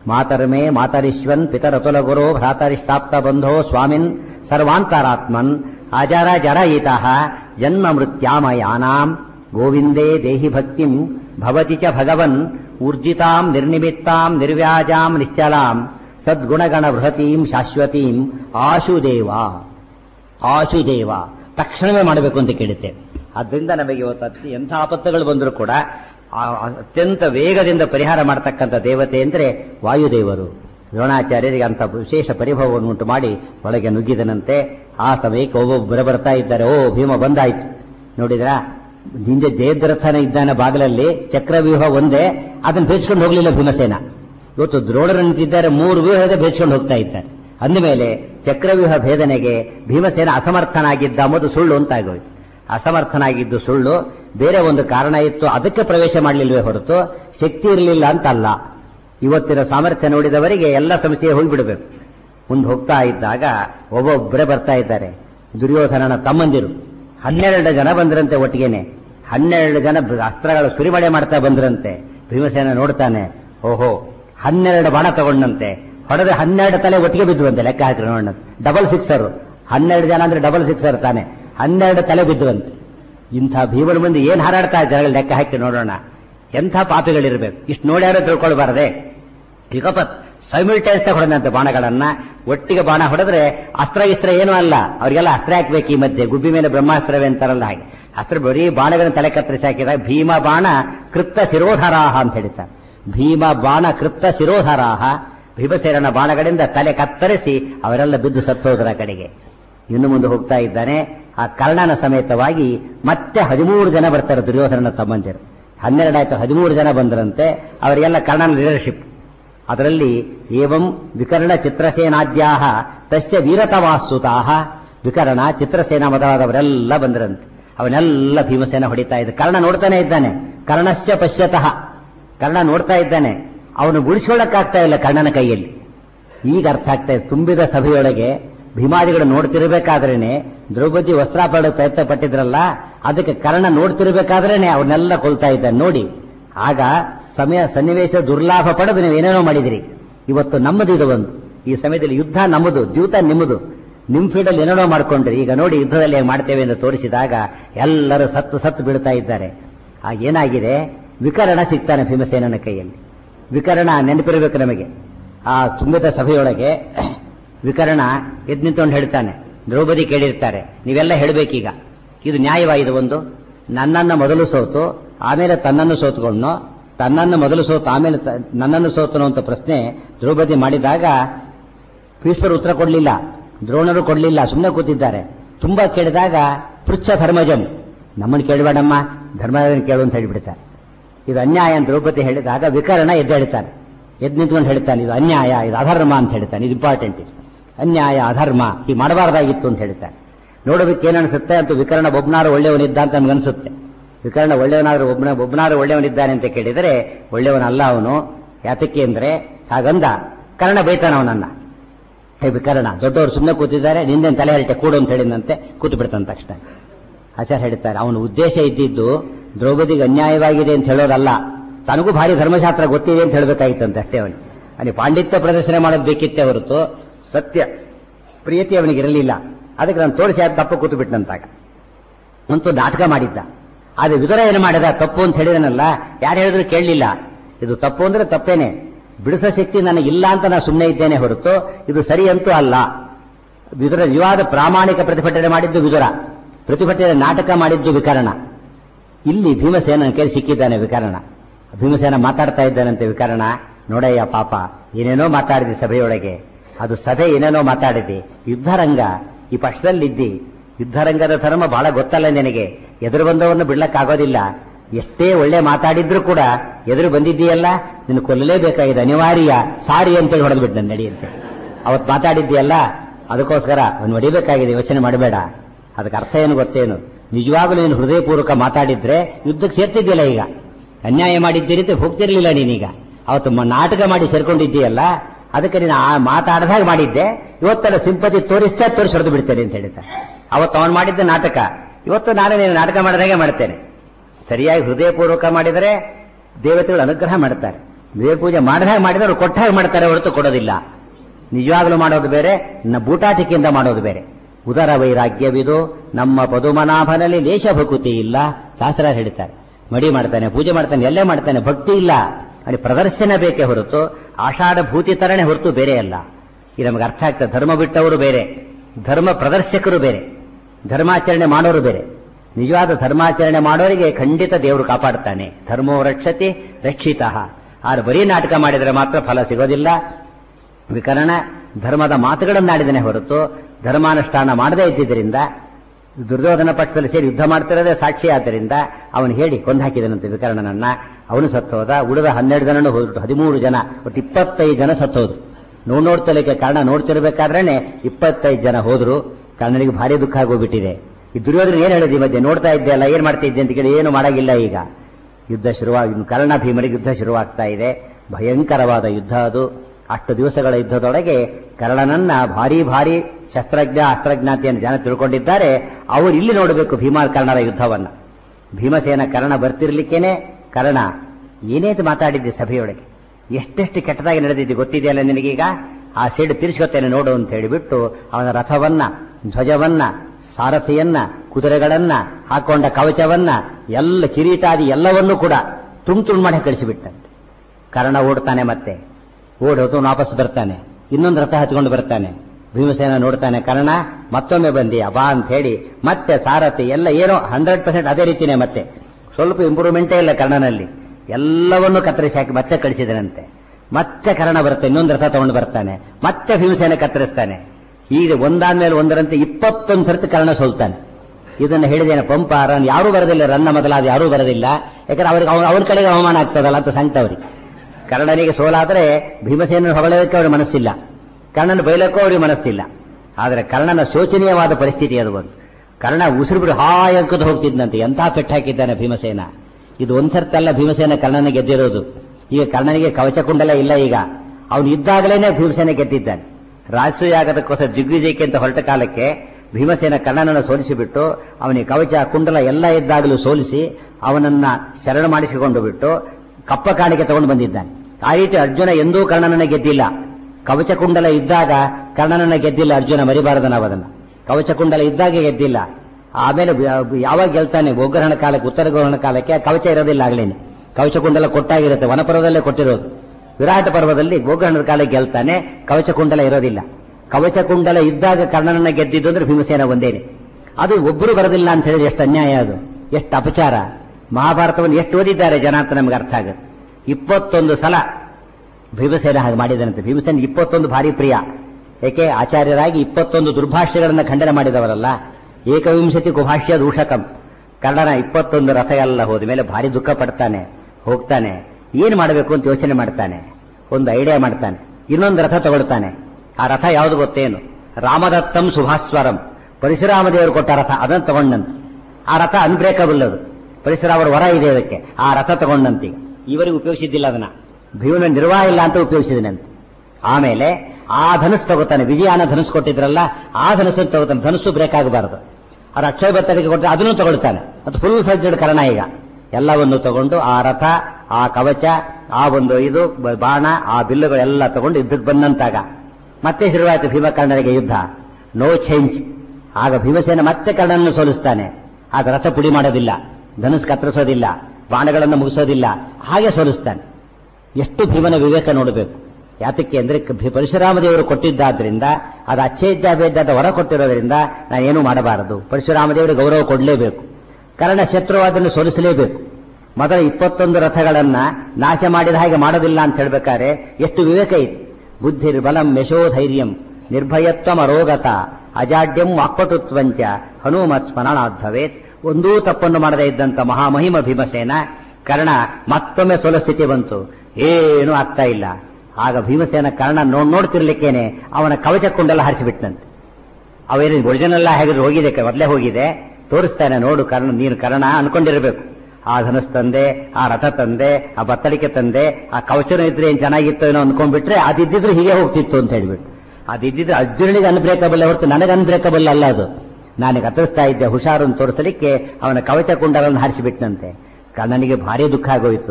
ಮಾತರ್ಮೇ ಮಾತರಿಶ್ವನ್ ಪಿತರತುಲ ಗುರು ಭ್ರಾತರಿಷ್ಟಾಪ್ತ ಬಂಧೋ ಸ್ವಾಮಿನ್ ಸರ್ವಾಂತರಾತ್ಮನ್ ಅಜರ ಜರಯಿತಃ ಜನ್ಮ ಮೃತ್ಯಾಮಯಾನಾಂ ಗೋವಿಂದೇ ದೇಹಿ ಭಕ್ತಿಂ ಭವತಿ ಚ ಭಗವನ್ ಊರ್ಜಿತಾಂ ನಿರ್ನಿಮಿತ್ತಾಂ ನಿರ್ವ್ಯಾಜಾಂ ನಿಶ್ಚಲಾಂ ಸದ್ಗುಣಗಣ ಬೃಹತೀಂ ಶಾಶ್ವತೀಂ ಆಶುದೇವ ಆಶುದೇವ ತಕ್ಷಣವೇ ಮಾಡಬೇಕು ಅಂತ ಕೇಳುತ್ತೇವೆ ಆದ್ದರಿಂದ ನಮಗೆ ಇವತ್ತು ಅತಿ ಎಂಥ ಆಪತ್ತುಗಳು ಬಂದರೂ ಕೂಡ ಆ ಅತ್ಯಂತ ವೇಗದಿಂದ ಪರಿಹಾರ ಮಾಡತಕ್ಕಂಥ ದೇವತೆ ಅಂದರೆ ವಾಯುದೇವರು ದ್ರೋಣಾಚಾರ್ಯರಿಗೆ ಅಂತ ವಿಶೇಷ ಪರಿಭವವನ್ನು ಉಂಟು ಮಾಡಿ ಒಳಗೆ ನುಗ್ಗಿದನಂತೆ ಆ ಸಮಯಕ್ಕೆ ಒಬ್ಬೊಬ್ಬರು ಬರ್ತಾ ಇದ್ದಾರೆ ಓ ಭೀಮ ಬಂದಾಯ್ತು ನೋಡಿದ್ರಾ ಹಿಂದೆ ಜಯದ್ರಥನ ಇದ್ದಾನೆ ಬಾಗಿಲಲ್ಲಿ ಚಕ್ರವ್ಯೂಹ ಒಂದೇ ಅದನ್ನು ಭೇಚ್ಕೊಂಡು ಹೋಗಲಿಲ್ಲ ಭೀಮಸೇನ ಇವತ್ತು ದ್ರೋಣರು ನಿಂತಿದ್ದಾರೆ ಮೂರು ವ್ಯೂಹದ ಭೇಚ್ಕೊಂಡು ಹೋಗ್ತಾ ಇದ್ದಾರೆ ಅಂದಮೇಲೆ ಚಕ್ರವ್ಯೂಹ ಭೇದನೆಗೆ ಭೀಮಸೇನ ಅಸಮರ್ಥನಾಗಿದ್ದ ಎಂಬುದು ಸುಳ್ಳು ಅಂತಾಗೋಯ್ತು ಅಸಮರ್ಥನಾಗಿದ್ದು ಸುಳ್ಳು ಬೇರೆ ಒಂದು ಕಾರಣ ಇತ್ತು ಅದಕ್ಕೆ ಪ್ರವೇಶ ಮಾಡಲಿಲ್ವೇ ಹೊರತು ಶಕ್ತಿ ಇರಲಿಲ್ಲ ಅಂತಲ್ಲ ಇವತ್ತಿನ ಸಾಮರ್ಥ್ಯ ನೋಡಿದವರಿಗೆ ಎಲ್ಲ ಸಮಸ್ಯೆ ಹೋಗಿಬಿಡಬೇಕು ಮುಂದೆ ಹೋಗ್ತಾ ಇದ್ದಾಗ ಒಬ್ಬೊಬ್ಬರೇ ಬರ್ತಾ ಇದ್ದಾರೆ ದುರ್ಯೋಧನನ ತಮ್ಮಂದಿರು ಹನ್ನೆರಡು ಜನ ಬಂದ್ರಂತೆ ಒಟ್ಟಿಗೆನೆ ಹನ್ನೆರಡು ಜನ ಅಸ್ತ್ರಗಳ ಸುರಿಮಳೆ ಮಾಡ್ತಾ ಬಂದ್ರಂತೆ ಭೀಮಸೇನ ನೋಡ್ತಾನೆ ಓಹೋ ಹನ್ನೆರಡು ಬಾಣ ತಗೊಂಡಂತೆ ಹೊಡೆದ ಹನ್ನೆರಡು ತಲೆ ಒಟ್ಟಿಗೆ ಬಿದ್ದುವಂತೆ ಲೆಕ್ಕ ಹಾಕಿ ನೋಡೋಣ ಡಬಲ್ ಸಿಕ್ಸರು ಹನ್ನೆರಡು ಜನ ಅಂದ್ರೆ ಡಬಲ್ ಸಿಕ್ಸರ್ ತಾನೆ ಹನ್ನೆರಡು ತಲೆ ಬಿದ್ದುವಂತೆ ಇಂಥ ಭೀಮನ ಮುಂದೆ ಏನ್ ಹಾರಾಡ್ತಾ ಇದ್ದಾರೆ ಲೆಕ್ಕ ಹಾಕಿ ನೋಡೋಣ ಎಂಥ ಪಾಪಿಗಳಿರ್ಬೇಕು ಇಷ್ಟು ನೋಡ್ಯಾರೋ ತಿಳ್ಕೊಳ್ಬಾರದೆ ಯುಗಪತ್ ಸೈಮಿಲ್ಟೇನ್ಸ್ ಹೊಡೆದಂತೆ ಬಾಣಗಳನ್ನ ಒಟ್ಟಿಗೆ ಬಾಣ ಹೊಡೆದ್ರೆ ಅಸ್ತ್ರ ಗಿಸ್ತ್ರ ಏನೂ ಅಲ್ಲ ಅವರಿಗೆಲ್ಲ ಅಸ್ತ್ರ ಹಾಕ್ಬೇಕು ಈ ಮಧ್ಯೆ ಗುಬ್ಬಿ ಮೇಲೆ ಬ್ರಹ್ಮಾಸ್ತ್ರವೇ ಅಂತಾರಲ್ಲ ಹಾಗೆ ಅಸ್ತ್ರ ಬರೀ ಬಾಣಗಳನ್ನು ತಲೆ ಕತ್ತರಿಸಿ ಹಾಕಿದಾಗ ಭೀಮ ಬಾಣ ಕೃಪ್ತ ಶಿರೋಧರಾಹ ಅಂತ ಹೇಳ್ತಾರೆ ಭೀಮ ಬಾಣ ಕೃಪ್ತ ಶಿರೋಧರಾಹ ಭೀಮಸೇನನ ಬಾಣಗಳಿಂದ ತಲೆ ಕತ್ತರಿಸಿ ಅವರೆಲ್ಲ ಬಿದ್ದು ಸತ್ತೋದರ ಕಡೆಗೆ ಇನ್ನು ಮುಂದೆ ಹೋಗ್ತಾ ಇದ್ದಾನೆ ಆ ಕರ್ಣನ ಸಮೇತವಾಗಿ ಮತ್ತೆ ಹದಿಮೂರು ಜನ ಬರ್ತಾರೆ ದುರ್ಯೋಧನನ ತಮ್ಮಂದಿರು ಹನ್ನೆರಡಾಯ್ತು ಹದಿಮೂರು ಜನ ಬಂದರಂತೆ ಅವರಿಗೆಲ್ಲ ಕರ್ಣನ ಲೀಡರ್ಶಿಪ್ ಅದರಲ್ಲಿ ಏವಂ ವಿಕರ್ಣ ಚಿತ್ರಸೇನಾದ್ಯಾಹ ತಸ್ಯ ವೀರತವಾಸುತಾಹ ವಿಕರ್ಣ ಚಿತ್ರಸೇನ ಮೊದಲಾದವರೆಲ್ಲ ಬಂದರಂತೆ ಅವನೆಲ್ಲ ಭೀಮಸೇನ ಹೊಡಿತಾ ಇದ್ದ ಕರ್ಣ ನೋಡ್ತಾನೆ ಇದ್ದಾನೆ ಕರ್ಣಶ್ಯ ಪಶ್ಯತಃ ಕರ್ಣ ನೋಡ್ತಾ ಇದ್ದಾನೆ ಅವನು ಗುಡಿಸ್ಕೊಳ್ಳಕ್ಕಾಗ್ತಾ ಇಲ್ಲ ಕರ್ಣನ ಕೈಯಲ್ಲಿ ಈಗ ಅರ್ಥ ಆಗ್ತಾ ಇದೆ ತುಂಬಿದ ಸಭೆಯೊಳಗೆ ಭೀಮಾದಿಗಳು ನೋಡ್ತಿರ್ಬೇಕಾದ್ರೇನೆ ದ್ರೌಪದಿ ವಸ್ತ್ರಾಪರಣ ಪ್ರಯತ್ನ ಪಟ್ಟಿದ್ರಲ್ಲ ಅದಕ್ಕೆ ಕರ್ಣ ನೋಡ್ತಿರ್ಬೇಕಾದ್ರೇನೆ ಅವನ್ನೆಲ್ಲ ಕೊಲ್ತಾ ಇದ್ದಾನೆ ನೋಡಿ ಆಗ ಸಮಯ ಸನ್ನಿವೇಶ ದುರ್ಲಾಭ ಪಡೆದು ನೀವು ಏನೇನೋ ಮಾಡಿದಿರಿ ಇವತ್ತು ನಮ್ಮದು ಇದು ಒಂದು ಈ ಸಮಯದಲ್ಲಿ ಯುದ್ಧ ನಮ್ಮದು ದ್ಯೂತ ನಿಮ್ಮದು ನಿಮ್ ಫೀಲ್ಡಲ್ಲಿ ಏನೇನೋ ಮಾಡ್ಕೊಂಡ್ರಿ ಈಗ ನೋಡಿ ಯುದ್ಧದಲ್ಲಿ ಹೇಗೆ ಮಾಡ್ತೇವೆ ಎಂದು ತೋರಿಸಿದಾಗ ಎಲ್ಲರೂ ಸತ್ತು ಸತ್ತು ಬೀಳ್ತಾ ಇದ್ದಾರೆ ಆಗ ಏನಾಗಿದೆ ವಿಕರಣ ಸಿಗ್ತಾನೆ ಭೀಮಸೇನನ ಕೈಯಲ್ಲಿ ವಿಕರಣ ನೆನಪಿರಬೇಕು ನಮಗೆ ಆ ತುಂಬಿದ ಸಭೆಯೊಳಗೆ ವಿಕರಣ ಎದ್ ನಿಂತ್ಕೊಂಡು ಹೇಳ್ತಾನೆ ದ್ರೌಪದಿ ಕೇಳಿರ್ತಾರೆ ನೀವೆಲ್ಲ ಹೇಳಬೇಕೀಗ ಇದು ನ್ಯಾಯವಾ ಇದು ಒಂದು ನನ್ನನ್ನು ಮೊದಲು ಸೋತು ಆಮೇಲೆ ತನ್ನನ್ನು ಸೋತುಕೊಂಡು ತನ್ನನ್ನು ಮೊದಲು ಸೋತು ಆಮೇಲೆ ತ- ನನ್ನನ್ನು ಸೋತನು ಅಂತ ಪ್ರಶ್ನೆ ದ್ರೌಪದಿ ಮಾಡಿದಾಗ ಭೀಷ್ಮರು ಉತ್ತರ ಕೊಡಲಿಲ್ಲ ದ್ರೋಣರು ಕೊಡಲಿಲ್ಲ ಸುಮ್ಮನೆ ಕೂತಿದ್ದಾರೆ ತುಂಬಾ ಕೇಳಿದಾಗ ಪೃಚ್ಛ ಧರ್ಮಜಂ ನಮ್ಮನ್ನು ಕೇಳಬೇಡಮ್ಮ ಧರ್ಮರಾಜನ ಕೇಳು ಅಂತ ಹೇಳಿಬಿಡ್ತಾರೆ ಇದು ಅನ್ಯಾಯ ಅಂತ ದ್ರೌಪದಿ ಹೇಳಿದಾಗ ವಿಕರಣ ಎದ್ದು ಹೇಳ್ತಾನೆ ಎದ್ದು ನಿಂತ್ಕೊಂಡು ಹೇಳ್ತಾನೆ ಇದು ಅನ್ಯಾಯ ಇದು ಅಧರ್ಮ ಅಂತ ಹೇಳ್ತಾನೆ ಇದು ಇಂಪಾರ್ಟೆಂಟ್ ಇದು ಅನ್ಯಾಯ ಅಧರ್ಮ ಈ ಮಾಡಬಾರ್ದಾಗಿತ್ತು ಅಂತ ಹೇಳ್ತಾನೆ ನೋಡೋದಕ್ಕೆ ಏನನ್ಸುತ್ತೆ ಅಂತ ವಿಕರಣ ಒಬ್ಬನಾರು ಒಳ್ಳೆಯವನಿದ್ದ ಅಂತ ನಮಗನ್ಸುತ್ತೆ ವಿಕರಣ ಒಳ್ಳೆಯವನಾದ್ರೂ ಒಬ್ಬನ ಒಬ್ಬನಾರು ಒಳ್ಳೆಯವನಿದ್ದಾನೆ ಅಂತ ಕೇಳಿದರೆ ಒಳ್ಳೆಯವನಲ್ಲ ಅವನು ಯಾತಕ್ಕೆ ಅಂದ್ರೆ ಹಾಗಂದ ಕರ್ಣ ಬೈತಾನ ಅವನನ್ನ ಹೇ ವಿಕರಣ ದೊಡ್ಡವರು ಸುಮ್ಮನೆ ಕೂತಿದ್ದಾರೆ ನಿಂದೇನು ತಲೆ ಹರಟೆ ಕೂಡು ಅಂತ ಹೇಳಿದಂತೆ ಕೂತು ಬಿಡ್ತಾನೆ ತಕ್ಷಣ ಆಚಾರ್ಯ ಹೇಳ್ತಾರೆ ಅವನ ಉದ್ದೇಶ ಇದ್ದಿದ್ದು ದ್ರೌಪದಿಗೆ ಅನ್ಯಾಯವಾಗಿದೆ ಅಂತ ಹೇಳೋದಲ್ಲ ತನಗೂ ಭಾರಿ ಧರ್ಮಶಾಸ್ತ್ರ ಗೊತ್ತಿದೆ ಅಂತ ಹೇಳಬೇಕಾಗಿತ್ತಂತೆ ಅಷ್ಟೇ ಅವನಿಗೆ ಅವನಿಗೆ ಪಾಂಡಿತ್ಯ ಪ್ರದರ್ಶನ ಮಾಡೋದು ಬೇಕಿತ್ತೆ ಹೊರತು ಸತ್ಯ ಪ್ರೀತಿ ಅವನಿಗೆ ಇರಲಿಲ್ಲ ಅದಕ್ಕೆ ನಾನು ತೋರಿಸಿ ಅದು ತಪ್ಪು ಕೂತು ಬಿಟ್ಟನಂತಾಗ ಅಂತೂ ನಾಟಕ ಮಾಡಿದ್ದ ಆದ್ರೆ ವಿದುರ ಏನು ಮಾಡಿದ ತಪ್ಪು ಅಂತ ಹೇಳಿದನಲ್ಲ ಯಾರು ಹೇಳಿದ್ರು ಕೇಳಲಿಲ್ಲ ಇದು ತಪ್ಪು ಅಂದ್ರೆ ತಪ್ಪೇನೆ ಬಿಡಿಸೋ ಶಕ್ತಿ ನನಗಿಲ್ಲ ಅಂತ ನಾನು ಸುಮ್ಮನೆ ಇದ್ದೇನೆ ಹೊರತು ಇದು ಸರಿ ಅಂತೂ ಅಲ್ಲ ವಿದುರ ನಿಜವಾದ ಪ್ರಾಮಾಣಿಕ ಪ್ರತಿಭಟನೆ ಮಾಡಿದ್ದು ವಿದುರ ಪ್ರತಿಭಟನೆ ನಾಟಕ ಮಾಡಿದ್ದು ವಿಕರಣ ಇಲ್ಲಿ ಭೀಮಸೇನ ಕೈ ಸಿಕ್ಕಿದ್ದಾನೆ ವಿಕರಣ ಭೀಮಸೇನ ಮಾತಾಡ್ತಾ ಇದ್ದಾನಂತೆ ವಿಕರಣ ನೋಡಯ್ಯ ಪಾಪ ಏನೇನೋ ಮಾತಾಡಿದಿ ಸಭೆಯೊಳಗೆ ಅದು ಸಭೆ ಏನೇನೋ ಮಾತಾಡಿದಿ ಯುದ್ಧರಂಗ ಈ ಪಕ್ಷದಲ್ಲಿದ್ದಿ ಯುದ್ಧರಂಗದ ಧರ್ಮ ಬಹಳ ಗೊತ್ತಲ್ಲ ನಿನಗೆ ಎದುರು ಬಂದವರನ್ನು ಬಿಡ್ಲಕ್ಕಾಗೋದಿಲ್ಲ ಎಷ್ಟೇ ಒಳ್ಳೆ ಮಾತಾಡಿದ್ರು ಕೂಡ ಎದುರು ಬಂದಿದ್ದೀಯಲ್ಲ ನಿನ್ನ ಕೊಲ್ಲಲೇಬೇಕಾಗಿದೆ ಅನಿವಾರ್ಯ ಸಾರಿ ಅಂತೇಳಿ ಹೊಡೆದ್ಬಿಟ್ಟು ನನ್ನ ನಡಿ ಅಂತ ಅವತ್ತು ಮಾತಾಡಿದ್ದೀಯಲ್ಲ ಅದಕ್ಕೋಸ್ಕರ ಅವನು ಹೊಡಿಬೇಕಾಗಿದೆ ಯೋಚನೆ ಮಾಡಬೇಡ ಅದಕ್ಕೆ ಅರ್ಥ ಏನು ಗೊತ್ತೇನು ನಿಜವಾಗಲೂ ನೀನು ಹೃದಯಪೂರ್ವಕ ಮಾತಾಡಿದ್ರೆ ಯುದ್ಧಕ್ಕೆ ಸೇರ್ತಿದ್ದಿಲ್ಲ ಈಗ ಅನ್ಯಾಯ ಮಾಡಿದ್ದೀರಿ ಅಂತ ಹೋಗ್ತಿರ್ಲಿಲ್ಲ ನೀನೀಗ ಅವತ್ತು ಮ- ನಾಟಕ ಮಾಡಿ ಸೇರ್ಕೊಂಡಿದ್ದೀಯಲ್ಲ ಅದಕ್ಕೆ ನೀನು ಆ ಮಾತಾಡದಾಗ ಮಾಡಿದ್ದೆ ಇವತ್ತೆಲ್ಲ ಸಿಂಪತಿ ತೋರಿಸ್ತಾ ತೋರಿಸಿ ಹೊಡೆದು ಬಿಡ್ತೇನೆ ಅಂತ ಹೇಳಿದ್ದ ಅವತ್ತು ಅವನು ಮಾಡಿದ್ದ ನಾಟಕ ಇವತ್ತು ನಾನು ನೀನು ನಾಟಕ ಮಾಡಿದಾಗೆ ಮಾಡ್ತೇನೆ ಸರಿಯಾಗಿ ಹೃದಯಪೂರ್ವಕ ಮಾಡಿದರೆ ದೇವತೆಗಳು ಅನುಗ್ರಹ ಮಾಡ್ತಾರೆ ದೇವ್ರ ಪೂಜೆ ಮಾಡಿದಾಗ ಮಾಡಿದವರು ಕೊಟ್ಟಾಗ ಮಾಡ್ತಾರೆ ಹೊರತು ಕೊಡೋದಿಲ್ಲ ನಿಜವಾಗ್ಲೂ ಮಾಡೋದು ಬೇರೆ ನ ಬೂಟಾಟಿಕೆಯಿಂದ ಮಾಡೋದು ಬೇರೆ ಉದರ ವೈರಾಗ್ಯವಿದು ನಮ್ಮ ಪದುಮನಾಭನಲ್ಲಿ ಲೇಷ ಭಕುತಿ ಇಲ್ಲ ಶಾಸ್ತ್ರ ಹೇಳ್ತಾರೆ ಮಡಿ ಮಾಡ್ತಾನೆ ಪೂಜೆ ಮಾಡ್ತಾನೆ ಎಲ್ಲೇ ಮಾಡ್ತಾನೆ ಭಕ್ತಿ ಇಲ್ಲ ಅಲ್ಲಿ ಪ್ರದರ್ಶನ ಬೇಕೇ ಹೊರತು ಆಷಾಢ ಭೂತಿ ತರನೇ ಹೊರತು ಬೇರೆ ಅಲ್ಲ ಇದು ನಮಗೆ ಅರ್ಥ ಆಗ್ತದೆ ಧರ್ಮ ಬಿಟ್ಟವರು ಬೇರೆ ಧರ್ಮ ಪ್ರದರ್ಶಕರು ಬೇರೆ ಧರ್ಮಾಚರಣೆ ಮಾಡೋರು ಬೇರೆ ನಿಜವಾದ ಧರ್ಮಾಚರಣೆ ಮಾಡೋರಿಗೆ ಖಂಡಿತ ದೇವರು ಕಾಪಾಡ್ತಾನೆ ಧರ್ಮೋ ರಕ್ಷತಿ ರಕ್ಷಿತ ಆದ್ರೆ ಬರೀ ನಾಟಕ ಮಾಡಿದರೆ ಮಾತ್ರ ಫಲ ಸಿಗೋದಿಲ್ಲ ವಿಕರಣ ಧರ್ಮದ ಮಾತುಗಳನ್ನಾಡಿದನೆ ಹೊರತು ಧರ್ಮಾನುಷ್ಠಾನ ಮಾಡದೇ ಇದ್ದಿದ್ದರಿಂದ ದುರ್ಯೋಧನ ಪಕ್ಷದಲ್ಲಿ ಸೇರಿ ಯುದ್ಧ ಮಾಡ್ತಿರೋದೇ ಸಾಕ್ಷಿ ಆದ್ದರಿಂದ ಅವನು ಹೇಳಿ ಕೊಂದಾಕಿದನಂತೆ ವಿಕರ್ಣನನ್ನ ಅವನು ಸತ್ತೋದ ಉಳಿದ ಹನ್ನೆರಡು ಜನನು ಹೋದ್ರು ಹದಿಮೂರು ಜನ ಒಟ್ಟು ಇಪ್ಪತ್ತೈದು ಜನ ಸತ್ತೋದು ನೋಡ್ ನೋಡ್ತಲಿಕ್ಕೆ ಕಾರಣ ನೋಡ್ತಿರ್ಬೇಕಾದ್ರೇನೆ ಇಪ್ಪತ್ತೈದು ಜನ ಹೋದ್ರು ಕರ್ಣನಿಗೆ ಭಾರಿ ದುಃಖ ಆಗೋಗ್ಬಿಟ್ಟಿದೆ ಈ ದುರ್ಯೋಧನ ಏನ್ ಹೇಳಿದ ಈ ಮಧ್ಯೆ ನೋಡ್ತಾ ಇದ್ದೆ ಅಲ್ಲ ಏನ್ ಮಾಡ್ತಾ ಇದ್ದೆ ಅಂತ ಕೇಳಿ ಏನು ಮಾಡಾಗಿಲ್ಲ ಈಗ ಯುದ್ಧ ಶುರುವಾಗಿ ಕರ್ಣ ಭೀಮರಿಗೆ ಯುದ್ಧ ಶುರುವಾಗ್ತಾ ಇದೆ ಭಯಂಕರವಾದ ಯುದ್ಧ ಅದು ಅಷ್ಟು ದಿವಸಗಳ ಯುದ್ಧದೊಳಗೆ ಕರ್ಣನನ್ನ ಭಾರಿ ಭಾರಿ ಶಸ್ತ್ರಜ್ಞ ಅಸ್ತ್ರಜ್ಞಾತಿಯನ್ನು ಜನ ತಿಳ್ಕೊಂಡಿದ್ದಾರೆ ಅವರು ಇಲ್ಲಿ ನೋಡಬೇಕು ಭೀಮಾ ಕರ್ಣರ ಯುದ್ಧವನ್ನ ಭೀಮಸೇನ ಕರ್ಣ ಬರ್ತಿರ್ಲಿಕ್ಕೇನೆ ಕರ್ಣ ಏನೇದು ಮಾತಾಡಿದ್ದೆ ಸಭೆಯೊಳಗೆ ಎಷ್ಟೆಷ್ಟು ಕೆಟ್ಟದಾಗಿ ನಡೆದಿದ್ದೆ ಗೊತ್ತಿದೆಯಲ್ಲ ನಿನಗೀಗ ಆ ಸೈಡ್ ತಿರ್ಸ್ಕೊತೇನೆ ನೋಡು ಅಂತ ಹೇಳಿಬಿಟ್ಟು ಅವನ ರಥವನ್ನ ಧ್ವಜವನ್ನ ಸಾರಥಿಯನ್ನ ಕುದುರೆಗಳನ್ನ ಹಾಕೊಂಡ ಕವಚವನ್ನ ಎಲ್ಲ ಕಿರೀಟಾದಿ ಎಲ್ಲವನ್ನೂ ಕೂಡ ತುಂಡು ತುಂಡು ಮಾಡಿ ಕಳಿಸಿಬಿಟ್ಟಂತೆ ಕರ್ಣ ಓಡ್ತಾನೆ ಮತ್ತೆ ಓಡೋದು ವಾಪಸ್ ಬರ್ತಾನೆ ಇನ್ನೊಂದು ರಥ ಹತ್ಕೊಂಡು ಬರ್ತಾನೆ ಭೀಮಸೇನ ನೋಡ್ತಾನೆ ಕರ್ಣ ಮತ್ತೊಮ್ಮೆ ಬಂದಿ ಬಾ ಅಂತ ಹೇಳಿ ಮತ್ತೆ ಸಾರಥಿ ಎಲ್ಲ ಏನೋ ಹಂಡ್ರೆಡ್ ಪರ್ಸೆಂಟ್ ಅದೇ ರೀತಿನೇ ಮತ್ತೆ ಸ್ವಲ್ಪ ಇಂಪ್ರೂವ್ಮೆಂಟೇ ಇಲ್ಲ ಕರ್ಣನಲ್ಲಿ ಎಲ್ಲವನ್ನೂ ಕತ್ತರಿಸಿ ಹಾಕಿ ಮತ್ತೆ ಕಳಿಸಿದನಂತೆ ಮತ್ತೆ ಕರ್ಣ ಬರುತ್ತೆ ಇನ್ನೊಂದು ರಥ ತಗೊಂಡು ಬರ್ತಾನೆ ಮತ್ತೆ ಭೀಮಸೇನ ಕತ್ತರಿಸ್ತಾನೆ ಹೀಗೆ ಒಂದಾದ್ಮೇಲೆ ಒಂದರಂತೆ ಇಪ್ಪತ್ತೊಂದು ಸರ್ತಿ ಕರ್ಣ ಸೋಲ್ತಾನೆ ಇದನ್ನು ಹೇಳಿದೇನೆ ಪಂಪಾರ ಯಾರೂ ಬರೋದಿಲ್ಲ ರನ್ನ ಮೊದಲಾದ ಯಾರೂ ಬರೋದಿಲ್ಲ ಯಾಕಂದ್ರೆ ಅವ್ರಿಗೆ ಅವನ ಕಡೆಗೆ ಅವಮಾನ ಆಗ್ತದಲ್ಲ ಅಂತ ಸಂಕಟ ಅವ್ರಿಗೆ ಕರ್ಣನಿಗೆ ಸೋಲಾದ್ರೆ ಭೀಮಸೇನ ಹೊಗಳೋದಕ್ಕೆ ಅವ್ರ ಮನಸ್ಸಿಲ್ಲ ಕರ್ಣನ ಬೈಲಕ್ಕೂ ಅವ್ರಿಗೆ ಮನಸ್ಸಿಲ್ಲ ಆದರೆ ಕರ್ಣನ ಶೋಚನೀಯವಾದ ಪರಿಸ್ಥಿತಿ ಅದು ಒಂದು ಕರ್ಣ ಉಸಿರು ಬಿಡು ಹಾಯ್ ಅಂಕದ ಹೋಗ್ತಿದ್ದಂತೆ ಎಂಥ ಪೆಟ್ಟು ಹಾಕಿದ್ದಾನೆ ಭೀಮಸೇನ ಇದು ಒಂದ್ಸರ್ತಲ್ಲ ಭೀಮಸೇನ ಕರ್ಣನ ಗೆದ್ದಿರೋದು ಈಗ ಕರ್ಣನಿಗೆ ಕವಚ ಕುಂಡಲ ಇಲ್ಲ ಈಗ ಅವನು ಇದ್ದಾಗಲೇನೆ ಭೀಮಸೇನ ಗೆದ್ದಿದ್ದಾನೆ ರಾಜಸೂಯಾಗದಕ್ಕೋಸ್ಕರ ದಿಗ್ವಿಜಯಕ್ಕೆ ಅಂತ ಹೊರಟ ಕಾಲಕ್ಕೆ ಭೀಮಸೇನ ಕರ್ಣನನ್ನು ಸೋಲಿಸಿಬಿಟ್ಟು ಅವನಿಗೆ ಕವಚ ಕುಂಡಲ ಎಲ್ಲ ಇದ್ದಾಗಲೂ ಸೋಲಿಸಿ ಅವನನ್ನ ಶರಣ ಮಾಡಿಸಿಕೊಂಡು ಬಿಟ್ಟು ಕಪ್ಪ ಕಾಣಿಕೆ ತಗೊಂಡು ಬಂದಿದ್ದಾನೆ ಆ ರೀತಿ ಅರ್ಜುನ ಎಂದೂ ಕರ್ಣನನ್ನ ಗೆದ್ದಿಲ್ಲ ಕವಚ ಕುಂಡಲ ಇದ್ದಾಗ ಕರ್ಣನನ್ನ ಗೆದ್ದಿಲ್ಲ ಅರ್ಜುನ ಮರಿಬಾರದು ನಾವು ಅದನ್ನ ಕವಚ ಕುಂಡಲ ಇದ್ದಾಗ ಗೆದ್ದಿಲ್ಲ ಆಮೇಲೆ ಯಾವಾಗ ಗೆಲ್ತಾನೆ ಗೋಗ್ರಹಣ ಕಾಲಕ್ಕೆ ಉತ್ತರ ಗ್ರಹಣ ಕಾಲಕ್ಕೆ ಕವಚ ಇರೋದಿಲ್ಲ ಆಗ್ಲೇನೆ ಕವಚ ಕುಂಡಲ ಕೊಟ್ಟಾಗಿರುತ್ತೆ ವನಪರ್ವದಲ್ಲೇ ಕೊಟ್ಟಿರೋದು ವಿರಾಟ ಪರ್ವದಲ್ಲಿ ಗೋಗ್ರಹಣದ ಕಾಲಕ್ಕೆ ಗೆಲ್ತಾನೆ ಕವಚ ಕುಂಡಲ ಇರೋದಿಲ್ಲ ಕವಚ ಕುಂಡಲ ಇದ್ದಾಗ ಕರ್ಣನನ್ನ ಗೆದ್ದಿದ್ದು ಅಂದ್ರೆ ಭೀಮಸೇನ ಒಂದೇನೆ ಅದು ಒಬ್ಬರು ಬರೋದಿಲ್ಲ ಅಂತ ಹೇಳಿದ್ರೆ ಎಷ್ಟು ಅನ್ಯಾಯ ಅದು ಎಷ್ಟು ಅಪಚಾರ ಮಹಾಭಾರತವನ್ನು ಎಷ್ಟು ಓದಿದ್ದಾರೆ ಜನ ಅಂತ ನಮ್ಗೆ ಅರ್ಥ ಆಗುತ್ತೆ ಇಪ್ಪತ್ತೊಂದು ಸಲ ಭೀಮಸೇನ ಹಾಗೆ ಮಾಡಿದನಂತೆ ಭೀಮಸೇನ ಇಪ್ಪತ್ತೊಂದು ಭಾರಿ ಪ್ರಿಯ ಏಕೆ ಆಚಾರ್ಯರಾಗಿ ಇಪ್ಪತ್ತೊಂದು ದುರ್ಭಾಷ್ಯಗಳನ್ನ ಖಂಡನೆ ಮಾಡಿದವರಲ್ಲ ಏಕವಿಂಶತಿ ಕುಭಾಷ್ಯ ದೂಷಕಂ ಕನ್ನಡನ ಇಪ್ಪತ್ತೊಂದು ರಥ ಎಲ್ಲ ಹೋದ ಮೇಲೆ ಭಾರಿ ದುಃಖ ಪಡ್ತಾನೆ ಹೋಗ್ತಾನೆ ಏನ್ ಮಾಡಬೇಕು ಅಂತ ಯೋಚನೆ ಮಾಡ್ತಾನೆ ಒಂದು ಐಡಿಯಾ ಮಾಡ್ತಾನೆ ಇನ್ನೊಂದು ರಥ ತಗೊಳ್ತಾನೆ ಆ ರಥ ಯಾವುದು ಗೊತ್ತೇನು ರಾಮದತ್ತಂ ಸುಭಾಸ್ವರಂ ಪರಶುರಾಮ ದೇವರು ಕೊಟ್ಟ ರಥ ಅದನ್ನು ತಗೊಂಡಂತ ಆ ರಥ ಅನ್ಬ್ರೇಕಬಲ್ ಅದು ಪರಶುರಾಮರ ವರ ಇದೆ ಅದಕ್ಕೆ ಆ ರಥ ತಗೊಂಡಂತೆ ಇವರಿಗೆ ಉಪಯೋಗಿಸಿದ್ದಿಲ್ಲ ಅದನ್ನ ಭೀಮನ ನಿರ್ವಾಹ ಇಲ್ಲ ಅಂತ ಉಪಯೋಗಿಸಿದನಂತೆ ಆಮೇಲೆ ಆ ಧನುಸ್ ತಗೋತಾನೆ ವಿಜಯಾನ ಧನುಸ್ ಕೊಟ್ಟಿದ್ರಲ್ಲ ಆ ಧನುಸ್ಸನ್ನು ತಗೋತಾನೆ ಧನುಸ್ಸು ಬ್ರೇಕ್ ಆಗಬಾರದು ಅವ್ರ ಅಕ್ಷಯ ಬತ್ತರಿಗೆ ಕೊಟ್ಟರೆ ಅದನ್ನು ತಗೊಳ್ತಾನೆ ಅದು ಫುಲ್ ಫ್ಲೆಜ್ಡ್ ಕರ್ಣ ಈಗ ಎಲ್ಲವನ್ನು ತಗೊಂಡು ಆ ರಥ ಆ ಕವಚ ಆ ಒಂದು ಇದು ಬ- ಬಾಣ ಆ ಬಿಲ್ಲುಗಳೆಲ್ಲ ತಗೊಂಡು ಯುದ್ಧಕ್ಕೆ ಬಂದಂತಾಗ ಮತ್ತೆ ಶುರುವಾಯಿತು ಭೀಮಕರ್ಣನಿಗೆ ಯುದ್ಧ ನೋ ಚೇಂಜ್ ಆಗ ಭೀಮಸೇನ ಮತ್ತೆ ಕರ್ಣನನ್ನು ಸೋಲಿಸ್ತಾನೆ ಆಗ ರಥ ಪುಡಿ ಮಾಡೋದಿಲ್ಲ ಧನುಸ್ ಕತ್ತರಿಸೋದಿಲ್ಲ ಬಾಣಗಳನ್ನು ಮುಗಿಸೋದಿಲ್ಲ ಹಾಗೆ ಸೋಲಿಸ್ತಾನೆ ಎಷ್ಟು ಭೀಮನ ವಿವೇಕ ನೋಡಬೇಕು ಯಾತಕ್ಕೆ ಅಂದ್ರೆ ಕ- ಭೀ- ಪರಶುರಾಮ ದೇವರು ಕೊಟ್ಟಿದ್ದಾದ್ರಿಂದ ಅದು ಅಚ್ಛೇದ್ಯ ಅಭೇದ್ಯದ ಹೊರ ಕೊಟ್ಟಿರೋದ್ರಿಂದ ನಾನೇನು ಮಾಡಬಾರದು ಪರಶುರಾಮ ದೇವರು ಗೌರವ ಕೊಡಲೇಬೇಕು ಕಾರಣ ಶತ್ರುವಾದನ್ನು ಸೋಲಿಸಲೇಬೇಕು ಮೊದಲ ಇಪ್ಪತ್ತೊಂದು ರಥಗಳನ್ನ ನಾಶ ಮಾಡಿದ ಹಾಗೆ ಮಾಡೋದಿಲ್ಲ ಅಂತ ಹೇಳ್ಬೇಕಾದ್ರೆ ಎಷ್ಟು ವಿವೇಕ ಇದೆ ಬುದ್ಧಿರ್ ಬಲಂ ಯಶೋಧೈರ್ಯಂ ನಿರ್ಭಯತ್ವಂ ಅರೋಗತ ಅಜಾಡ್ಯಂ ವಾಕ್ಪಟುತ್ವಂಚ ಹನುಮತ್ ಸ್ಮರಣಾತ್ ಭವೇತ್ ಒಂದೂ ತಪ್ಪನ್ನು ಮಾಡದೇ ಇದ್ದಂತ ಮಹಾಮಹಿಮ ಭೀಮಸೇನ ಕರ್ಣ ಮತ್ತೊಮ್ಮೆ ಸೋಲ ಸ್ಥಿತಿ ಬಂತು ಏನೂ ಆಗ್ತಾ ಇಲ್ಲ ಆಗ ಭೀಮಸೇನ ಕರ್ಣ ನೋಡ್ ನೋಡ್ತಿರ್ಲಿಕ್ಕೇನೆ ಅವನ ಕವಚ ಕುಂಡೆಲ್ಲ ಹಾರಿಸಿಬಿಟ್ಟಂತೆ ಅವೇನು ಒರಿಜಿನಲ್ ಹೇಗಿದ್ರು ಹೋಗಿದೆ ಮೊದಲೇ ಹೋಗಿದೆ ತೋರಿಸ್ತಾನೆ ನೋಡು ಕರ್ಣ ನೀನು ಕರ್ಣ ಅನ್ಕೊಂಡಿರ್ಬೇಕು ಆ ಧನಸ್ ತಂದೆ ಆ ರಥ ತಂದೆ ಆ ಬತ್ತಳಿಕೆ ತಂದೆ ಆ ಕವಚನ ಇದ್ರೆ ಏನ್ ಚೆನ್ನಾಗಿತ್ತು ಏನೋ ಅನ್ಕೊಂಡ್ಬಿಟ್ರೆ ಅದಿದ್ದಿದ್ರೆ ಹೀಗೆ ಹೋಗ್ತಿತ್ತು ಅಂತ ಹೇಳ್ಬಿಟ್ಟು ಅದಿದ್ದಿದ್ರೆ ಅರ್ಜುನಿಗೆ ಅನ್ಬ್ರೇಕಬಲ್ ಹೊರತು ನನಗೆ ಅನ್ಬ್ರೇಕಬಲ್ ಅಲ್ಲ ಅದು ನಾನು ಕತ್ತರಿಸ್ತಾ ಇದ್ದೆ ಹುಷಾರನ್ನು ತೋರಿಸಲಿಕ್ಕೆ ಅವನ ಕವಚ ಕುಂಡಲನ್ನು ಹಾರಿಸಿಬಿಟ್ಟನಂತೆ ಕರ್ಣನಿಗೆ ಭಾರಿ ದುಃಖ ಆಗೋಯ್ತು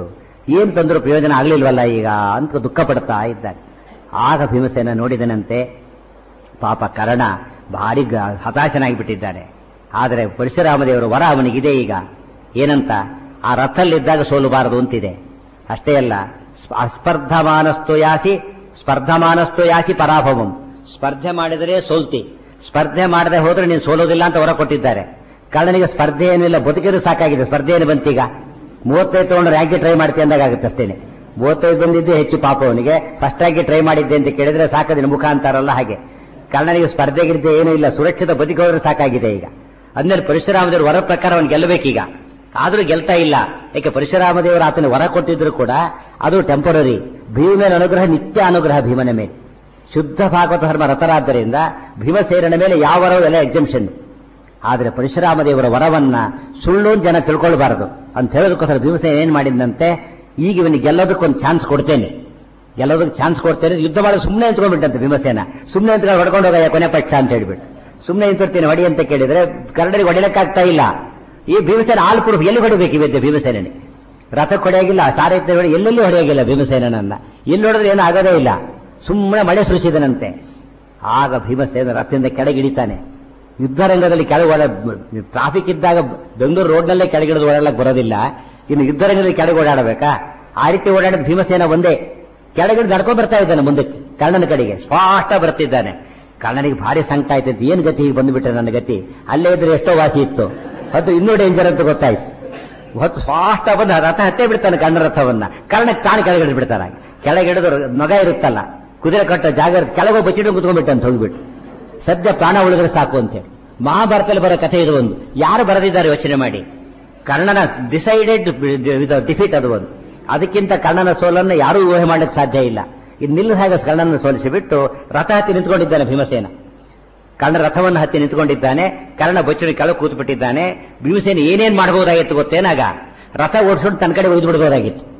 ಏನ್ ತಂದ್ರು ಪ್ರಯೋಜನ ಆಗ್ಲಿಲ್ವಲ್ಲ ಈಗ ಅಂತ ದುಃಖ ಪಡ್ತಾ ಇದ್ದಾನೆ ಆಗ ಭೀಮಸೇನ ನೋಡಿದನಂತೆ ಪಾಪ ಕರ್ಣ ಭಾರಿ ಗ- ಹತಾಶನಾಗಿ ಬಿಟ್ಟಿದ್ದಾನೆ ಆದರೆ ಪರಶುರಾಮದೇವರ ವರ ಅವನಿಗಿದೆ ಈಗ ಏನಂತ ಆ ರಥಲ್ಲಿದ್ದಾಗ ಸೋಲಬಾರದು ಅಂತಿದೆ ಅಷ್ಟೇ ಅಲ್ಲ ಸ್ಪ- ಅಸ್ಪರ್ಧಮಾನಸ್ತು ಯಾಸಿ ಸ್ಪರ್ಧಮಾನಸ್ತು ಯಾಸಿ ಪರಾಭವಂ ಸ್ಪರ್ಧೆ ಮಾಡಿದರೆ ಸೋಲ್ತಿ ಸ್ಪರ್ಧೆ ಮಾಡದೆ ಹೋದ್ರೆ ನೀನು ಸೋಲೋದಿಲ್ಲ ಅಂತ ಹೊರ ಕೊಟ್ಟಿದ್ದಾರೆ ಕರ್ಣನಿಗೆ ಸ್ಪರ್ಧೆ ಏನಿಲ್ಲ ಬದುಕಿದ್ರು ಸಾಕಾಗಿದೆ ಸ್ಪರ್ಧೆ ಏನು ಬಂತೀಗ ಮೂವತ್ತೈದು ತಗೊಂಡು ರ್ಯಾಂಕಿ ಟ್ರೈ ಮಾಡ್ತಿ ಅಂದಾಗುತ್ತೆ ಅಷ್ಟೇನೆ ಮೂವತ್ತೈದು ಬಂದಿದ್ದು ಹೆಚ್ಚು ಪಾಪ ಅವನಿಗೆ ಫಸ್ಟ್ ಆಗಿ ಟ್ರೈ ಮಾಡಿದ್ದೆ ಅಂತ ಕೇಳಿದ್ರೆ ಸಾಕದಿನ ಮುಖ ಅಂತಾರಲ್ಲ ಹಾಗೆ ಕರ್ಣನಿಗೆ ಸ್ಪರ್ಧೆ ಗಿರ್ಧೆ ಏನೂ ಇಲ್ಲ ಸುರಕ್ಷಿತ ಬದುಕೋದ್ರೆ ಸಾಕಾಗಿದೆ ಈಗ ಅಂದ್ಮೇಲೆ ಪರಶುರಾಮದೇವರು ವರ ಪ್ರಕಾರ ಅವನು ಗೆಲ್ಲಬೇಕೀಗ ಆದ್ರೂ ಗೆಲ್ತಾ ಇಲ್ಲ ಯಾಕೆ ಪರಶುರಾಮದೇವರು ಆತನ ವರ ಕೊಟ್ಟಿದ್ರು ಕೂಡ ಅದು ಟೆಂಪರರಿ ಭೀಮನ ಅನುಗ್ರಹ ನಿತ್ಯ ಅನುಗ್ರಹ ಭೀಮನ ಮೇಲೆ ಶುದ್ಧ ಭಾಗವತ ಧರ್ಮ ರಥರಾದ್ದರಿಂದ ಭೀಮಸೇನನ ಮೇಲೆ ಯಾವ ವರವೂ ಎಲ್ಲ ಎಕ್ಸಂಪ್ಷನ್ ಆದರೆ ಪರಶುರಾಮದೇವರ ವರವನ್ನ ಸುಳ್ಳು ಅಂತ ಜನ ತಿಳ್ಕೊಳ್ಬಾರದು ಅಂತ ಹೇಳೋದಕ್ಕೋಸ್ಕರ ಭೀಮಸೇನ ಏನ್ ಮಾಡಿದಂತೆ ಈಗ ಇವನಿಗೆ ಗೆಲ್ಲೋದಕ್ಕೊಂದು ಚಾನ್ಸ್ ಕೊಡ್ತೇನೆ ಗೆಲ್ಲೋದಕ್ಕೆ ಚಾನ್ಸ್ ಕೊಡ್ತೇನೆ ಯುದ್ಧ ಮಾಡಿ ಸುಮ್ಮನೆ ನಿಂತ್ಕೊಂಡ್ಬಿಟ್ಟಂತೆ ಭೀಮಸೇನ ಸುಮ್ಮನೆ ನಿಂತ್ಕೊಂಡು ಹೊಡ್ಕೊಂಡು ಹೋಗ ಕೊನೆ ಪಕ್ಷ ಅಂತ ಹೇಳ್ಬಿಟ್ಟು ಸುಮ್ಮನೆ ನಿಂತಿರ್ತೀನಿ ಹೊಡಿ ಅಂತ ಕೇಳಿದ್ರೆ ಕನ್ನಡಿಗೆ ಹೊಡಿಲಿಕ್ಕಾಗ್ತಾ ಇಲ್ಲ ಈ ಭೀಮಸೇನ ಆಲ್ ಪ್ರೂಫ್ ಎಲ್ಲಿ ಹೊಡಿಬೇಕು ಇವತ್ತೆ ಭೀಮಸೇನನೇ ರಥಕ್ಕೆ ಹೊಡೆಯಾಗಿಲ್ಲ ಸಾರಥ್ಯ ಹೊಡೆ ಎಲ್ಲೆಲ್ಲೂ ಹೊಡೆಯಾಗಿಲ್ಲ ಭೀಮಸೇನನ್ನ ಎಲ್ಲಿ ಹೊಡೆದ್ರೆ ಏನೂ ಆಗೋದೇ ಇಲ್ಲ ಸುಮ್ಮನೆ ಮಳೆ ಸುರಿಸಿದನಂತೆ ಆಗ ಭೀಮಸೇನ ರಥದಿಂದ ಕೆಳಗಿಳಿತಾನೆ ಯುದ್ಧ ರಂಗದಲ್ಲಿ ಕೆಳಗೆ ಓಡ ಟ್ರಾಫಿಕ್ ಇದ್ದಾಗ ಬೆಂಗಳೂರು ರೋಡ್ನಲ್ಲೇ ಕೆಳಗಿಳಿದು ಓಡಾಡಕ್ ಬರೋದಿಲ್ಲ ಇನ್ನು ಯುದ್ಧ ರಂಗದಲ್ಲಿ ಕೆಳಗೆ ಓಡಾಡಬೇಕಾ ಆ ರೀತಿ ಓಡಾಡಿದ ಭೀಮಸೇನ ಒಂದೇ ಕೆಳಗಿಳಿದು ನಡ್ಕೊಂಡು ಬರ್ತಾ ಇದ್ದಾನೆ ಮುಂದಕ್ಕೆ ಕರ್ಣನ ಕಡೆಗೆ ಸ್ಪಷ್ಟ ಬರ್ತಿದ್ದಾನೆ ಕರ್ಣನಿಗೆ ಭಾರಿ ಸಂಕಟ ಆಯ್ತಂತೆ ಏನ್ ಗತಿ ಹೀಗೆ ಬಂದ್ಬಿಟ್ಟೆ ನನ್ನ ಗತಿ ಅಲ್ಲೇ ಇದ್ರೆ ಎಷ್ಟೋ ವಾಸಿ ಇತ್ತು ಅದು ಇನ್ನೂ ಡೇಂಜರ್ ಅಂತ ಗೊತ್ತಾಯ್ತು ಹೊತ್ತು ಸ್ಪಷ್ಟ ಬಂದ ರಥ ಹತ್ತೇ ಬಿಡ್ತಾನೆ ಕರ್ಣ ರಥವನ್ನ ಕರ್ಣಕ್ಕೆ ತಾನು ಕೆಳಗಿಳಿದು ಬಿಡ್ತಾನೆ ಕೆಳಗಿಡಿದು ಮಗ ಇರುತ್ತಲ್ಲ ಕುದುರೆ ಕಟ್ಟ ಜಾಗ ಇರುತ್ತೆ. ಕೆಳಗೆ ಹೋಗಿ ಬಚ್ಚಿಟ್ಟು ಕುತ್ಕೊಂಡ್ಬಿಟ್ಟಂತ ಹೋಗ್ಬಿಟ್ಟು ಸದ್ಯ ಪ್ರಾಣ ಉಳಿದ್ರೆ ಸಾಕು ಅಂತೇಳಿ ಮಹಾಭಾರತದಲ್ಲಿ ಬರೋ ಕಥೆ ಇದು ಒಂದು ಯಾರು ಬರೆದಿದ್ದಾರೆ ಯೋಚನೆ ಮಾಡಿ ಕರ್ಣನ ಡಿಸೈಡೆಡ್ ಡಿಫೀಟ್ ಅದು ಒಂದು ಅದಕ್ಕಿಂತ ಕರ್ಣನ ಸೋಲನ್ನು ಯಾರೂ ಊಹೆ ಮಾಡ್ಲಿಕ್ಕೆ ಸಾಧ್ಯ ಇಲ್ಲ ಇನ್ನು ನಿಲ್ಲ ಹಾಗೆ ಕರ್ಣನ ಸೋಲಿಸಿ ಬಿಟ್ಟು ರಥ ಹತ್ತಿ ನಿಂತ್ಕೊಂಡಿದ್ದಾನೆ ಭೀಮಸೇನ ಕರ್ಣ ರಥವನ್ನು ಹತ್ತಿ ನಿಂತ್ಕೊಂಡಿದ್ದಾನೆ ಕರ್ಣ ಬಚ್ಚಡಿ ಕೆಳಗೆ ಕೂತ್ಬಿಟ್ಟಿದ್ದಾನೆ ಭೀಮಸೇನ ಏನೇನ್ ಮಾಡಬಹುದಾಗಿತ್ತು ಗೊತ್ತೇನಾಗ ರಥ ಓಡಿಸ್ಕೊಂಡು ತನ್ನ ಕಡೆ ಒಯ್ದು ಬಿಡಬಹುದಾಗಿತ್ತು